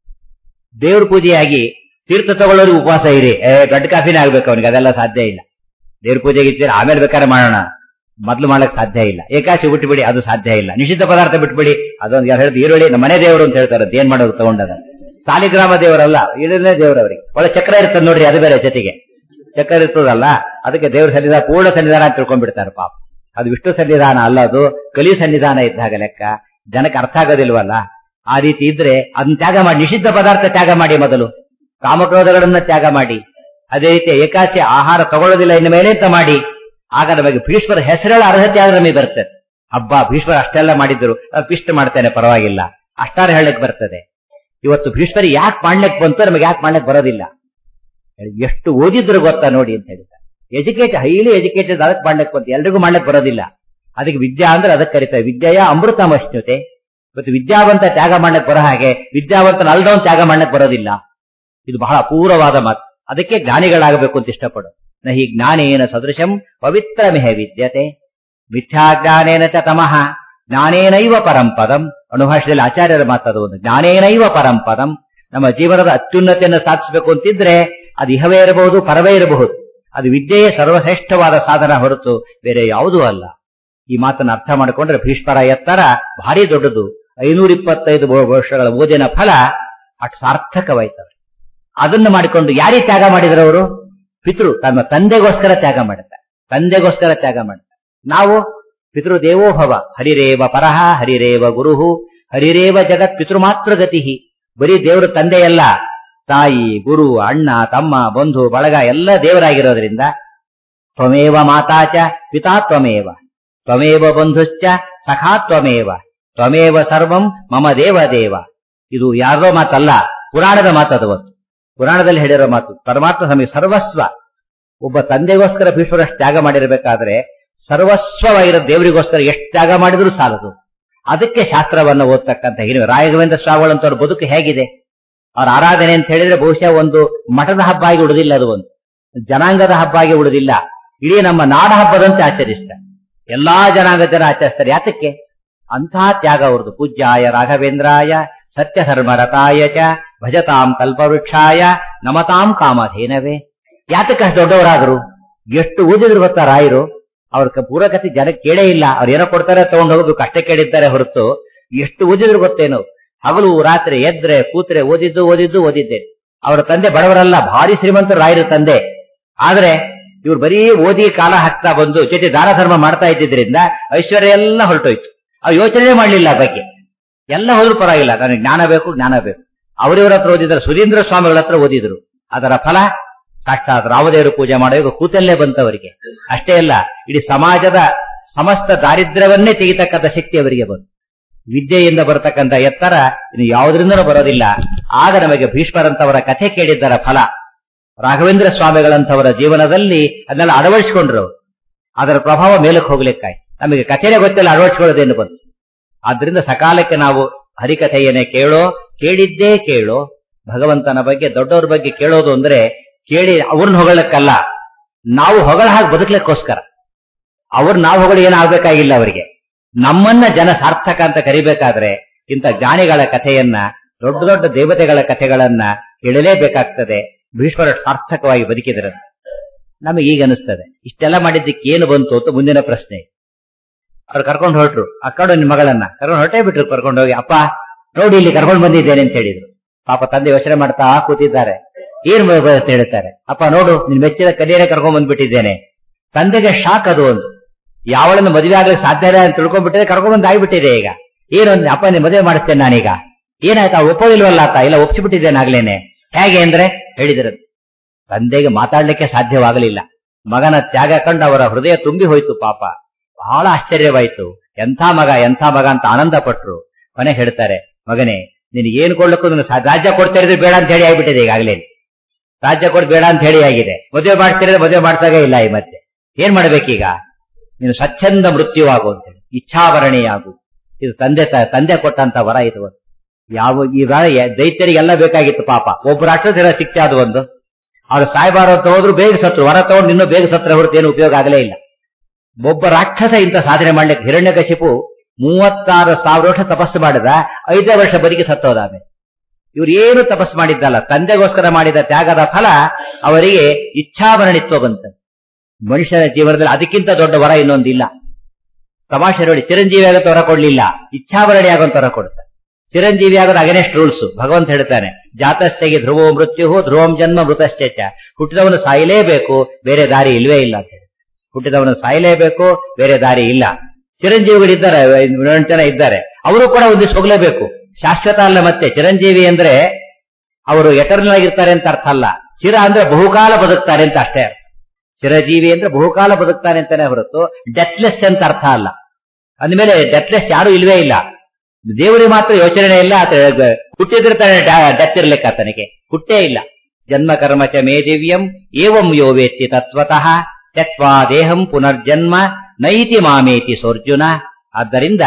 ದೇವ್ರ ಪೂಜೆಯಾಗಿ ತೀರ್ಥ ತಗೊಳ್ಳೋರಿಗೆ ಉಪವಾಸ ಇರಿ ಏ ದೊಡ್ಡ ಕಾಫಿನೇ ಆಗ್ಬೇಕು ಅವನಿಗೆ ಅದೆಲ್ಲ ಸಾಧ್ಯ ಇಲ್ಲ ದೇವ್ರ ಪೂಜೆಗೆ ಇರ್ತೀರ ಆಮೇಲೆ ಬೇಕಾದ್ರೆ ಮಾಡೋಣ ಮೊದ್ಲು ಮಾಡಕ್ ಸಾಧ್ಯ ಇಲ್ಲ ಏಕಾಶಿ ಬಿಟ್ಬಿಡಿ ಅದು ಸಾಧ್ಯ ಇಲ್ಲ ನಿಷಿದ್ಧ ಪದಾರ್ಥ ಬಿಟ್ಬಿಡಿ ಅದೊಂದು ಯಾರು ಹೇಳಿದ್ರು ಈರುಳ್ಳಿ ನಮ್ಮ ಮನೆ ದೇವರು ಅಂತ ಹೇಳ್ತಾರೆ ಅದ್ ಏನ್ ಮಾಡೋದು ತಗೊಂಡದ ಸಾಲಿಗ್ರಾಮ ದೇವರಲ್ಲ ಈರುಳ್ಳಿನೇ ದೇವರು ಅವರಿಗೆ ಒಳ್ಳೆ ಚಕ್ರ ಇರ್ತದೆ ನೋಡ್ರಿ ಅದು ಬೇರೆ ಜೊತೆಗೆ ಚಕ್ರ ಇರ್ತದಲ್ಲ ಅದಕ್ಕೆ ದೇವ್ರ ಸನ್ನಿಧಾನ ಪೂರ್ಣ ಸನ್ನಿಧಾನ ಅಂತ ತಿಳ್ಕೊಂಡ್ಬಿಡ್ತಾರೆ ಪಾಪ ಅದು ವಿಷ್ಣು ಸನ್ನಿಧಾನ ಅಲ್ಲ ಅದು ಕಲಿ ಸನ್ನಿಧಾನ ಇದ್ದಾಗ ಲೆಕ್ಕ ಜನಕ್ಕೆ ಅರ್ಥ ಆಗೋದಿಲ್ವಲ್ಲ ಆ ರೀತಿ ಇದ್ರೆ ಅದನ್ನ ತ್ಯಾಗ ಮಾಡಿ ನಿಷಿದ್ಧ ಪದಾರ್ಥ ತ್ಯಾಗ ಮಾಡಿ ಮೊದಲು ಕಾಮಕ್ರೋಧಗಳನ್ನ ತ್ಯಾಗ ಮಾಡಿ ಅದೇ ರೀತಿ ಏಕಾಚಿ ಆಹಾರ ತಗೊಳ್ಳೋದಿಲ್ಲ ಇನ್ನು ಮೇಲೆ ಅಂತ ಮಾಡಿ ಆಗ ನಮಗೆ ಭೀಷ್ಮರ ಹೆಸರುಗಳ ಅರ್ಹತೆ ಆದ್ರೆ ನಮಗೆ ಬರ್ತದೆ ಹಬ್ಬ ಭೀಷ್ಮರ ಅಷ್ಟೆಲ್ಲ ಮಾಡಿದ್ರು ಇಷ್ಟ ಮಾಡ್ತೇನೆ ಪರವಾಗಿಲ್ಲ ಅಷ್ಟಾರು ಹೇಳಕ್ ಬರ್ತದೆ ಇವತ್ತು ಭೀಷ್ಮರಿ ಯಾಕೆ ಮಾಡ್ಲಿಕ್ಕೆ ಬಂತು ನಮಗೆ ಯಾಕೆ ಮಾಡ್ಲಿಕ್ಕೆ ಬರೋದಿಲ್ಲ ಎಷ್ಟು ಓದಿದ್ರು ಗೊತ್ತಾ ನೋಡಿ ಅಂತ ಹೇಳ್ತಾರೆ ಎಜುಕೇಟ್ ಹೈಲಿ ಎಜುಕೇಟೆಡ್ ಅದಕ್ಕೆ ಮಾಡ್ಲಿಕ್ಕೆ ಬಂತು ಎಲ್ರಿಗೂ ಮಾಡ್ಲಿಕ್ಕೆ ಬರೋದಿಲ್ಲ ಅದಕ್ಕೆ ವಿದ್ಯಾ ಅಂದ್ರೆ ಅದಕ್ಕೆ ಕರೀತಾರೆ ವಿದ್ಯೆಯ ಅಮೃತಮಶ್ನುತೆ ಇವತ್ತು ವಿದ್ಯಾವಂತ ತ್ಯಾಗ ಮಾಡ್ಲಿಕ್ಕೆ ಬರೋ ಹಾಗೆ ವಿದ್ಯಾವಂತನ ಅಲ್ದವನ್ ತ್ಯಾಗ ಮಾಡ್ಲಿಕ್ಕೆ ಬರೋದಿಲ್ಲ ಇದು ಬಹಳ ಅಪೂರ್ವವಾದ ಮಾತು ಅದಕ್ಕೆ ಜ್ಞಾನಿಗಳಾಗಬೇಕು ಅಂತ ಇಷ್ಟಪಡು ನಹಿ ಜ್ಞಾನೇನ ಸದೃಶಂ ಪವಿತ್ರಮಿಹ ವಿದ್ಯತೆ ಮಿಥ್ಯಾಜ್ಞಾನೇನ ಚ ತಮಃ ಜ್ಞಾನೇನೈವ ಪರಂಪದಂ ಅನುಭಾಷೆಯಲ್ಲಿ ಆಚಾರ್ಯರ ಮಾತದು ಒಂದು ಜ್ಞಾನೇನೈವ ಪರಂಪದಂ ನಮ್ಮ ಜೀವನದ ಅತ್ಯುನ್ನತಿಯನ್ನು ಸಾಧಿಸಬೇಕು ಅಂತಿದ್ರೆ ಅದು ಇಹವೇ ಇರಬಹುದು ಪರವೇ ಇರಬಹುದು ಅದು ವಿದ್ಯೆಯೇ ಸರ್ವಶ್ರೇಷ್ಠವಾದ ಸಾಧನ ಹೊರತು ಬೇರೆ ಯಾವುದೂ ಅಲ್ಲ ಈ ಮಾತನ್ನು ಅರ್ಥ ಮಾಡಿಕೊಂಡ್ರೆ ಭೀಷ್ಮರ ಎತ್ತರ ಭಾರಿ ದೊಡ್ಡದು ಐನೂರ ಇಪ್ಪತ್ತೈದು ವರ್ಷಗಳ ಓದಿನ ಫಲ ಅಟ್ ಸಾರ್ಥಕವಾಯ್ತವೆ ಅದನ್ನು ಮಾಡಿಕೊಂಡು ಯಾರಿಗೆ ತ್ಯಾಗ ಮಾಡಿದ್ರು ಅವರು ಪಿತೃ ತನ್ನ ತಂದೆಗೋಸ್ಕರ ತ್ಯಾಗ ಮಾಡುತ್ತಾರೆ ತಂದೆಗೋಸ್ಕರ ತ್ಯಾಗ ಮಾಡುತ್ತಾರೆ ನಾವು ಪಿತೃ ದೇವೋಭವ ಹರಿರೇವ ಪರಹ ಹರಿರೇವ ಗುರುಹು ಹರಿರೇವ ಜಗತ್ ಪಿತೃ ಮಾತ್ರ ಗತಿ ಬರೀ ದೇವರು ತಂದೆಯಲ್ಲ ತಾಯಿ ಗುರು ಅಣ್ಣ ತಮ್ಮ ಬಂಧು ಬಳಗ ಎಲ್ಲ ದೇವರಾಗಿರೋದ್ರಿಂದ ತ್ವಮೇವ ಮಾತಾಚ ಪಿತಾ ತ್ವಮೇವ ತ್ವಮೇವ ಬಂಧುಶ್ಚ ಸಖಾ ತ್ವಮೇವ ತ್ವಮೇವ ಸರ್ವಂ ಮಮ ದೇವ ದೇವ ಇದು ಯಾರೋ ಮಾತಲ್ಲ ಪುರಾಣದ ಮಾತದು ಒಂದು ಪುರಾಣದಲ್ಲಿ ಹೇಳಿರೋ ಮಾತು ಪರಮಾತ್ಮ ಸಮಯ ಸರ್ವಸ್ವ ಒಬ್ಬ ತಂದೆಗೋಸ್ಕರ ಭೀಷ್ಮರಷ್ಟು ತ್ಯಾಗ ಮಾಡಿರಬೇಕಾದ್ರೆ ಸರ್ವಸ್ವವಾಗಿರೋ ದೇವರಿಗೋಸ್ಕರ ಎಷ್ಟು ತ್ಯಾಗ ಮಾಡಿದ್ರು ಸಾಲದು ಅದಕ್ಕೆ ಶಾಸ್ತ್ರವನ್ನು ಓದ್ತಕ್ಕಂಥ ಹಿರಿಯ ರಾಘವೇಂದ್ರ ಸ್ವಾಮಿಗಳಂತವ್ರ ಬದುಕು ಹೇಗಿದೆ ಅವ್ರ ಆರಾಧನೆ ಅಂತ ಹೇಳಿದ್ರೆ ಬಹುಶಃ ಒಂದು ಮಠದ ಹಬ್ಬ ಆಗಿ ಉಳಿದಿಲ್ಲ ಅದು ಒಂದು ಜನಾಂಗದ ಹಬ್ಬ ಆಗಿ ಉಳಿದಿಲ್ಲ ಇಡೀ ನಮ್ಮ ನಾಡ ಹಬ್ಬದಂತೆ ಆಚರಿಸ್ತಾರೆ ಎಲ್ಲಾ ಜನಾಂಗ ಜನ ಆಚರಿಸ್ತಾರೆ ಯಾತಕ್ಕೆ ಅಂತಹ ತ್ಯಾಗ ಅವ್ರದ್ದು ಪೂಜ್ಯಾಯ ರಾಘವೇಂದ್ರಾಯ ಸತ್ಯ ಧರ್ಮರತಾಯ ಚ ಭಜತಾಂ ಕಲ್ಪವೃಕ್ಷಾಯ ನಮತಾಂ ಕಾಮಧೇನವೇ ಯಾತಕ್ಕೆ ಅಷ್ಟು ದೊಡ್ಡವರಾದರು ಎಷ್ಟು ಓದಿದ್ರು ಗೊತ್ತಾ ರಾಯರು ಅವ್ರ ಪೂರಕತೆ ಜನ ಕೇಳೇ ಇಲ್ಲ ಅವ್ರು ಏನೋ ಕೊಡ್ತಾರೆ ತಗೊಂಡು ಹೋಗ್ಬೇಕು ಅಷ್ಟೇ ಕೇಳಿದ್ದಾರೆ ಹೊರತು ಎಷ್ಟು ಓದಿದ್ರು ಗೊತ್ತೇನು ಹಗಲು ರಾತ್ರಿ ಎದ್ರೆ ಕೂತ್ರೆ ಓದಿದ್ದು ಓದಿದ್ದು ಓದಿದ್ದೆ ಅವರ ತಂದೆ ಬಡವರಲ್ಲ ಭಾರಿ ಶ್ರೀಮಂತರು ರಾಯರ ತಂದೆ ಆದ್ರೆ ಇವ್ರು ಬರೀ ಓದಿ ಕಾಲ ಹಾಕ್ತಾ ಬಂದು ಜೊತೆ ದಾನ ಧರ್ಮ ಮಾಡ್ತಾ ಇದ್ದಿದ್ರಿಂದ ಐಶ್ವರ್ಯ ಎಲ್ಲ ಹೊರಟೋಯ್ತು ಅವ್ರು ಯೋಚನೆ ಮಾಡಲಿಲ್ಲ ಬಗ್ಗೆ ಎಲ್ಲ ಹೋದ್ರು ಪರವಾಗಿಲ್ಲ ನನಗೆ ಜ್ಞಾನ ಬೇಕು ಜ್ಞಾನ ಬೇಕು ಅವರಿವರ ಹತ್ರ ಓದಿದ್ರು ಸುಧೀಂದ್ರ ಸ್ವಾಮಿಗಳ ಹತ್ರ ಓದಿದ್ರು ಅದರ ಫಲ ಸಾಕ್ಷಾತ್ ರಾಮದೇವರು ಪೂಜೆ ಮಾಡುವಾಗ ಕೂತಲ್ಲೇ ಬಂತವರಿಗೆ ಅಷ್ಟೇ ಅಲ್ಲ ಇಡೀ ಸಮಾಜದ ಸಮಸ್ತ ದಾರಿದ್ರ್ಯವನ್ನೇ ತೆಗಿತಕ್ಕಂಥ ಶಕ್ತಿ ಅವರಿಗೆ ಬಂತು ವಿದ್ಯೆಯಿಂದ ಬರತಕ್ಕಂಥ ಎತ್ತರ ಇನ್ನು ಯಾವುದರಿಂದಲೂ ಬರೋದಿಲ್ಲ ಆಗ ನಮಗೆ ಭೀಷ್ಮರಂತವರ ಕಥೆ ಕೇಳಿದ್ದರ ಫಲ ರಾಘವೇಂದ್ರ ಸ್ವಾಮಿಗಳಂತವರ ಜೀವನದಲ್ಲಿ ಅದನ್ನೆಲ್ಲ ಅಳವಡಿಸಿಕೊಂಡ್ರು ಅದರ ಪ್ರಭಾವ ಮೇಲಕ್ಕೆ ಹೋಗ್ಲಿಕ್ಕಾಯ್ತು ನಮಗೆ ಕಥೆನೇ ಗೊತ್ತಿಲ್ಲ ಅಳವಡಿಸಿಕೊಳ್ಳೋದೇನು ಬಂತು ಆದ್ರಿಂದ ಸಕಾಲಕ್ಕೆ ನಾವು ಹರಿಕಥೆಯನ್ನೇ ಕೇಳೋ ಕೇಳಿದ್ದೇ ಕೇಳೋ ಭಗವಂತನ ಬಗ್ಗೆ ದೊಡ್ಡವ್ರ ಬಗ್ಗೆ ಕೇಳೋದು ಅಂದ್ರೆ ಕೇಳಿ ಅವ್ರನ್ನ ಹೊಗಳಕ್ಕಲ್ಲ ನಾವು ಹೊಗಳ ಹಾಗೆ ಬದುಕಲಿಕ್ಕೋಸ್ಕರ ಅವ್ರು ನಾವು ಹೊಗಳು ಏನಾಗಬೇಕಾಗಿಲ್ಲ ಅವರಿಗೆ ನಮ್ಮನ್ನ ಜನ ಸಾರ್ಥಕ ಅಂತ ಕರಿಬೇಕಾದ್ರೆ ಇಂಥ ಜ್ಞಾನಿಗಳ ಕಥೆಯನ್ನ ದೊಡ್ಡ ದೊಡ್ಡ ದೇವತೆಗಳ ಕಥೆಗಳನ್ನ ಕೇಳಲೇಬೇಕಾಗ್ತದೆ ಭೀಷ್ಮರ ಸಾರ್ಥಕವಾಗಿ ಬದುಕಿದ್ರೆ ನಮಗೆ ಈಗ ಅನಿಸ್ತದೆ ಇಷ್ಟೆಲ್ಲ ಮಾಡಿದ್ದಕ್ಕೆ ಏನು ಬಂತು ಅಂತ ಮುಂದಿನ ಪ್ರಶ್ನೆ ಅವ್ರು ಕರ್ಕೊಂಡು ಹೊರಟ್ರು ಅಕ್ಕಡು ನಿನ್ ಮಗಳನ್ನ ಕರ್ಕೊಂಡು ಹೊರಟೇ ಬಿಟ್ರು ಕರ್ಕೊಂಡು ಹೋಗಿ ಅಪ್ಪ ನೋಡಿ ಇಲ್ಲಿ ಕರ್ಕೊಂಡು ಬಂದಿದ್ದೇನೆ ಅಂತ ಹೇಳಿದ್ರು ಪಾಪ ತಂದೆ ಯೋಚನೆ ಮಾಡ್ತಾ ಕೂತಿದ್ದಾರೆ ಏನ್ ಅಂತ ಹೇಳ್ತಾರೆ ಅಪ್ಪ ನೋಡು ನಿನ್ ಮೆಚ್ಚಿದ ಕಲಿಯರೆ ಕರ್ಕೊಂಡ್ ಬಂದ್ಬಿಟ್ಟಿದ್ದೇನೆ ತಂದೆಗೆ ಶಾಕ್ ಅದು ಒಂದು ಯಾವಳನ್ನು ಮದುವೆ ಆಗಲಿ ಸಾಧ್ಯ ಇಲ್ಲ ಅಂತ ತಿಳ್ಕೊಂಡ್ಬಿಟ್ಟಿದೆ ಕರ್ಕೊಂಡ್ ಬಂದು ಆಗ್ಬಿಟ್ಟಿದೆ ಈಗ ಏನು ಅಂದ್ರೆ ಅಪ್ಪ ನೀನ್ ಮದುವೆ ಮಾಡಿಸ್ತೇನೆ ನಾನೀಗ ಏನಾಯ್ತಾ ಒಪ್ಪೋದಿಲ್ವಲ್ಲ ಆತ ಇಲ್ಲ ಒಪ್ಸಿಬಿಟ್ಟಿದ್ದೇನೆ ಆಗ್ಲೇನೆ ಹೇಗೆ ಅಂದ್ರೆ ಹೇಳಿದ್ರು ತಂದೆಗೆ ಮಾತಾಡ್ಲಿಕ್ಕೆ ಸಾಧ್ಯವಾಗಲಿಲ್ಲ ಮಗನ ತ್ಯಾಗ ಕಂಡು ಅವರ ಹೃದಯ ತುಂಬಿ ಹೋಯ್ತು ಪಾಪ ಬಹಳ ಆಶ್ಚರ್ಯವಾಯ್ತು ಎಂಥ ಮಗ ಎಂಥ ಮಗ ಅಂತ ಆನಂದ ಪಟ್ರು ಕೊನೆ ಹೇಳ್ತಾರೆ ಮಗನೇ ನಿನಗೆ ಏನು ಕೊಡ್ಲಿಕ್ಕೂ ನೀನು ಸಾ- ರಾಜ್ಯ ಕೊಡ್ತಾ ಇದ್ರೆ ಬೇಡ ಅಂತ ಹೇಳಿ ಆಗ್ಬಿಟ್ಟಿದೆ ಈಗಾಗಲೇ ರಾಜ್ಯ ಕೊಡ್ ಬೇಡ ಅಂತ ಹೇಳಿ ಆಗಿದೆ ಮದುವೆ ಮಾಡ್ತಿದ್ರೆ ಮದುವೆ ಮಾಡ್ಸಾಗ ಇಲ್ಲ ಈ ಮತ್ತೆ ಏನ್ ಮಾಡ್ಬೇಕೀಗ ನೀನು ಸ್ವಚ್ಛಂದ ಮೃತ್ಯುವಾಗು ಅಂತ ಹೇಳಿ ಇಚ್ಛಾವರಣೆಯಾಗು ಇದು ತಂದೆ ತ- ತಂದೆ ಕೊಟ್ಟಂತ ವರ ಇದು ಯಾವ ಈ ವರ ಯ- ದೈತ್ಯರಿಗೆಲ್ಲ ಬೇಕಾಗಿತ್ತು ಪಾಪ ಒಬ್ಬ ರಾಕ್ಷಸರ ಶಿಕ್ಷೆ ಅದು ಒಂದು ಅವ್ರು ಸಾಯ್ಬಾರ ಅಂತ ಹೋದ್ರು ಬೇಗ ಸತ್ರು ವರ ತಗೊಂಡು ಇನ್ನೂ ಬೇಗ ಸತ್ರ ಹೊರತು ಏನು ಉಪಯೋಗ ಆಗಲೇ ಇಲ್ಲ ಒಬ್ಬ ರಾಕ್ಷಸ ಇಂಥ ಸಾಧನೆ ಮಾಡ್ಲಿಕ್ಕೆ ಹಿರಣ್ಯಕಶಿಪು ಮೂವತ್ತಾರು ಸಾವಿರ ವರ್ಷ ತಪಸ್ಸು ಮಾಡಿದ ಐದೇ ವರ್ಷ ಬದುಕಿ ಸತ್ತೋದಾವೆ ಇವ್ರು ಏನು ತಪಸ್ಸು ಮಾಡಿದ್ದಲ್ಲ ತಂದೆಗೋಸ್ಕರ ಮಾಡಿದ ತ್ಯಾಗದ ಫಲ ಅವರಿಗೆ ಇಚ್ಛಾಭರಣಿತ್ವ ಬಂತ ಮನುಷ್ಯನ ಜೀವನದಲ್ಲಿ ಅದಕ್ಕಿಂತ ದೊಡ್ಡ ವರ ಇನ್ನೊಂದಿಲ್ಲ ತಮಾಷೆ ನೋಡಿ ಚಿರಂಜೀವಿ ಆಗೋ ವರ ಕೊಡ್ಲಿಲ್ಲ ಇಚ್ಛಾಭರಣಿ ಆಗೋ ವರ ಕೊಡ್ತಾರೆ ಚಿರಂಜೀವಿ ಆಗೋದು ಅಗನೆಸ್ಟ್ ರೂಲ್ಸ್ ಭಗವಂತ ಹೇಳ್ತಾನೆ ಜಾತಸ್ಯಗೆ ಧ್ರುವೋ ಮೃತ್ಯು ಧ್ರುವಂ ಜನ್ಮ ಮೃತಶ್ಚ ಹುಟ್ಟಿದವನು ಸಾಯಲೇಬೇಕು ಬೇರೆ ದಾರಿ ಇಲ್ವೇ ಇಲ್ಲ ಅಂತ ಹೇಳಿ ಹುಟ್ಟಿದವನು ಸಾಯಲೇಬೇಕು ಬೇರೆ ದಾರಿ ಇಲ್ಲ ಚಿರಂಜೀವಿಗಳಿದ್ದಾರೆ ಏಳೆಂಟು ಜನ ಇದ್ದಾರೆ ಅವರು ಕೂಡ ಒಂದಿಷ್ಟು ಹೋಗ್ಲೇಬೇಕು ಶಾಶ್ವತ ಅಲ್ಲ ಮತ್ತೆ ಚಿರಂಜೀವಿ ಅಂದ್ರೆ ಅವರು ಎಟರ್ನಲ್ ಆಗಿರ್ತಾರೆ ಅಂತ ಅರ್ಥ ಅಲ್ಲ ಚಿರ ಅಂದ್ರೆ ಬಹುಕಾಲ ಬದುಕ್ತಾರೆ ಅಂತ ಅಷ್ಟೇ ಅರ್ಥ. ಚಿರಜೀವಿ ಅಂದ್ರೆ ಬಹುಕಾಲ ಬದುಕ್ತಾನೆ ಅಂತಾನೆ ಹೊರತು ಡೆತ್ಲೆಸ್ ಅಂತ ಅರ್ಥ ಅಲ್ಲ ಅಂದ್ಮೇಲೆ ಡೆತ್ಲೆಸ್ ಯಾರು ಇಲ್ವೇ ಇಲ್ಲ ದೇವರಿಗೆ ಮಾತ್ರ ಯೋಚನೆ ಇಲ್ಲ ಆತ ಹುಟ್ಟಿದ್ರೆ ತಾನೆ ಡೆತ್ ಇರ್ಲಿಕ್ಕೆ ಆತನಿಗೆ ಹುಟ್ಟೇ ಇಲ್ಲ ಜನ್ಮ ಕರ್ಮ ಚ ಮೇ ದಿವ್ಯಂ ಏವಂ ಯೋ ವೇತ್ತಿ ತತ್ವತಃ ತ್ಯಕ್ವಾ ದೇಹಂ ಪುನರ್ಜನ್ಮ ನೈತಿ ಮಾಮೇತಿ ಸೋರ್ಜುನ ಆದ್ದರಿಂದ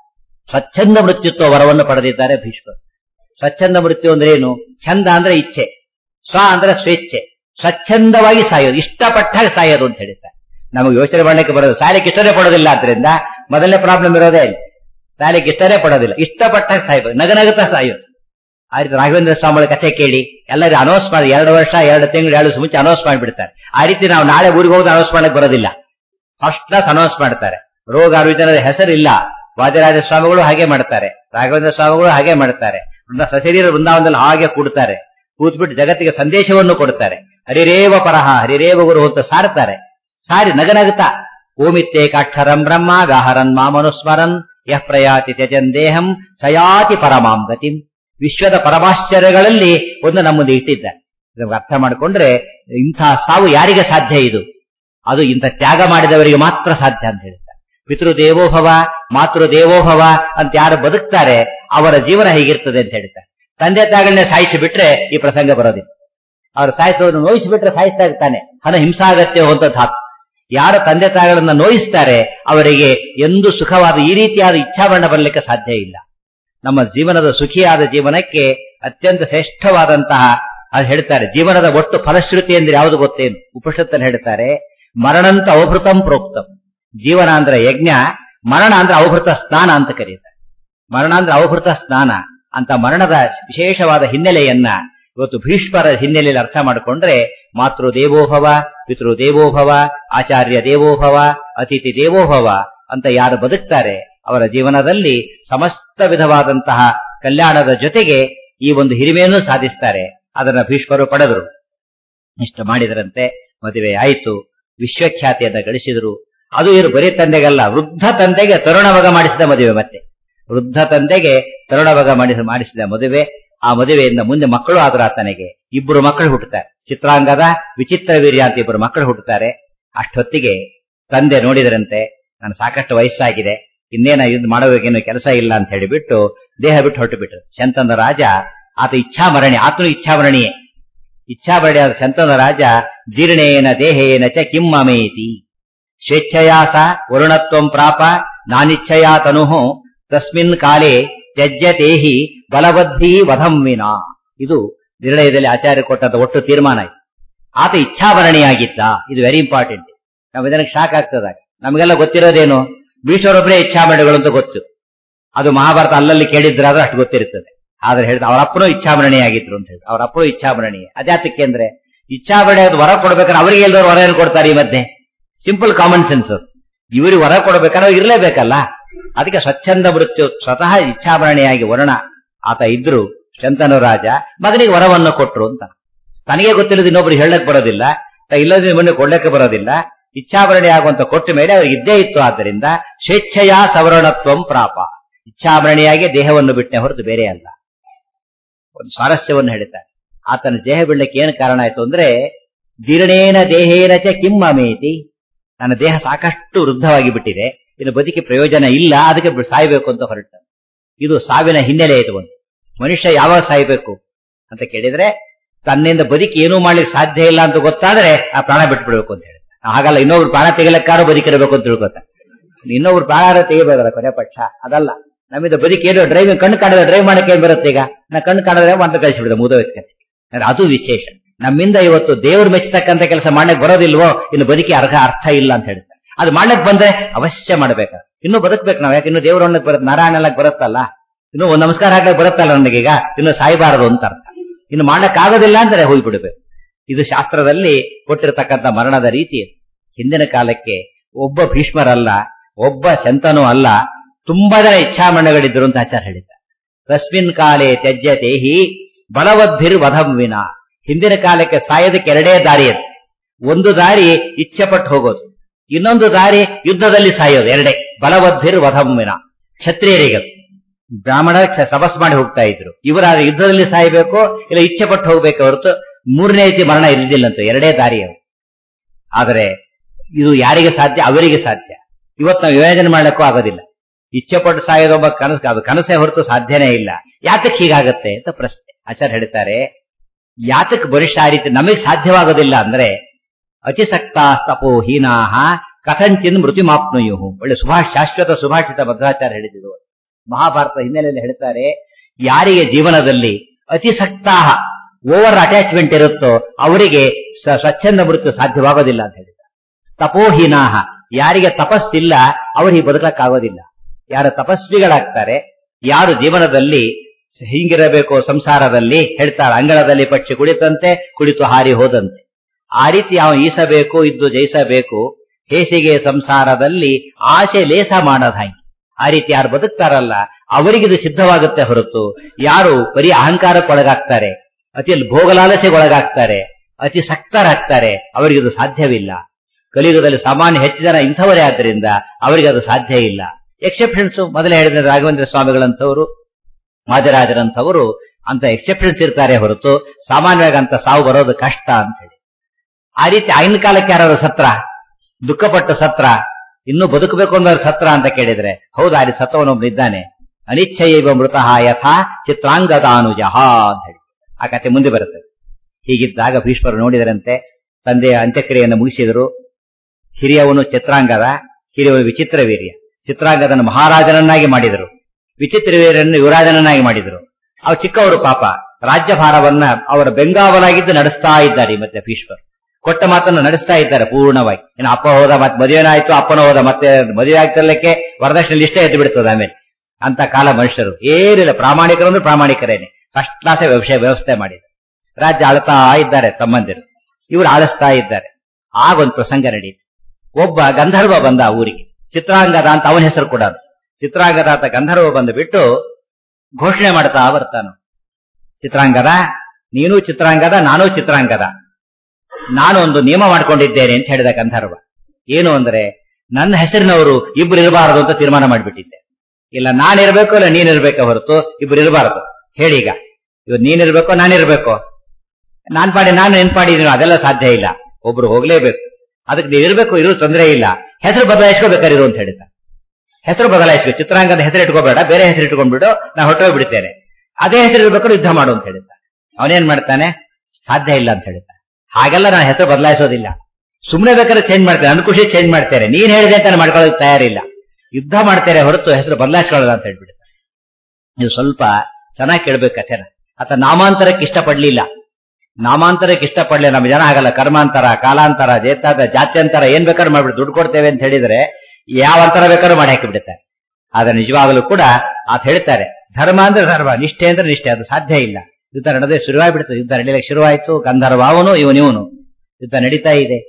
ಸ್ವಚ್ಛಂದ ಮೃತ್ಯುತ್ವ ವರವನ್ನು ಪಡೆದಿದ್ದಾರೆ ಭೀಷ್ಮರು ಸ್ವಚ್ಛಂದ ಮೃತ್ಯು ಅಂದ್ರೆ ಏನು ಛಂದ ಅಂದ್ರೆ ಇಚ್ಛೆ ಸ್ವ ಅಂದ್ರೆ ಸ್ವೇಚ್ಛೆ ಸ್ವಚ್ಛಂದವಾಗಿ ಸಾಯೋದು ಇಷ್ಟಪಟ್ಟಾಗ ಸಾಯೋದು ಅಂತ ಹೇಳ್ತಾರೆ ನಮಗೆ ಯೋಚನೆ ಮಾಡಲಿಕ್ಕೆ ಬರೋದು ಸಾಯಲಿಕ್ಕೆ ಇಷ್ಟನೇ ಪಡೋದಿಲ್ಲ ಆದ್ರಿಂದ ಮೊದಲನೇ ಪ್ರಾಬ್ಲಮ್ ಇರೋದೇ ಇಲ್ಲ ಸಾಯಲಿಕ್ಕೆ ಇಷ್ಟನೇ ಪಡೋದಿಲ್ಲ ಇಷ್ಟಪಟ್ಟಾಗ ಸಾಯ್ಬೇಕು ನಗನಗುತ್ತಾ ಸಾಯೋದು ಆ ರೀತಿ ರಾಘವೇಂದ್ರ ಸ್ವಾಮಿಗಳ ಕಥೆ ಕೇಳಿ ಎಲ್ಲರೂ ಅನೌನ್ಸ್ ಮಾಡಿ ಎರಡು ವರ್ಷ ಎರಡು ತಿಂಗಳು ಎರಡು ವರ್ಷ ಮುಂಚೆ ಅನೌನ್ಸ್ ಮಾಡಿಬಿಡ್ತಾರೆ ಆ ರೀತಿ ನಾವು ನಾಳೆ ಊರಿಗೆ ಹೋಗಿ ಅನೌನ್ಸ್ ಮಾಡಕ್ ಬರೋದಿಲ್ಲ ಫಸ್ಟ್ ಕ್ಲಾಸ್ ಅನೌನ್ಸ್ ಮಾಡ್ತಾರೆ ರೋಗ ರುಜಿನದ ಹೆಸರಿಲ್ಲ ವಾದಿರಾಜ ಸ್ವಾಮಿಗಳು ಹಾಗೆ ಮಾಡ್ತಾರೆ ರಾಘವೇಂದ್ರ ಸ್ವಾಮಿಗಳು ಹಾಗೆ ಮಾಡ್ತಾರೆ ವೃಂದ ಸಶರೀರ ವೃಂದಾವನದಲ್ಲಿ ಹಾಗೆ ಕೂಡ್ತಾರೆ ಕೂತ್ಬಿಟ್ಟು ಜಗತ್ತಿಗೆ ಸಂದೇಶವನ್ನು ಕೊಡ್ತಾರೆ ಹರಿರೇವ ಪರಹ ಹರಿರೇವ ಗುರು ಅಂತ ಸಾರ್ತಾರೆ ಸಾರಿ ನಗನಗುತ್ತಾ ಓಮಿತ್ತೇಕಾಕ್ಷರಂ ಬ್ರಹ್ಮ ವ್ಯಾಹರನ್ ಮಾಮನುಸ್ಮರನ್ ಯಃ ಪ್ರಯಾತಿ ತ್ಯಜನ್ ದೇಹಂ ಸಯಾತಿ ಪರಮಾಂ ಗತಿಂ ವಿಶ್ವದ ಪರಮಾಶ್ಚರ್ಯಗಳಲ್ಲಿ ಒಂದು ನಮ್ಮ ಮುಂದೆ ಇಟ್ಟಿದ್ದಾರೆ ಇದನ್ನು ಅರ್ಥ ಮಾಡಿಕೊಂಡ್ರೆ ಇಂತಹ ಸಾವು ಯಾರಿಗೆ ಸಾಧ್ಯ ಇದು ಅದು ಇಂಥ ತ್ಯಾಗ ಮಾಡಿದವರಿಗೆ ಮಾತ್ರ ಸಾಧ್ಯ ಅಂತ ಹೇಳ್ತಾರೆ ಪಿತೃ ದೇವೋಭವ ಮಾತೃ ದೇವೋಭವ ಅಂತ ಯಾರು ಬದುಕ್ತಾರೆ ಅವರ ಜೀವನ ಹೇಗಿರ್ತದೆ ಅಂತ ಹೇಳ್ತಾರೆ ತಂದೆ ತಾಯಿಗಳನ್ನೇ ಸಾಯಿಸಿ ಬಿಟ್ರೆ ಈ ಪ್ರಸಂಗ ಬರೋದಿಲ್ಲ ಅವ್ರು ಸಾಯಿಸೋದನ್ನು ನೋಯಿಸಿಬಿಟ್ರೆ ಸಾಯಿಸ್ತಾ ಇರ್ತಾನೆ ಹಣ ಹಿಂಸಾಗತ್ಯ ಅಂತ ಧಾತು ಯಾರು ತಂದೆ ತಾಯಿಗಳನ್ನ ನೋಯಿಸ್ತಾರೆ ಅವರಿಗೆ ಎಂದು ಸುಖವಾದ ಈ ರೀತಿಯಾದ ಇಚ್ಛಾವರಣ ಬರಲಿಕ್ಕೆ ಸಾಧ್ಯ ಇಲ್ಲ ನಮ್ಮ ಜೀವನದ ಸುಖಿಯಾದ ಜೀವನಕ್ಕೆ ಅತ್ಯಂತ ಶ್ರೇಷ್ಠವಾದಂತಹ ಅದು ಹೇಳ್ತಾರೆ ಜೀವನದ ಒಟ್ಟು ಫಲಶ್ರುತಿ ಅಂದ್ರೆ ಯಾವುದು ಗೊತ್ತೇನು ಉಪನಿಷತ್ತಲ್ಲಿ ಹೇಳ್ತಾರೆ ಮರಣಂತ ಅವಭೃತಂ ಪ್ರೋಕ್ತಂ ಜೀವನ ಅಂದ್ರೆ ಯಜ್ಞ ಮರಣ ಅಂದ್ರೆ ಅವಭೃತ ಸ್ನಾನ ಅಂತ ಕರೀತಾರೆ ಮರಣ ಅಂದ್ರೆ ಅವಭೃತ ಸ್ನಾನ ಅಂತ ಮರಣದ ವಿಶೇಷವಾದ ಹಿನ್ನೆಲೆಯನ್ನ ಇವತ್ತು ಭೀಷ್ಮರ ಹಿನ್ನೆಲೆಯಲ್ಲಿ ಅರ್ಥ ಮಾಡಿಕೊಂಡ್ರೆ ಮಾತೃ ದೇವೋಭವ ಪಿತೃ ದೇವೋಭವ ಆಚಾರ್ಯ ದೇವೋಭವ ಅತಿಥಿ ದೇವೋಭವ ಅಂತ ಯಾರು ಬದುಕ್ತಾರೆ ಅವರ ಜೀವನದಲ್ಲಿ ಸಮಸ್ತ ವಿಧವಾದಂತಹ ಕಲ್ಯಾಣದ ಜೊತೆಗೆ ಈ ಒಂದು ಹಿರಿಮೆಯನ್ನು ಸಾಧಿಸ್ತಾರೆ ಅದನ್ನ ಭೀಷ್ಮರು ಪಡೆದರು ಇಷ್ಟು ಮಾಡಿದರಂತೆ ಮದುವೆ ಆಯಿತು ವಿಶ್ವಖ್ಯಾತಿಯನ್ನ ಗಳಿಸಿದರು ಅದು ಇವರು ಬರೀ ತಂದೆಗಲ್ಲ ವೃದ್ಧ ತಂದೆಗೆ ತರುಣವಗ ಮಾಡಿಸಿದ ಮದುವೆ ಮತ್ತೆ ವೃದ್ಧ ತಂದೆಗೆ ತರುಣವಗ ಮಾಡಿಸ ಮಾಡಿಸಿದ ಮದುವೆ ಆ ಮದುವೆಯಿಂದ ಮುಂದೆ ಮಕ್ಕಳು ಆದರೂ ಆತನಿಗೆ ಇಬ್ಬರು ಮಕ್ಕಳು ಹುಟ್ಟುತ್ತಾರೆ ಚಿತ್ರಾಂಗದ ವಿಚಿತ್ರ ವೀರ್ಯ ಅಂತ ಇಬ್ಬರು ಮಕ್ಕಳು ಹುಟ್ಟುತ್ತಾರೆ ಅಷ್ಟೊತ್ತಿಗೆ ತಂದೆ ನೋಡಿದರಂತೆ ನಾನು ಸಾಕಷ್ಟು ವಯಸ್ಸಾಗಿದೆ ಇನ್ನೇನ ಇದು ಮಾಡೋಬೇಕೇನು ಕೆಲಸ ಇಲ್ಲ ಅಂತ ಹೇಳಿಬಿಟ್ಟು ದೇಹ ಬಿಟ್ಟು ಹೊರಟು ಬಿಟ್ರು ಶಂತನ ರಾಜ ಆತ ಇಚ್ಛಾಮರಣಿ ಆತನು ಇಚ್ಛಾಮರಣಿಯೇ ಇಚ್ಛಾಮರಣಿಯಾದ ಶಂತನ ರಾಜ ಜೀರ್ಣೇನ ದೇಹೇನ ಚ ಕಿಮ್ಮಮೇತಿ ಸ್ವೇಚ್ಛಯಾ ಸ ವರುಣತ್ವಂ ಪ್ರಾಪ ನಾನಿಚ್ಛಯಾ ತನುಃ ತಸ್ಮಿನ್ ಕಾಲೇ ತ್ಯಜ್ಯತೇಹಿ ಬಲವದ್ಧಿ ವಧಂ ವಿನಾ ಇದು ನಿರ್ಣಯದಲ್ಲಿ ಆಚಾರ್ಯ ಕೊಟ್ಟದ ಒಟ್ಟು ತೀರ್ಮಾನ ಇದು ಆತ ಇಚ್ಛಾಭರಣಿಯಾಗಿದ್ದ ಇದು ವೆರಿ ಇಂಪಾರ್ಟೆಂಟ್ ನಾವು ಇದಕ್ಕೆ ಶಾಕ್ ಆಗ್ತದ ನಮಗೆಲ್ಲ ಗೊತ್ತಿರೋದೇನು ಭೀಷ್ಮರೊಬ್ಬರೇ ಇಚ್ಛಾಮರಣಿಗಳು ಅಂತ ಗೊತ್ತು ಅದು ಮಹಾಭಾರತ ಅಲ್ಲಲ್ಲಿ ಕೇಳಿದ್ರಾದ್ರೆ ಅಷ್ಟು ಗೊತ್ತಿರುತ್ತದೆ ಆದ್ರೆ ಹೇಳಿದ ಅವರ ಅಪ್ಪನೂ ಇಚ್ಛಾಮರಣಿಯಾಗಿದ್ರು ಅಂತ ಹೇಳಿ ಅವರ ಅಪ್ಪನೂ ಇಚ್ಛಾಮರಣೀಯ ಅದ್ಯಾತಕ್ಕೆ ಅಂದ್ರೆ ಇಚ್ಛಾಮರಣಿ ಅದು ವರ ಕೊಡ್ಬೇಕಾದ್ರೆ ಅವರಿಗೆ ಎಲ್ಲರೂ ವರ ಏನು ಕೊಡ್ತಾರೆ ಈ ಮಧ್ಯೆ ಸಿಂಪಲ್ ಕಾಮನ್ ಸೆನ್ಸ್ ಇವರಿಗೆ ವರ ಕೊಡ್ಬೇಕಾದ್ರೆ ಅವ್ರು ಇರ್ಲೇಬೇಕಲ್ಲ ಅದಕ್ಕೆ ಸ್ವಚ್ಛಂದ ಮೃತ್ಯು ಸ್ವತಃ ಇಚ್ಛಾಭರಣಿಯಾಗಿ ವರ್ಣ ಆತ ಇದ್ರು ಶಂತನು ರಾಜ ಮಗನಿಗೆ ವರವನ್ನು ಕೊಟ್ರು ಅಂತ ತನಗೆ ಗೊತ್ತಿಲ್ಲದ ಇನ್ನೊಬ್ರಿಗೆ ಹೇಳಕ್ ಬರೋದಿಲ್ಲ ಇಲ್ಲದ ಮಣ್ಣು ಕೊಡ್ಲಿಕ್ಕೆ ಬರೋದಿಲ್ಲ ಇಚ್ಛಾಭರಣಿ ಆಗುವಂತ ಕೊಟ್ಟ ಮೇಲೆ ಅವ್ರಿಗೆ ಇದ್ದೇ ಇತ್ತು ಆದ್ದರಿಂದ ಸ್ವೇಚ್ಛೆಯ ಸವರ್ಣತ್ವಂ ಪ್ರಾಪ ಇಚ್ಛಾಭರಣಿಯಾಗಿ ದೇಹವನ್ನು ಬಿಟ್ಟೆ ಹೊರತು ಬೇರೆ ಅಲ್ಲ ಒಂದು ಸ್ವಾರಸ್ಯವನ್ನು ಹೇಳ್ತಾರೆ ಆತನ ದೇಹ ಬಿಡ್ಲಿಕ್ಕೆ ಏನು ಕಾರಣ ಆಯ್ತು ಅಂದ್ರೆ ದಿರಣೇನ ದೇಹೇನ ಚ ಕಿಮ್ಮಮೇತಿ ನನ್ನ ದೇಹ ಸಾಕಷ್ಟು ವೃದ್ಧವಾಗಿ ಬಿಟ್ಟಿದೆ ಇನ್ನು ಬದುಕಿ ಪ್ರಯೋಜನ ಇಲ್ಲ ಅದಕ್ಕೆ ಸಾಯ್ಬೇಕು ಅಂತ ಹೊರಟ ಇದು ಸಾವಿನ ಹಿನ್ನೆಲೆ ಇದು ಒಂದು ಮನುಷ್ಯ ಯಾವಾಗ ಸಾಯ್ಬೇಕು ಅಂತ ಕೇಳಿದ್ರೆ ತನ್ನಿಂದ ಬದುಕಿ ಏನೂ ಮಾಡ್ಲಿಕ್ಕೆ ಸಾಧ್ಯ ಇಲ್ಲ ಅಂತ ಗೊತ್ತಾದ್ರೆ ಆ ಪ್ರಾಣ ಬಿಟ್ಬಿಡ್ಬೇಕು ಅಂತ ಹೇಳಿ ಹಾಗಲ್ಲ ಇನ್ನೊಬ್ರು ಪ್ರಾಣ ತೆಗಿಲಕ್ಕಾರು ಬದುಕಿರಬೇಕು ಅಂತ ತಿಳ್ಕೊತ ಇನ್ನೊಬ್ರು ಪ್ರಾಣ ತೆಗಿಬೇಕಲ್ಲ ಕೊನೆ ಪಕ್ಷ ಅದಲ್ಲ ನಮ್ಮಿಂದ ಬದುಕಿ ಏನೋ ಡ್ರೈವಿಂಗ್ ಕಣ್ಣು ಕಾಣಿದ್ರೆ ಡ್ರೈವ್ ಮಾಡಕ್ಕೆ ಏನ್ ಬರುತ್ತೆ ಈಗ ನಾ ಕಣ್ಣು ಕಾಣಿದ್ರೆ ಅಂತ ಕಳಿಸಿಬಿಡುತ್ತೆ ಮುದೋಯ್ತು ಅದು ವಿಶೇಷ ನಮ್ಮಿಂದ ಇವತ್ತು ದೇವ್ರು ಮೆಚ್ಚತಕ್ಕಂತ ಕೆಲಸ ಮಾಡಕ್ ಬರೋದಿಲ್ವೋ ಇನ್ನು ಬದುಕಿ ಅರ್ಹ ಅರ್ಥ ಇಲ್ಲ ಅಂತ ಹೇಳ್ತಾರೆ ಅದು ಮಾಡ್ಲಕ್ ಬಂದ್ರೆ ಅವಶ್ಯ ಮಾಡ್ಬೇಕು ಇನ್ನು ಬದುಕ್ಬೇಕು ನಾವು ಯಾಕೆ ಇನ್ನು ದೇವ್ರ ಅನ್ನಕ್ ಬರುತ್ತೆ ನಾರಾಯಣ ಬರುತ್ತಲ್ಲ ಇನ್ನು ಒಂದ್ ನಮಸ್ಕಾರ ಹಾಕ್ಲಕ್ ಬರುತ್ತಲ್ಲ ನನಗೀಗ ಇನ್ನು ಸಾಯ್ಬಾರದು ಅಂತ ಅರ್ಥ ಇನ್ನು ಮಾಡಕ್ ಆಗೋದಿಲ್ಲ ಅಂದ್ರೆ ಹೋಗ್ಬಿಡ್ಬೇಕು ಇದು ಶಾಸ್ತ್ರದಲ್ಲಿ ಕೊಟ್ಟಿರತಕ್ಕಂಥ ಮರಣದ ರೀತಿ ಹಿಂದಿನ ಕಾಲಕ್ಕೆ ಒಬ್ಬ ಭೀಷ್ಮರಲ್ಲ ಒಬ್ಬ ಶಂತನೂ ಅಲ್ಲ ತುಂಬಾ ಜನ ಇಚ್ಛಾಮರಣಗಳಿದ್ರು ಅಂತ ಆಚಾರ ಹೇಳಿದ್ದಾರೆ ತಸ್ಮಿನ್ ಕಾಲೇ ತ್ಯಜ್ಯತೇಹಿ ಬಲವದ್ಭಿರ್ ವಧಂ ವಿನ ಹಿಂದಿನ ಕಾಲಕ್ಕೆ ಸಾಯೋದಕ್ಕೆ ಎರಡೇ ದಾರಿ ಅದು ಒಂದು ದಾರಿ ಇಚ್ಛೆಪಟ್ಟು ಹೋಗೋದು ಇನ್ನೊಂದು ದಾರಿ ಯುದ್ಧದಲ್ಲಿ ಸಾಯೋದು ಎರಡೇ ಬಲವದ್ಭಿರ್ ವಧಂ ವಿನ ಕ್ಷತ್ರಿಯರಿಗೆ ಬ್ರಾಹ್ಮಣ ಸಬಸ್ ಮಾಡಿ ಹೋಗ್ತಾ ಇದ್ರು ಇವರಾದ್ರೆ ಯುದ್ಧದಲ್ಲಿ ಸಾಯಬೇಕು ಇಲ್ಲ ಇಚ್ಛೆ ಪಟ್ಟು ಹೋಗ್ಬೇಕು ಹೊರತು ಮೂರನೇ ರೀತಿ ಮರಣ ಇರಲಿಲ್ಲಂತ ಎರಡೇ ದಾರಿ ಅದು ಆದರೆ ಇದು ಯಾರಿಗೆ ಸಾಧ್ಯ ಅವರಿಗೆ ಸಾಧ್ಯ ಇವತ್ತು ನಾವು ಯೋಜನೆ ಮಾಡ್ಲಿಕ್ಕೂ ಆಗೋದಿಲ್ಲ ಇಚ್ಛೆ ಪಟ್ಟು ಸಾಯೋದೊಬ್ಬ ಕನಸು ಅದು ಕನಸೇ ಹೊರತು ಸಾಧ್ಯನೇ ಇಲ್ಲ ಯಾತಕ್ಕೆ ಹೀಗಾಗತ್ತೆ ಅಂತ ಪ್ರಶ್ನೆ ಆಚಾರ್ಯ ಹೇಳ್ತಾರೆ ಯಾತಕ್ಕೆ ಬರಿಷ್ಠ ಆ ರೀತಿ ನಮಗೆ ಸಾಧ್ಯವಾಗೋದಿಲ್ಲ ಅಂದ್ರೆ ಅತಿಸಕ್ತಾಸ್ತಪೋ ಹೀನಾಹ ಕಥಂಚಿನ್ ಮೃತ್ಯುಮಾಪ್ನುಯು ಒಳ್ಳೆ ಸುಭಾಷ್ ಶಾಶ್ವತ ಸುಭಾಷಿತ ಭದ್ರಾಚಾರ್ಯ ಹೇಳಿದ್ರು ಮಹಾಭಾರತ ಹಿನ್ನೆಲೆಯಲ್ಲಿ ಹೇಳ್ತಾರೆ ಯಾರಿಗೆ ಜೀವನದಲ್ಲಿ ಅತಿಸಕ್ತಾಹ ಓವರ್ ಅಟ್ಯಾಚ್ಮೆಂಟ್ ಇರುತ್ತೋ ಅವರಿಗೆ ಸ- ಸ್ವಚ್ಛಂದ ಮೃತ್ಯು ಸಾಧ್ಯವಾಗೋದಿಲ್ಲ ಅಂತ ಹೇಳಿದ್ದಾರೆ ತಪೋಹೀನಾಹ ಯಾರಿಗೆ ತಪಸ್ಸಿಲ್ಲ ಅವರಿಗೆ ಬದುಕಕ್ಕಾಗೋದಿಲ್ಲ ಯಾರು ತಪಸ್ವಿಗಳಾಗ್ತಾರೆ ಯಾರು ಜೀವನದಲ್ಲಿ ಹಿಂಗಿರಬೇಕು ಸಂಸಾರದಲ್ಲಿ ಹೇಳ್ತಾರೆ ಅಂಗಳದಲ್ಲಿ ಪಕ್ಷಿ ಕುಳಿತಂತೆ ಕುಳಿತು ಹಾರಿ ಹೋದಂತೆ ಆ ರೀತಿ ಅವನು ಈಸಬೇಕು ಇದ್ದು ಜಯಿಸಬೇಕು ಹೇಸಿಗೆ ಸಂಸಾರದಲ್ಲಿ ಆಸೆ ಲೇಸ ಮಾಡದಾಗಿ ಆ ರೀತಿ ಯಾರು ಬದುಕ್ತಾರಲ್ಲ ಅವರಿಗಿದು ಸಿದ್ಧವಾಗುತ್ತೆ ಹೊರತು ಯಾರು ಬರೀ ಅಹಂಕಾರಕ್ಕೊಳಗಾಗ್ತಾರೆ ಅತಿ ಭೋಗಲಾಲಸೆಗೊಳಗಾಗ್ತಾರೆ ಅತಿ ಸಕ್ತರಾಗ್ತಾರೆ ಅವರಿಗಿದು ಸಾಧ್ಯವಿಲ್ಲ ಕಲಿಯುಗದಲ್ಲಿ ಸಾಮಾನ್ಯ ಹೆಚ್ಚು ಜನ ಇಂಥವರೇ ಆದ್ದರಿಂದ ಅವರಿಗೆ ಅದು ಸಾಧ್ಯ ಇಲ್ಲ ಎಕ್ಸೆಪ್ಷನ್ಸ್ ಮೊದಲೇ ಹೇಳಿದ ರಾಘವೇಂದ್ರ ಸ್ವಾಮಿಗಳಂತವರು ಮಾದಿರಾಜರಂತವರು ಅಂತ ಎಕ್ಸೆಪ್ಷನ್ಸ್ ಇರ್ತಾರೆ ಹೊರತು ಸಾಮಾನ್ಯವಾಗಿ ಅಂತ ಸಾವು ಬರೋದು ಕಷ್ಟ ಅಂತ ಹೇಳಿ ಆ ರೀತಿ ಆಗಿನ ಕಾಲಕ್ಕೆ ಯಾರು ಸತ್ರ ದುಃಖಪಟ್ಟ ಸತ್ರ ಇನ್ನೂ ಬದುಕಬೇಕು ಅನ್ನೋರು ಸತ್ರ ಅಂತ ಕೇಳಿದ್ರೆ ಹೌದು ಆ ರೀತಿ ಸತ್ತವನೊಬ್ಬ ಇದ್ದಾನೆ ಅನಿಚ್ಛಯೈವ ಮೃತಃ ಯಥಾ ಚಿತ್ರಾಂಗದಾನುಜಃ ಅಂತ ಹೇಳಿ ಆ ಕತೆ ಮುಂದೆ ಬರುತ್ತೆ ಹೀಗಿದ್ದಾಗ ಭೀಷ್ಮರು ನೋಡಿದರಂತೆ ತಂದೆಯ ಅಂತ್ಯಕ್ರಿಯೆಯನ್ನು ಮುಗಿಸಿದರು ಹಿರಿಯವನು ಚಿತ್ರಾಂಗದ ಹಿರಿಯವನು ವಿಚಿತ್ರ ವೀರ್ಯ ಚಿತ್ರಾಂಗದನ್ನು ಮಹಾರಾಜನನ್ನಾಗಿ ಮಾಡಿದರು ವಿಚಿತ್ರ ವೀರ್ಯನನ್ನು ಯುವರಾಜನನ್ನಾಗಿ ಮಾಡಿದರು ಅವ್ರು ಚಿಕ್ಕವರು ಪಾಪ ರಾಜ್ಯಭಾರವನ್ನ ಅವರ ಬೆಂಗಾವಲಾಗಿದ್ದು ನಡೆಸ್ತಾ ಇದ್ದಾರೆ ಈ ಮಧ್ಯೆ ಭೀಷ್ಮರು ಕೊಟ್ಟ ಮಾತನ್ನು ನಡೆಸ್ತಾ ಇದ್ದಾರೆ ಪೂರ್ಣವಾಗಿ ಇನ್ನು ಅಪ್ಪ ಹೋದ ಮತ್ತೆ ಮದುವೆನಾಯ್ತು ಅಪ್ಪನ ಹೋದ ಮತ್ತೆ ಮದುವೆ ಆಗ್ತಿರ್ಲಿಕ್ಕೆ ವರದಕ್ಷಿಣೆ ಇಷ್ಟೇ ಎದ್ದು ಬಿಡ್ತದೆ ಆಮೇಲೆ ಅಂತ ಕಾಲ ಮನುಷ್ಯರು ಏನಿಲ್ಲ ಪ್ರಾಮಾಣಿಕರು ಅಂದ್ರೆ ಪ್ರಾಮಾಣಿಕರೇನೆ ಫಸ್ಟ್ ಕ್ಲಾಸ್ ವ್ಯವಸಾಯ ವ್ಯವಸ್ಥೆ ಮಾಡಿದ್ರು ರಾಜ್ಯ ಆಳ್ತಾ ಇದ್ದಾರೆ ತಮ್ಮಂದಿರು ಇವರು ಆಳಿಸ್ತಾ ಇದ್ದಾರೆ ಆಗೊಂದು ಪ್ರಸಂಗ ನಡೆಯಿತು ಒಬ್ಬ ಗಂಧರ್ವ ಬಂದ ಆ ಊರಿಗೆ ಚಿತ್ರಾಂಗದ ಅಂತ ಅವನ ಹೆಸರು ಕೂಡ ಅದು. ಚಿತ್ರಾಂಗದ ಅಂತ ಗಂಧರ್ವ ಬಂದು ಬಿಟ್ಟು ಘೋಷಣೆ ಮಾಡ್ತಾ ಬರ್ತಾನು ಚಿತ್ರಾಂಗದ ನೀನು ಚಿತ್ರಾಂಗದ ನಾನು ಚಿತ್ರಾಂಗದ ನಾನು ಒಂದು ನಿಯಮ ಮಾಡ್ಕೊಂಡಿದ್ದೇನೆ ಅಂತ ಹೇಳಿದ ಗಂಧರ್ವ ಏನು ಅಂದ್ರೆ ನನ್ನ ಹೆಸರಿನವರು ಇಬ್ರು ಇರಬಾರದು ಅಂತ ತೀರ್ಮಾನ ಮಾಡಿಬಿಟ್ಟಿದ್ದೆ ಇಲ್ಲ ನಾನಿರ್ಬೇಕು ಇಲ್ಲ ನೀನಿರ್ಬೇಕ ಹೊರತು ಇಬ್ರು ಇರಬಾರದು ಹೇಳಿ ಈಗ ಇವ್ ನೀನಿರ್ಬೇಕೋ ನಾನಿರ್ಬೇಕು ನಾನ್ ಪಾಡಿ ನಾನು ಏನ್ ಪಾಡಿ ನೀನು ಅದೆಲ್ಲ ಸಾಧ್ಯ ಇಲ್ಲ ಒಬ್ರು ಹೋಗ್ಲೇಬೇಕು ಅದಕ್ಕೆ ನೀವು ಇರ್ಬೇಕು ಇರೋ ತೊಂದರೆ ಇಲ್ಲ ಹೆಸರು ಬದಲಾಯಿಸ್ಕೋಬೇಕಾರೆ ಇರು ಅಂತ ಹೇಳಿದ ಹೆಸರು ಬದಲಾಯಿಸ್ಕೋ ಚಿತ್ರಾಂಗದ ಹೆಸರು ಇಟ್ಕೋಬೇಡ ಬೇರೆ ಹೆಸರು ಇಟ್ಕೊಂಡ್ಬಿಡು ನಾ ಹೊಟ್ಟೋಗ್ಬಿಡ್ತೇನೆ ಅದೇ ಹೆಸರು ಇರ್ಬೇಕಾದ್ರೆ ಯುದ್ಧ ಮಾಡು ಅಂತ ಹೇಳಿದ್ದ ಅವನೇನ್ ಮಾಡ್ತಾನೆ ಸಾಧ್ಯ ಇಲ್ಲ ಅಂತ ಹೇಳಿದ್ದ ಹಾಗೆಲ್ಲ ನಾನು ಹೆಸರು ಬದಲಾಯಿಸೋದಿಲ್ಲ ಸುಮ್ಮನೆ ಬೇಕಾದ್ರೆ ಚೇಂಜ್ ಮಾಡ್ತೇನೆ ನನ್ನ ಖುಷಿ ಚೇಂಜ್ ಮಾಡ್ತೇನೆ ನೀನ್ ಹೇಳಿದೆ ಅಂತ ನಾನು ಮಾಡ್ಕೊಳ್ಳೋಕೆ ತಯಾರಿಲ್ಲ ಯುದ್ಧ ಮಾಡ್ತೇನೆ ಹೊರತು ಹೆಸರು ಬದಲಾಯಿಸ್ಕೊಳ್ಳಲ್ಲ ಅಂತ ಹೇಳ್ಬಿಡ್ತಾರೆ ನೀವು ಸ್ವಲ್ಪ ಚೆನ್ನಾಗಿ ಕೇಳ್ಬೇಕು ಕಥೆನ ಆತ ನಾಮಾಂತರಕ್ಕೆ ಇಷ್ಟಪಡ್ಲಿಲ್ಲ ನಾಮಾಂತರಕ್ಕೆ ಇಷ್ಟಪಡ್ಲಿಲ್ಲ ನಮ್ಮ ಜನ ಆಗಲ್ಲ ಕರ್ಮಾಂತರ ಕಾಲಾಂತರ ಜೇತಾದ ಜಾತ್ಯಂತರ ಏನ್ ಬೇಕಾದ್ರೂ ಮಾಡ್ಬಿಟ್ಟು ದುಡ್ಡು ಕೊಡ್ತೇವೆ ಅಂತ ಹೇಳಿದ್ರೆ ಯಾವ ಅಂತರ ಬೇಕಾದ್ರೂ ಮಾಡಿ ಹಾಕಿಬಿಡ್ತಾರೆ ಆದ್ರೆ ನಿಜವಾಗಲೂ ಕೂಡ ಆತ ಹೇಳ್ತಾರೆ ಧರ್ಮ ಅಂದ್ರೆ ಧರ್ಮ ನಿಷ್ಠೆ ಅಂದ್ರೆ ನಿಷ್ಠೆ ಅದು ಸಾಧ್ಯ ಇಲ್ಲ ಯುದ್ಧ ನಡೆದೇ ಶುರುವಾಗ್ಬಿಡ್ತದೆ ಯುದ್ಧ ನಡೀಲಿಕ್ಕೆ ಶುರುವಾಯ್ತು ಗಂಧರ್ವ ಅವನು ಇವನು ಇವನು ಯುದ್ಧ ನಡೀತಾ ಇದೆ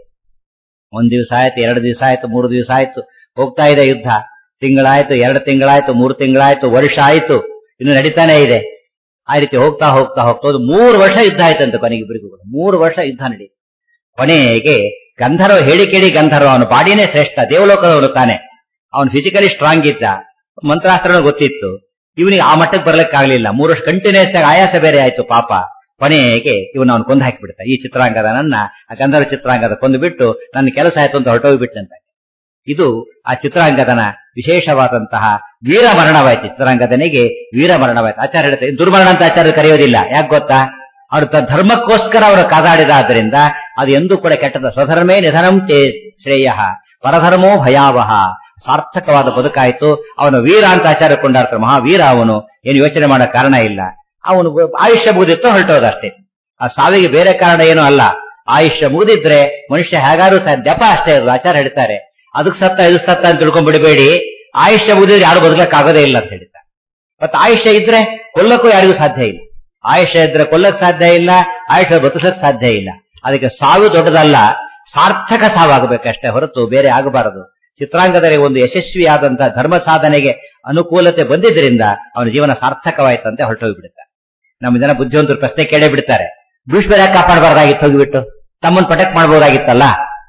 ಒಂದ್ ದಿವಸ ಆಯ್ತು ಎರಡು ದಿವಸ ಆಯ್ತು ಮೂರು ದಿವಸ ಆಯ್ತು ಹೋಗ್ತಾ ಇದೆ ಯುದ್ಧ ತಿಂಗಳಾಯ್ತು ಎರಡು ತಿಂಗಳಾಯ್ತು ಮೂರು ತಿಂಗಳಾಯ್ತು ವರ್ಷ ಆಯ್ತು ಇನ್ನು ನಡೀತಾನೆ ಇದೆ ಆ ರೀತಿ ಹೋಗ್ತಾ ಹೋಗ್ತಾ ಹೋಗ್ತಾ ಹೋದ್ ಮೂರು ವರ್ಷ ಯುದ್ಧ ಆಯ್ತಂತೆ ಕೊನೆಗೆ ಇಬ್ಬರಿಗೂ ಕೂಡ ಮೂರು ವರ್ಷ ಯುದ್ಧ ನಡೀತು ಕೊನೆಗೆ ಗಂಧರ್ವ ಹೇಳಿ ಕೇಳಿ ಗಂಧರ್ವ ಅವನು ಬಾಡಿನೇ ಶ್ರೇಷ್ಠ ದೇವಲೋಕದವನು ತಾನೆ ಅವನು ಫಿಸಿಕಲಿ ಸ್ಟ್ರಾಂಗ್ ಇದ್ದ ಮಂತ್ರಾಸ್ತ್ರನೂ ಗೊತ್ತಿತ್ತು ಇವನಿಗೆ ಆ ಮಟ್ಟಕ್ಕೆ ಬರ್ಲಿಕ್ಕಾಗ್ಲಿಲ್ಲ ಮೂರು ವರ್ಷ ಕಂಟಿನ್ಯೂಸ್ ಆಗಿ ಆಯಾಸ ಬೇರೆ ಆಯ್ತು ಪಾಪ ಕೊನೆಗೆ ಇವನು ಅವನು ಕೊಂದು ಹಾಕಿಬಿಡ್ತ ಈ ಚಿತ್ರಾಂಗದ ನನ್ನ ಆ ಗಂಧರ್ವ ಚಿತ್ರಾಂಗದ ಕೊಂದು ಬಿಟ್ಟು ನನ್ನ ಕೆಲಸ ಆಯ್ತು ಅಂತ ಹೊರಟೋಗ್ಬಿಟ್ಟಂತೆ ಇದು ಆ ಚಿತ್ರಾಂಗದನ ವಿಶೇಷವಾದಂತಹ ವೀರ ಮರಣವಾಯ್ತು ಚಿತ್ರಾಂಗದನಿಗೆ ವೀರ ಮರಣವಾಯ್ತು ಆಚಾರ್ಯ ಹೇಳ್ತಾರೆ ದುರ್ಮರಣ ಅಂತ ಆಚಾರ್ಯ ಕರೆಯೋದಿಲ್ಲ ಯಾಕೆ ಗೊತ್ತಾ ಅವರು ತ- ಧರ್ಮಕ್ಕೋಸ್ಕರ ಅವರು ಕಾದಾಡಿದ ಆದ್ರಿಂದ ಅದು ಎಂದೂ ಕೂಡ ಕೆಟ್ಟದ ಸ್ವಧರ್ಮೇ ನಿಧನಂ ತೇ ಶ್ರೇಯ ಪರಧರ್ಮೋ ಭಯಾವಹ ಸಾರ್ಥಕವಾದ ಬದುಕಾಯ್ತು ಅವನು ವೀರ ಅಂತ ಆಚಾರ್ಯ ಕೊಂಡಾಡ್ತಾರೆ ಮಹಾವೀರ ಅವನು ಏನು ಯೋಚನೆ ಮಾಡೋ ಕಾರಣ ಇಲ್ಲ ಅವನು ಆಯುಷ್ಯ ಮುಗಿದಿತ್ತು ಹೊರಟೋದಷ್ಟೇ ಆ ಸಾವಿಗೆ ಬೇರೆ ಕಾರಣ ಏನೂ ಅಲ್ಲ ಆಯುಷ್ಯ ಮುಗಿದಿದ್ರೆ ಮನುಷ್ಯ ಹೇಗಾದ್ರೂ ಸಹ ಜಪ ಅಷ್ಟೇ ಇರೋದು ಆಚಾರ್ಯ ಹೇಳ್ತಾರೆ ಅದಕ್ಕೆ ಸತ್ತ ಇದು ಸತ್ತ ಅಂತ ತಿಳ್ಕೊಂಡ್ಬಿಡಬೇಡಿ ಆಯುಷ್ಯ ಮುಗಿದ್ರೆ ಯಾರು ಬದುಕಕ್ ಆಗೋದೇ ಇಲ್ಲ ಅಂತ ಹೇಳ್ತಾರೆ ಮತ್ತೆ ಆಯುಷ್ಯ ಇದ್ರೆ ಕೊಲ್ಲಕ್ಕೂ ಯಾರಿಗೂ ಸಾಧ್ಯ ಇಲ್ಲ ಆಯುಷ್ಯ ಇದ್ರೆ ಕೊಲ್ಲಕ್ ಸಾಧ್ಯ ಇಲ್ಲ ಆಯುಷ್ಯ ಬದುಕಕ್ ಸಾಧ್ಯ ಇಲ್ಲ ಅದಕ್ಕೆ ಸಾವು ದೊಡ್ಡದಲ್ಲ ಸಾರ್ಥಕ ಸಾವಾಗಬೇಕಷ್ಟೇ ಹೊರತು ಬೇರೆ ಆಗಬಾರದು ಚಿತ್ರಾಂಗದಲ್ಲಿ ಒಂದು ಯಶಸ್ವಿಯಾದಂತಹ ಧರ್ಮ ಸಾಧನೆಗೆ ಅನುಕೂಲತೆ ಬಂದಿದ್ದರಿಂದ ಅವನ ಜೀವನ ಸಾರ್ಥಕವಾಯ್ತಂತೆ ಹೊರಟೋಗ್ಬಿಡುತ್ತೆ ನಮ್ಮ ಜನ ಬುದ್ಧಿವಂತರು ಪ್ರಶ್ನೆ ಕೇಳೇ ಬಿಡ್ತಾರೆ ಭೀಷ್ಮರ ಯಾಕೆ ಕಾಪಾಡಬಾರ್ದಾಗಿತ್ತು ಹೋಗಿಬಿಟ್ಟು ತಮ್ಮನ್ನು ಪ್ರೊಟೆಕ್ಟ್ ಮಾಡಬಹುದಾಗಿತ್ತಲ್ಲ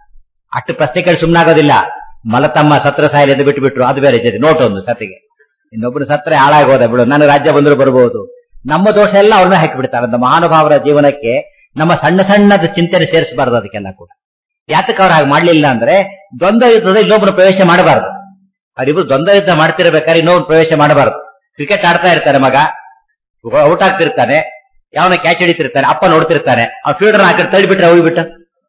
ಅಷ್ಟು ಪ್ರಶ್ನೆ ಕೇಳಿ ಸುಮ್ಮನಾಗೋದಿಲ್ಲ ಮಲತಮ್ಮ ಸತ್ರ ಸಾಯಲಿ ಎಂದು ಬಿಟ್ಟು ಬಿಟ್ರು ಅದು ಬೇರೆ ಜೊತೆ ನೋಟ್ ಒಂದು ಸತಿಗೆ ಇನ್ನೊಬ್ರು ಸತ್ರೆ ಹಾಳಾಗೋದ ಬಿಡು ನನ್ನ ರಾಜ್ಯ ಬಂದರೂ ಬರಬಹುದು ನಮ್ಮ ದೋಷ ಎಲ್ಲ ಅವ್ರನ್ನ ಹಾಕಿಬಿಡ್ತಾರೆ ಅಂತ ಮಹಾನುಭಾವರ ಜೀವನಕ್ಕೆ ನಮ್ಮ ಸಣ್ಣ ಸಣ್ಣದ ಚಿಂತನೆ ಸೇರಿಸಬಾರದು ಅದಕ್ಕೆಲ್ಲ ಕೂಡ ಯಾತಕ್ಕೆ ಅವ್ರು ಹಾಗೆ ಮಾಡ್ಲಿಲ್ಲ ಅಂದ್ರೆ ದ್ವಂದ್ವ ಯುದ್ಧದಲ್ಲಿ ಇನ್ನೊಬ್ಬರು ಪ್ರವೇಶ ಮಾಡಬಾರದು ಅವರಿಬ್ರು ದ್ವಂದ್ವ ಯುದ್ಧ ಮಾಡ್ತಿರ್ಬೇಕಾದ್ರೆ ಇನ್ನೊಂದು ಪ್ರವೇಶ ಮಾಡಬಾರದು ಕ್ರಿಕೆಟ್ ಆಡ್ತಾ ಇರ್ತಾನೆ ಮಗ ಔಟ್ ಆಗ್ತಿರ್ತಾನೆ ಯಾವನ ಕ್ಯಾಚ್ ಹಿಡಿತಿರ್ತಾನೆ ಅಪ್ಪ ನೋಡ್ತಿರ್ತಾನೆ ಆ ಫೀಲ್ಡರ್ ಹಾಕಿ ತಳ್ಳಿಬಿಟ್ರೆ ಹೋಗ್ಬಿಟ್ಟ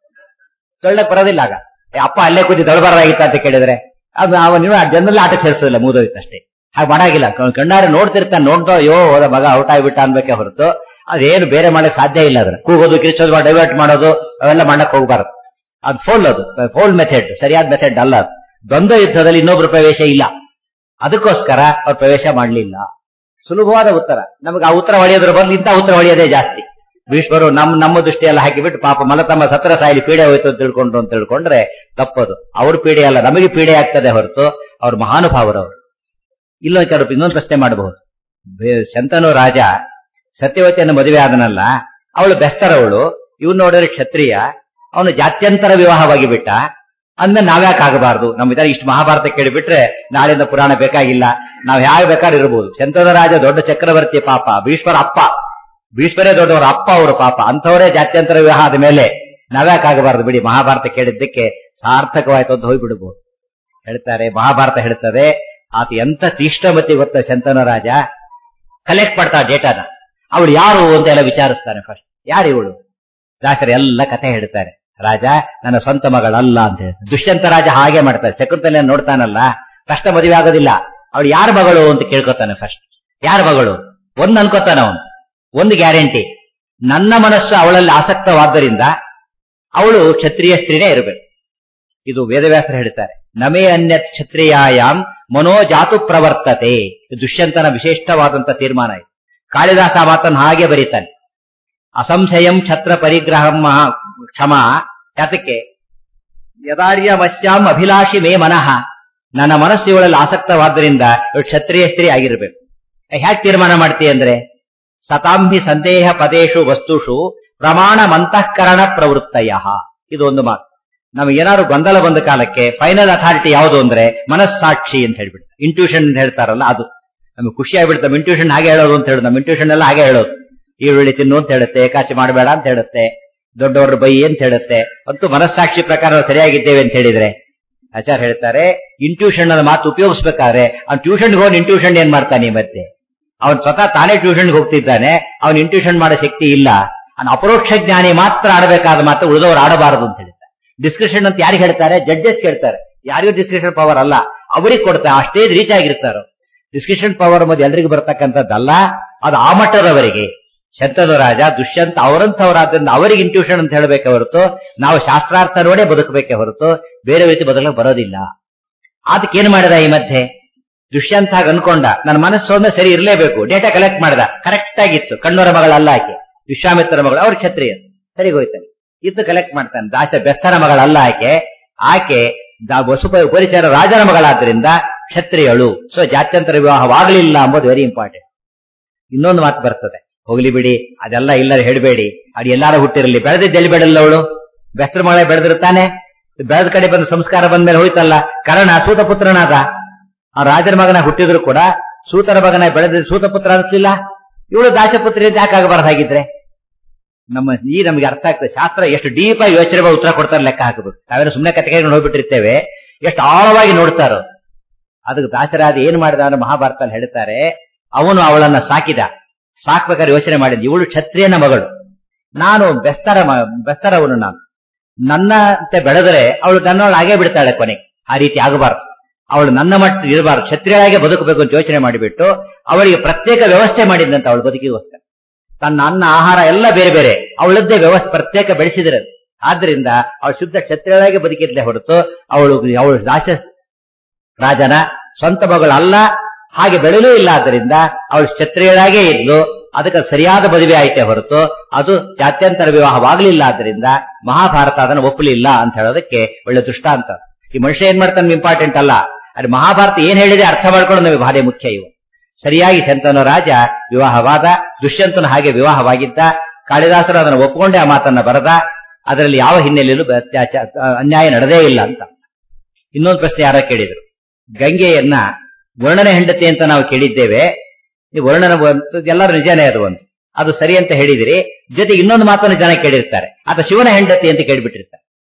ತಳ್ಳಕ್ ಬರೋದಿಲ್ಲ ಆಗ ಏ, ಅಪ್ಪ ಅಲ್ಲೇ ಕೂತಿ ದಳಬಾರಾಗಿತ್ತ ಅಂತ ಕೇಳಿದ್ರೆ ಅದು ಅವನು ಜನರಲ್ಲಿ ಆಟ ಸೇರಿಸೋದಿಲ್ಲ ಮುಗಿದೋಯ್ತು ಅಷ್ಟೇ ಹಾಗೆ ಮಾಡಾಗಿಲ್ಲ ಕ- ಕಣ್ಣಾರೆ ನೋಡ್ತಿರ್ತಾನೆ ನೋಡ್ದೋ ಅಯ್ಯೋ ಹೋದ ಮಗ ಔಟ್ ಆಗ್ಬಿಟ್ಟ ಅನ್ಬೇಕೆ ಹೊರತು ಅದೇನು ಬೇರೆ ಮಾಡಕ್ ಸಾಧ್ಯ ಇಲ್ಲ ಅದನ್ನ ಕೂಗೋದು ಕಿರಿಸೋದು ಡೈವರ್ಟ್ ಮಾಡೋದು ಅವೆಲ್ಲ ಮಾಡಕ್ ಹೋಗ್ಬಾರ್ದು ಅದು ಫೋಲ್ ಅದು ಫೋಲ್ ಮೆಥಡ್ ಸರಿಯಾದ ಮೆಥಡ್ ಅಲ್ಲ ಅದು ದ್ವಂದ್ವ ಯುದ್ಧದಲ್ಲಿ ಇನ್ನೊಬ್ರು ಪ್ರವೇಶ ಇಲ್ಲ ಅದಕ್ಕೋಸ್ಕರ ಅವ್ರು ಪ್ರವೇಶ ಮಾಡಲಿಲ್ಲ ಸುಲಭವಾದ ಉತ್ತರ ನಮಗೆ ಆ ಉತ್ತರ ಹೊಳೆಯೋದ್ರ ಬದಲು ಇಂಥ ಉತ್ತರ ಹೊಳೆಯೋದೇ ಜಾಸ್ತಿ ಭೀಷ್ಮರು ನಮ್ಮ ನಮ್ಮ ದೃಷ್ಟಿಯೆಲ್ಲ ಹಾಕಿಬಿಟ್ಟು ಪಾಪ ಮಲತಮ್ಮ ಸತ್ರ ಸಾಯಿಲಿ ಪೀಡೆ ಹೋಯ್ತು ಅಂತ ತಿಳ್ಕೊಂಡ್ರು ಅಂತ ತಿಳ್ಕೊಂಡ್ರೆ ತಪ್ಪದು ಅವ್ರ ಪೀಡೆ ಅಲ್ಲ ನಮಗೆ ಪೀಡೆ ಆಗ್ತದೆ ಹೊರತು ಅವ್ರ ಮಹಾನುಭಾವರವರು ಇಲ್ಲೊಂದು ಕೆಲವು ಇನ್ನೊಂದು ಪ್ರಶ್ನೆ ಮಾಡಬಹುದು ಬೆ- ಶಂತನು ರಾಜ ಸತ್ಯವತಿಯನ್ನು ಮದುವೆ ಆದನಲ್ಲ ಅವಳು ಬೆಸ್ತರವಳು ಇವ್ ನೋಡಿದ್ರೆ ಕ್ಷತ್ರಿಯ ಅವನು ಜಾತ್ಯಂತರ ವಿವಾಹವಾಗಿ ಬಿಟ್ಟ ಅಂದ ನಾವ್ಯಾಕೆ ಆಗಬಾರ್ದು ನಮ್ಮ ಇದರ ಇಷ್ಟು ಮಹಾಭಾರತ ಕೇಳಿಬಿಟ್ರೆ ನಾಳಿಂದ ಪುರಾಣ ಬೇಕಾಗಿಲ್ಲ ನಾವ್ ಹೇಗೆ ಬೇಕಾದ್ರೆ ಇರಬಹುದು ಶಂತನ ರಾಜ ದೊಡ್ಡ ಚಕ್ರವರ್ತಿ ಪಾಪ ಭೀಷ್ಮರ ಅಪ್ಪ ಭೀಷ್ಮರೇ ದೊಡ್ಡವರ ಅಪ್ಪ ಅವರು ಪಾಪ ಅಂಥವರೇ ಜಾತ್ಯಂತರ ವಿವಾಹ ಆದ ಮೇಲೆ ನಾವ್ಯಾಕೆ ಆಗಬಾರ್ದು ಬಿಡಿ ಮಹಾಭಾರತ ಕೇಳಿದ್ದಕ್ಕೆ ಸಾರ್ಥಕವಾಯ್ತು ಅಂತ ಹೋಗ್ಬಿಡ್ಬೋದು ಹೇಳ್ತಾರೆ ಮಹಾಭಾರತ ಹೇಳ್ತದೆ ಆತ ಎಂತ ತೀಕ್ಷ್ಣಮತಿ ಗೊತ್ತ ಶಂತನ ರಾಜ ಕಲೆಕ್ಟ್ ಮಾಡ್ತಾ ಡೇಟಾನ ಅವಳು ಯಾರು ಅಂತ ಎಲ್ಲ ವಿಚಾರಿಸ್ತಾನೆ ಫಸ್ಟ್ ಯಾರು ಇವಳು ದಾಸರು ಎಲ್ಲ ಕಥೆ ಹೇಳ್ತಾರೆ ರಾಜ ನನ್ನ ಸ್ವಂತ ಮಗಳಲ್ಲ ಅಂತ ಹೇಳ್ತಾರೆ ದುಷ್ಯಂತ ರಾಜ ಹಾಗೆ ಮಾಡ್ತಾರೆ ಚಕ್ರತಲೆ ನೋಡ್ತಾನಲ್ಲ ಕಷ್ಟ ಮದುವೆ ಆಗೋದಿಲ್ಲ ಅವಳು ಯಾರ ಮಗಳು ಅಂತ ಕೇಳ್ಕೊತಾನೆ ಫಸ್ಟ್ ಯಾರ ಮಗಳು ಒಂದ್ ಅನ್ಕೋತಾನ ಅವನು ಒಂದು ಗ್ಯಾರಂಟಿ ನನ್ನ ಮನಸ್ಸು ಅವಳಲ್ಲಿ ಆಸಕ್ತವಾದ್ದರಿಂದ ಅವಳು ಕ್ಷತ್ರಿಯ ಸ್ತ್ರೀನೇ ಇರಬೇಕು ಇದು ವೇದವ್ಯಾಸರು ಹೇಳ್ತಾರೆ ನಮೇ ಅನ್ಯತ್ ಕ್ಷತ್ರಿಯಾಯಾಮ್ ಮನೋಜಾತು ಪ್ರವರ್ತತೆ ಇದು ದುಷ್ಯಂತನ ವಿಶಿಷ್ಟವಾದಂತ ತೀರ್ಮಾನ ಇದು ಕಾಳಿದಾಸ ಆ ಮಾತನ್ನು ಹಾಗೆ ಬರೀತಾನೆ ಅಸಂಶಯಂ ಛತ್ರ ಪರಿಗ್ರಹಂ ಮಹಾ- ಕ್ಷಮ ಯಾತಕ್ಕೆ ಯದಾರ್ಯವಶ್ಯಾಂ ಅಭಿಲಾಷಿ ಮೇ ಮನಃ ನನ್ನ ಮನಸ್ಸು ಇವಳಲ್ಲಿ ಆಸಕ್ತವಾದ್ದರಿಂದ ಇವಳು ಕ್ಷತ್ರಿಯ ಸ್ತ್ರೀ ಆಗಿರ್ಬೇಕು ಹ್ಯಾಕ್ ತೀರ್ಮಾನ ಮಾಡ್ತೀಯ ಅಂದ್ರೆ ಸತಾಂಭಿ ಸಂದೇಹ ಪದೇಶು ವಸ್ತುಷು ಪ್ರಮಾಣ ಮಂತಃಕರಣ ಪ್ರವೃತ್ತಯ ಇದು ಒಂದು ಮಾತು ನಮಗೇನಾದ್ರು ಗೊಂದಲ ಬಂದ ಕಾಲಕ್ಕೆ ಫೈನಲ್ ಅಥಾರಿಟಿ ಯಾವುದು ಅಂದ್ರೆ ಮನಸ್ಸಾಕ್ಷಿ ಅಂತ ಹೇಳ್ಬಿಟ್ಟು ಇಂಟ್ಯೂಷನ್ ಅಂತ ಹೇಳ್ತಾರಲ್ಲ ಅದು ನಮಗೆ ಖುಷಿ ಆಗ್ಬಿಡುತ್ತೆ ನಮ್ಮ ಇಂಟ್ಯೂಷನ್ ಹಾಗೆ ಹೇಳೋದು ಅಂತ ಹೇಳೋದು ನಮ್ಮ ಇಂಟ್ಯೂಷನ್ ಎಲ್ಲ ಹಾಗೆ ಹೇಳೋದು ಈರುಳ್ಳಿ ತಿನ್ನು ಅಂತ ಹೇಳುತ್ತೆ ಏಕಾಚಿ ಮಾಡಬೇಡ ಅಂತ ಹೇಳುತ್ತೆ ದೊಡ್ಡವರು ಬೈ ಅಂತ ಹೇಳುತ್ತೆ ಅಂತೂ ಮನಸ್ಸಾಕ್ಷಿ ಪ್ರಕಾರ ನಾವು ಸರಿಯಾಗಿದ್ದೇವೆ ಅಂತ ಹೇಳಿದ್ರೆ ಆಚಾರ್ಯ ಹೇಳ್ತಾರೆ ಇಂಟ್ಯೂಷನ್ ಅನ್ನೋ ಮಾತು ಉಪಯೋಗಿಸ್ಬೇಕಾದ್ರೆ ಅವ್ನು ಟ್ಯೂಷನ್ಗೆ ಹೋಗಿ ಇಂಟ್ಯೂಷನ್ ಏನ್ ಮಾಡ್ತಾನೆ ಈ ಮತ್ತೆ ಅವನು ಸ್ವತಃ ತಾನೇ ಟ್ಯೂಷನ್ಗೆ ಹೋಗ್ತಿದ್ದಾನೆ ಅವನು ಇಂಟ್ಯೂಷನ್ ಮಾಡೋ ಶಕ್ತಿ ಇಲ್ಲ ಅವನು ಅಪರೋಕ್ಷ ಜ್ಞಾನಿ ಮಾತ್ರ ಆಡಬೇಕಾದ ಮಾತು ಉಳಿದವರು ಆಡಬಾರದು ಅಂತ ಹೇಳ್ತಾರೆ ಡಿಸ್ಕ್ರಿಪ್ಷನ್ ಅಂತ ಯಾರಿಗೆ ಹೇಳ್ತಾರೆ ಜಡ್ಜಸ್ ಕೇಳ್ತಾರೆ ಯಾರಿಗೂ ಡಿಸ್ಕ್ರಿಪ್ಷನ್ ಪವರ್ ಅಲ್ಲ ಅವರಿಗೆ ಕೊಡ್ತಾರೆ ಆ ಸ್ಟೇಜ್ ರೀಚ್ ಆಗಿರ್ತಾರೋ ಡಿಸ್ಕ್ರಿಪ್ಷನ್ ಪವರ್ ಮೊದಲು ಎಲ್ರಿಗೂ ಬರ್ತಕ್ಕಂಥದ್ದಲ್ಲ ಅದು ಆ ಮಟ್ಟದವರಿಗೆ ಶಂತನು ರಾಜ ದುಷ್ಯಂತ ಅವರಂತವರಾದ್ರಿಂದ ಅವರಿಗೆ ಇಂಟ್ಯೂಷನ್ ಅಂತ ಹೇಳಬೇಕೆ ಹೊರತು ನಾವು ಶಾಸ್ತ್ರಾರ್ಥ ನೋಡೇ ಬದುಕಬೇಕೆ ಹೊರತು ಬೇರೆ ರೀತಿ ಬದಲಾಗ ಬರೋದಿಲ್ಲ ಅದಕ್ಕೆ ಏನ್ ಮಾಡಿದ ಈ ಮಧ್ಯೆ ದುಷ್ಯಂತ ಹಾಗೆ ಅನ್ಕೊಂಡ ನನ್ನ ಮನಸ್ಸು ಒಮ್ಮೆ ಸರಿ ಇರಲೇಬೇಕು ಡೇಟಾ ಕಲೆಕ್ಟ್ ಮಾಡ್ದ ಕರೆಕ್ಟ್ ಆಗಿತ್ತು ಕಣ್ಣೂರ ಮಗಳಲ್ಲ ಆಕೆ ವಿಶ್ವಾಮಿತ್ರ ಮಗಳು ಅವ್ರ ಕ್ಷತ್ರಿಯ ಸರಿ ಹೋಯ್ತಾನೆ ಇದು ಕಲೆಕ್ಟ್ ಮಾಡ್ತಾನೆ ದಾಸ ಬೆಸ್ತನ ಮಗಳಲ್ಲ ಆಕೆ ಆಕೆ ದ- ವಸುಪ ಪರಿಚಯ ರಾಜನ ಮಗಳಾದ್ರಿಂದ ಕ್ಷತ್ರಿಯಳು ಸೊ ಜಾತ್ಯಂತರ ವಿವಾಹವಾಗಲಿಲ್ಲ ಅಂಬೋದು ವೆರಿ ಇಂಪಾರ್ಟೆಂಟ್ ಇನ್ನೊಂದು ಮಾತು ಬರ್ತದೆ ಹೋಗ್ಲಿ ಬಿಡಿ ಅದೆಲ್ಲ ಇಲ್ಲ ಹೇಳಬೇಡಿ ಅದು ಎಲ್ಲಾರು ಹುಟ್ಟಿರಲಿ ಬೆಳೆದಿದ್ದು ಎಲ್ಲಿ ಬೆಳಲ್ಲ ಅವಳು ಬೆಸ್ತರ ಮಗಳೇ ಬೆಳೆದಿರ್ತಾನೆ ಬೆಳೆದ ಕಡೆ ಬಂದ ಸಂಸ್ಕಾರ ಬಂದ ಮೇಲೆ ಹೋಯ್ತಲ್ಲ ಕರ್ಣ ಸೂತ ಪುತ್ರನಾದ ಆ ರಾಜರ ಮಗನ ಹುಟ್ಟಿದ್ರು ಕೂಡ ಸೂತರ ಮಗನ ಬೆಳೆದ ಸೂತ ಪುತ್ರ ಅನಿಸ್ಲಿಲ್ಲ ಇವಳು ದಾಸಪುತ್ರಿ ಅಂತ ಯಾಕೆ ಆಗಬಾರ್ದಾಗಿದ್ರೆ ನಮ್ಮ ಈ ನಮಗೆ ಅರ್ಥ ಆಗ್ತದೆ ಶಾಸ್ತ್ರ ಎಷ್ಟು ಡೀಪ್ ಆಗಿ ಯೋಚನೆ ಮಾಡಿ ಉತ್ತರ ಕೊಡ್ತಾರೆ ಲೆಕ್ಕ ಹಾಕಬೇಕು ನಾವೇನು ಸುಮ್ಮನೆ ಕತೆಗೆ ಹೋಗ್ಬಿಟ್ಟಿರ್ತೇವೆ ಎಷ್ಟು ಆಳವಾಗಿ ನೋಡ್ತಾರೋ ಅದಕ್ಕೆ ದಾಸರಾಜ ಏನ್ ಮಾಡಿದ ಅಂದ್ರೆ ಮಹಾಭಾರತದಲ್ಲಿ ಹೇಳ್ತಾರೆ ಅವನು ಅವಳನ್ನ ಸಾಕಿದ ಸಾಕ್ಬೇಕಾದ್ರೆ ಯೋಚನೆ ಮಾಡಿದ ಇವಳು ಕ್ಷತ್ರಿಯನ ಮಗಳು ನಾನು ಬೆಸ್ತರ ಮ- ಬೆಸ್ತರವನು ನಾನು ನನ್ನಂತೆ ಬೆಳೆದರೆ ಅವಳು ನನ್ನವಳು ಹಾಗೆ ಬಿಡ್ತಾಳೆ ಕೊನೆಗೆ ಆ ರೀತಿ ಆಗಬಾರ್ದು ಅವಳು ನನ್ನ ಮಟ್ಟ ಇರಬಾರ್ದು ಕ್ಷತ್ರಿಯಳಾಗೆ ಬದುಕಬೇಕು ಅಂತ ಯೋಚನೆ ಮಾಡಿಬಿಟ್ಟು ಅವಳಿಗೆ ಪ್ರತ್ಯೇಕ ವ್ಯವಸ್ಥೆ ಮಾಡಿದಂತ ಅವಳು ಬದುಕಿಗೋಸ್ಕರ ತನ್ನ ಅನ್ನ ಆಹಾರ ಎಲ್ಲ ಬೇರೆ ಬೇರೆ ಅವಳದ್ದೇ ವ್ಯವಸ್ಥೆ ಪ್ರತ್ಯೇಕ ಬೆಳೆಸಿದ್ರೆ ಆದ್ರಿಂದ ಅವಳು ಶುದ್ಧ ಕ್ಷತ್ರಿಯಳಾಗಿ ಬದುಕಿದ್ಲೆ ಹೊರತು ಅವಳು ಅವಳು ರಾಜ ರಾಜನ ಸ್ವಂತ ಮಗಳು ಅಲ್ಲ ಹಾಗೆ ಬೆಳೆಯಲೂ ಇಲ್ಲ ಆದ್ದರಿಂದ ಅವಳು ಕ್ಷತ್ರಿಯಳಾಗೇ ಇದ್ಲು ಅದಕ್ಕೆ ಸರಿಯಾದ ಮದುವೆ ಆಯ್ತೆ ಹೊರತು ಅದು ಜಾತ್ಯಂತರ ವಿವಾಹವಾಗಲಿಲ್ಲ ಆದ್ದರಿಂದ ಮಹಾಭಾರತ ಅದನ್ನು ಒಪ್ಪಲಿಲ್ಲ ಅಂತ ಹೇಳೋದಕ್ಕೆ ಒಳ್ಳೆ ದೃಷ್ಟಾಂತ ಈ ಮನುಷ್ಯ ಏನ್ ಮಾಡ್ತಾನೆ ಇಂಪಾರ್ಟೆಂಟ್ ಅಲ್ಲ ಅದು ಮಹಾಭಾರತ ಏನ್ ಹೇಳಿದೆ ಅರ್ಥ ಮಾಡ್ಕೊಳ್ಳೋದು ನಮಗೆ ಭಾರಿ ಮುಖ್ಯ ಇವು ಸರಿಯಾಗಿ ಶಂತನು ರಾಜ ವಿವಾಹವಾದ ದುಷ್ಯಂತನು ಹಾಗೆ ವಿವಾಹವಾಗಿದ್ದ ಕಾಳಿದಾಸರು ಅದನ್ನು ಒಪ್ಪಿಕೊಂಡೇ ಆ ಮಾತನ್ನ ಬರದ ಅದರಲ್ಲಿ ಯಾವ ಹಿನ್ನೆಲೆಯಲ್ಲೂ ಅತ್ಯಾಚಾರ ಅನ್ಯಾಯ ನಡೆದೇ ಇಲ್ಲ ಅಂತ ಇನ್ನೊಂದು ಪ್ರಶ್ನೆ ಯಾರ ಕೇಳಿದ್ರು ಗಂಗೆಯನ್ನ ವರ್ಣನೆ ಹೆಂಡತಿ ಅಂತ ನಾವು ಕೇಳಿದ್ದೇವೆ ಈ ವರ್ಣನ ಒಂದು- ಎಲ್ಲರೂ ನಿಜನೇ ಅದು ಒಂದು ಅದು ಸರಿ ಅಂತ ಹೇಳಿದಿರಿ ಜೊತೆಗೆ ಇನ್ನೊಂದು ಮಾತನ್ನು ಜನ ಕೇಳಿರ್ತಾರೆ ಆತ ಶಿವನ ಹೆಂಡತಿ ಅಂತ ಕೇಳಿಬಿಟ್ಟಿರ್ತಾರೆ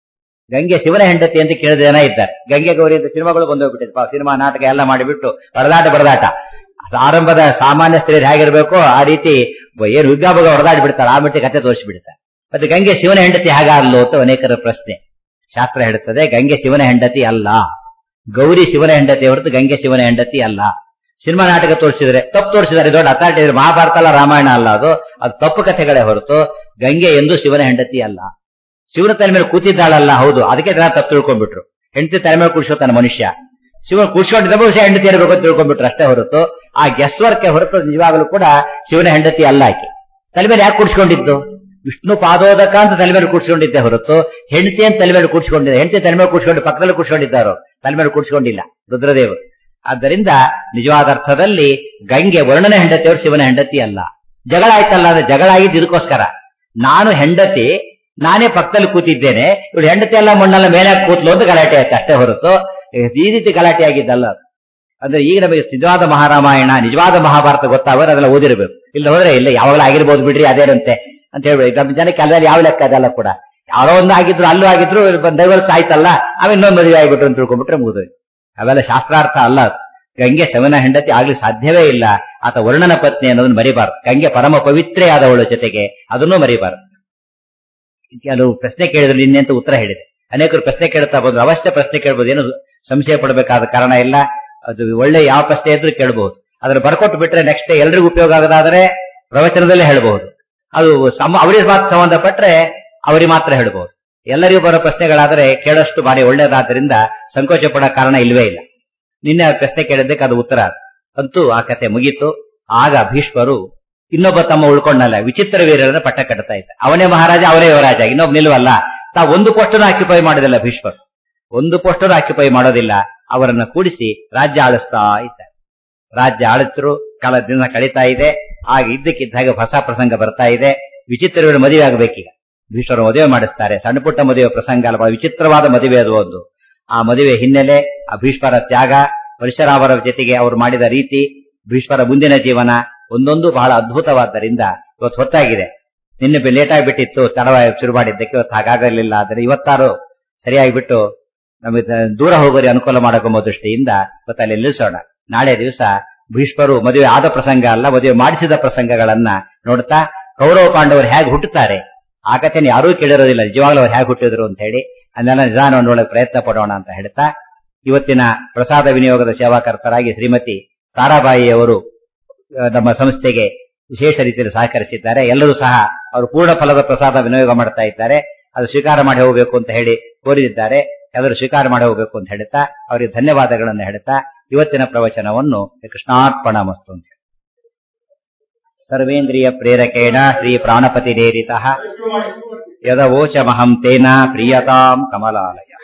ಗಂಗೆ ಶಿವನ ಹೆಂಡತಿ ಅಂತ ಕೇಳಿದ ಜನ ಇದ್ದಾರೆ ಗಂಗೆ ಗೌರಿ ಅಂತ ಸಿನಿಮಾಗಳು ಬಂದೋಗ್ಬಿಟ್ಟಿದೆ ಸಿನಿಮಾ ನಾಟಕ ಎಲ್ಲ ಮಾಡಿಬಿಟ್ಟು ಬಡದಾಟ ಬಡದಾಟ ಆರಂಭದ ಸಾಮಾನ್ಯ ಸ್ತ್ರೀಯರು ಹೇಗಿರ್ಬೇಕು ಆ ರೀತಿ ಏನು ವಿಜ್ಞಾಪಕ ಹೊಡೆದಾಡಿ ಬಿಡ್ತಾರೆ ಆ ಮಟ್ಟಿಗೆ ಕತೆ ತೋರಿಸ್ಬಿಡ್ತಾರೆ ಮತ್ತೆ ಗಂಗೆ ಶಿವನ ಹೆಂಡತಿ ಹೇಗಾಗಲು ಅಂತ ಅನೇಕರ ಪ್ರಶ್ನೆ ಶಾಸ್ತ್ರ ಹೇಳುತ್ತದೆ ಗಂಗೆ ಶಿವನ ಹೆಂಡತಿ ಅಲ್ಲ ಗೌರಿ ಶಿವನ ಹೆಂಡತಿ ಹೊರತು ಗಂಗೆ ಶಿವನ ಹೆಂಡತಿ ಅಲ್ಲ ಸಿನಿಮಾ ನಾಟಕ ತೋರಿಸಿದ್ರೆ ತಪ್ಪು ತೋರಿಸಿದ್ದಾರೆ ದೊಡ್ಡ ಅಥಾರಿಟಿ ಮಹಾಭಾರತ ಅಲ್ಲ ರಾಮಾಯಣ ಅಲ್ಲ ಅದು ಅದು ತಪ್ಪು ಕಥೆಗಳೇ ಹೊರತು ಗಂಗೆ ಎಂದು ಶಿವನ ಹೆಂಡತಿ ಅಲ್ಲ ಶಿವನ ತಲೆ ಮೇಲೆ ಕೂತಿದ್ದಾಳಲ್ಲ ಹೌದು ಅದಕ್ಕೆ ಜನ ತಪ್ಪು ತಿಳ್ಕೊಂಡ್ಬಿಟ್ರು ಹೆಂಡತಿ ತಲೆ ಮೇಲೆ ಕೂಡಿಸ್ಕೊತಾನೆ ಮನುಷ್ಯ ಶಿವನ್ ಕೂಡ್ಸ್ಕೊಂಡಿದ್ದ ಬಹುಶಃ ಹೆಂಡತಿ ಇರಬೇಕು ಅಂತ ತಿಳ್ಕೊಂಡ್ಬಿಟ್ರು ಅಷ್ಟೇ ಹೊರತು ಆ ಗೆಸ್ಟ್ ವರ್ಕ್ ಹೊರತು ನಿಜವಾಗಲೂ ಕೂಡ ಶಿವನ ಹೆಂಡತಿ ಅಲ್ಲ ಆಕೆ ತಲೆ ಮೇಲೆ ಯಾಕೆ ಕೂಡ್ಸ್ಕೊಂಡಿದ್ದು ವಿಷ್ಣು ಪಾದೋದಕ ಅಂತ ತಲೆ ಮೇಲೆ ಕೂಡ್ಸ್ಕೊಂಡಿದ್ದೆ ಹೊರತು ಹೆಂಡತಿ ಅಂತ ತಲೆ ಮೇಲೆ ಕೂಡ್ಸ್ಕೊಂಡಿದ್ದೆ ಹೆಂಡತಿ ತಲೆ ಮೇಲೆ ಕೂಡ್ಸ್ಕೊಂಡು ಪಕ್ಕದಲ್ಲಿ ಕೂಡ್ಸ್ಕೊಂಡಿದ್ದಾರೋ ತಲೆ ಮೇಲೆ ಕೂಡ್ಸ್ಕೊಂಡಿಲ್ಲ ರುದ್ರದೇವರು ಆದ್ದರಿಂದ ನಿಜವಾದ ಅರ್ಥದಲ್ಲಿ ಗಂಗೆ ವರ್ಣನ ಹೆಂಡತಿಯವರು ಶಿವನ ಹೆಂಡತಿ ಅಲ್ಲ ಜಗಳ ಆಯ್ತಲ್ಲ ಅಂದ್ರೆ ಜಗಳ ಆಗಿದ್ದು ಇದಕ್ಕೋಸ್ಕರ ನಾನು ಹೆಂಡತಿ ನಾನೇ ಪಕ್ಕದಲ್ಲಿ ಕೂತಿದ್ದೇನೆ ಇವಳು ಹೆಂಡತಿ ಎಲ್ಲ ಮಣ್ಣೆಲ್ಲ ಮೇಲೆ ಹಾಕಿ ಕೂತ್ಲು ಅಂತ ಗಲಾಟೆ ಆಯ್ತು ಅಷ್ಟೇ ಹೊರತು ಈ ರೀತಿ ಗಲಾಟೆ ಆಗಿದ್ದಲ್ಲ ಅದು. ಅಂದ್ರೆ ಈಗ ನಮಗೆ ನಿಜವಾದ ಮಹಾರಾಮಾಯಣ ನಿಜವಾದ ಮಹಾಭಾರತ ಗೊತ್ತಾಗೋರು ಅದೆಲ್ಲ ಓದಿರಬೇಕು ಇಲ್ಲ ಹೋದ್ರೆ ಇಲ್ಲ ಯಾವಾಗಲೂ ಆಗಿರ್ಬೋದು ಬಿಡ್ರಿ ಅದೇನಂತೆ ಅಂತ ಹೇಳ್ಬೇಕು ನಮ್ಮ ಜನಕ್ಕೆ ಅಲ್ಲದಲ್ಲಿ ಯಾವ ಲೆಕ್ಕ ಅದೆಲ್ಲ ಕೂಡ ಯಾರೋ ಒಂದು ಆಗಿದ್ರು ಅಲ್ಲೂ ಆಗಿದ್ರು ಡೈವರ್ಸ್ ಆಯ್ತಲ್ಲ ಆಮೇಲೆ ಇನ್ನೊಂದು ಮದುವೆ ಆಗಿಬಿಟ್ರು ಅಂತ ತಿಳ್ಕೊಂಡ್ಬಿಟ್ರೆ ಮುಗಿದು ಅವೆಲ್ಲ ಶಾಸ್ತ್ರಾರ್ಥ ಅಲ್ಲ ಅದು. ಗಂಗೆ ಶವನ ಹೆಂಡತಿ ಆಗ್ಲಿ ಸಾಧ್ಯವೇ ಇಲ್ಲ ಆತ ವರ್ಣನ ಪತ್ನಿ ಅನ್ನೋದನ್ನ ಮರಿಬಾರ್ದು ಗಂಗೆ ಪರಮ ಪವಿತ್ರೆಯಾದವಳ ಜೊತೆಗೆ ಅದನ್ನೂ ಮರಿಬಾರ್ದು ಕೆಲವು ಪ್ರಶ್ನೆ ಕೇಳಿದ್ರು ನಿನ್ನೆ ಅಂತ ಉತ್ತರ ಹೇಳಿದೆ ಅನೇಕರು ಪ್ರಶ್ನೆ ಕೇಳ್ತಾ ಬಂದ್ರು ಅವಶ್ಯ ಪ್ರಶ್ನೆ ಕೇಳ್ಬೋದು ಏನು ಸಂಶಯ ಪಡಬೇಕಾದ ಕಾರಣ ಇಲ್ಲ ಅದು ಒಳ್ಳೆ ಯಾವ ಪ್ರಶ್ನೆ ಇದ್ರೂ ಕೇಳಬಹುದು ಅದನ್ನ ಬರ್ಕೊಟ್ಟು ಬಿಟ್ರೆ ನೆಕ್ಸ್ಟ್ ಎಲ್ರಿಗೂ ಉಪಯೋಗ ಆಗೋದಾದ್ರೆ ಪ್ರವಚನದಲ್ಲೇ ಹೇಳಬಹುದು ಅದು ಸಮ ಅವರಿಗೆ ಮಾತ್ರ ಸಂಬಂಧಪಟ್ರೆ ಅವರಿಗೆ ಮಾತ್ರ ಹೇಳಬಹುದು ಎಲ್ಲರಿಗೂ ಬರೋ ಪ್ರಶ್ನೆಗಳಾದರೆ ಕೇಳಷ್ಟು ಬಾರಿ ಒಳ್ಳೇದಾದ್ರಿಂದ ಸಂಕೋಚ ಪಡೋ ಕಾರಣ ಇಲ್ವೇ ಇಲ್ಲ ನಿನ್ನೆ ಆ ಪ್ರಶ್ನೆ ಕೇಳಿದ್ದಕ್ಕೆ ಅದು ಉತ್ತರ ಅಂತೂ ಆ ಕತೆ ಮುಗೀತು ಆಗ ಭೀಷ್ಮರು ಇನ್ನೊಬ್ಬ ತಮ್ಮ ಉಳ್ಕೊಂಡಲ್ಲ ವಿಚಿತ್ರ ವೀರರನ್ನ ಪಟ್ಟ ಕಟ್ತಾ ಇದ್ದ ಅವನೇ ಮಹಾರಾಜ ಅವರೇ ಯುವರಾಜ ಇನ್ನೊಬ್ಬ ನಿಲ್ವಲ್ಲ ತಾವು ಒಂದು ಪೋಸ್ಟನ್ನು ಆಕ್ಯುಪೈ ಮಾಡೋದಿಲ್ಲ ಭೀಷ್ಮರು ಒಂದು ಪೋಸ್ಟನ್ನು ಆಕ್ಯುಪೈ ಮಾಡೋದಿಲ್ಲ ಅವರನ್ನ ಕೂಡಿಸಿ ರಾಜ್ಯ ಆಳಿಸ್ತಾ ಇದ್ದಾರೆ ರಾಜ್ಯ ಆಳಿಸ್ರು ಕಾಲ ದಿನ ಕಳೀತಾ ಇದೆ ಆಗ ಇದ್ದಕ್ಕಿದ್ದ ಹಾಗೆ ಹೊಸ ಪ್ರಸಂಗ ಬರ್ತಾ ಇದೆ ವಿಚಿತ್ರವೀರ ಮದುವೆ ಆಗಬೇಕೀಗ ಭೀಷ್ಮರು ಮದುವೆ ಮಾಡಿಸ್ತಾರೆ ಸಣ್ಣ ಪುಟ್ಟ ಮದುವೆ ಪ್ರಸಂಗ ಅಲ್ಲ ಬಹಳ ವಿಚಿತ್ರವಾದ ಮದುವೆ ಅದು ಒಂದು ಆ ಮದುವೆ ಹಿನ್ನೆಲೆ ಆ ಭೀಷ್ಮರ ತ್ಯಾಗ ಪರಶುರಾಮರ ಜೊತೆಗೆ ಅವರು ಮಾಡಿದ ರೀತಿ ಭೀಷ್ಮರ ಮುಂದಿನ ಜೀವನ ಒಂದೊಂದು ಬಹಳ ಅದ್ಭುತವಾದ್ದರಿಂದ ಇವತ್ತು ಹೊತ್ತಾಗಿದೆ ನಿನ್ನೆ ಲೇಟ್ ಆಗಿಬಿಟ್ಟಿತ್ತು ತಡವಾಗಿ ಶುರು ಮಾಡಿದ್ದಕ್ಕೆ ಇವತ್ತು ಹಾಗಾಗಲಿಲ್ಲ ಆದರೆ ಇವತ್ತಾರು ಸರಿಯಾಗಿ ಬಿಟ್ಟು ನಮಗೆ ದೂರ ಹೋಗೋರಿ ಅನುಕೂಲ ಮಾಡಕೊಂಬ ದೃಷ್ಟಿಯಿಂದ ಇವತ್ತು ಅಲ್ಲಿ ನಿಲ್ಲಿಸೋಣ ನಾಳೆ ದಿವಸ ಭೀಷ್ಮರು ಮದುವೆ ಆದ ಪ್ರಸಂಗ ಅಲ್ಲ ಮದುವೆ ಮಾಡಿಸಿದ ಪ್ರಸಂಗಗಳನ್ನ ನೋಡ್ತಾ ಕೌರವ ಪಾಂಡವರು ಹೇಗೆ ಹುಟ್ಟುತ್ತಾರೆ ಆ ಕಥೆನ ಯಾರೂ ಕೇಳಿರೋದಿಲ್ಲ ನಿಜವಾಗ್ಲೂ ಅವ್ರು ಹೇಗೆ ಹುಟ್ಟಿದ್ರು ಅಂತ ಹೇಳಿ ಅದನ್ನೆಲ್ಲ ನಿಧಾನವನ್ನು ನೋಡಕ್ಕೆ ಪ್ರಯತ್ನ ಪಡೋಣ ಅಂತ ಹೇಳ್ತಾ ಇವತ್ತಿನ ಪ್ರಸಾದ ವಿನಿಯೋಗದ ಸೇವಾಕರ್ತರಾಗಿ ಶ್ರೀಮತಿ ತಾರಾಬಾಯಿಯವರು ಆ, ನಮ್ಮ ಸಂಸ್ಥೆಗೆ ವಿಶೇಷ ರೀತಿಯಲ್ಲಿ ಸಹಕರಿಸಿದ್ದಾರೆ ಎಲ್ಲರೂ ಸಹ ಅವರು ಪೂರ್ಣ ಫಲದ ಪ್ರಸಾದ ವಿನಿಯೋಗ ಮಾಡ್ತಾ ಇದ್ದಾರೆ ಅದು ಸ್ವೀಕಾರ ಮಾಡಿ ಹೋಗಬೇಕು ಅಂತ ಹೇಳಿ ಕೋರಿದ್ದಾರೆ ಎಲ್ಲರೂ ಸ್ವೀಕಾರ ಮಾಡಿ ಹೋಗಬೇಕು ಅಂತ ಹೇಳ್ತಾ ಅವರಿಗೆ ಧನ್ಯವಾದಗಳನ್ನು ಹೇಳ್ತಾ ಇವತ್ತಿನ ಪ್ರವಚನವನ್ನು ಕೃಷ್ಣಾರ್ಪಣ ಮಸ್ತು ಅಂತ ಹೇಳಿ. ಸರ್ವೇಂದ್ರಿಯ ಪ್ರೇರಕೇಣ ಶ್ರೀ ಪ್ರಾಣಪತಿ ನೇರಿತ ಯದವೋಚಮಹಂ ತೇನ ಪ್ರಿಯತಾಂ ಕಮಲಾಲಯ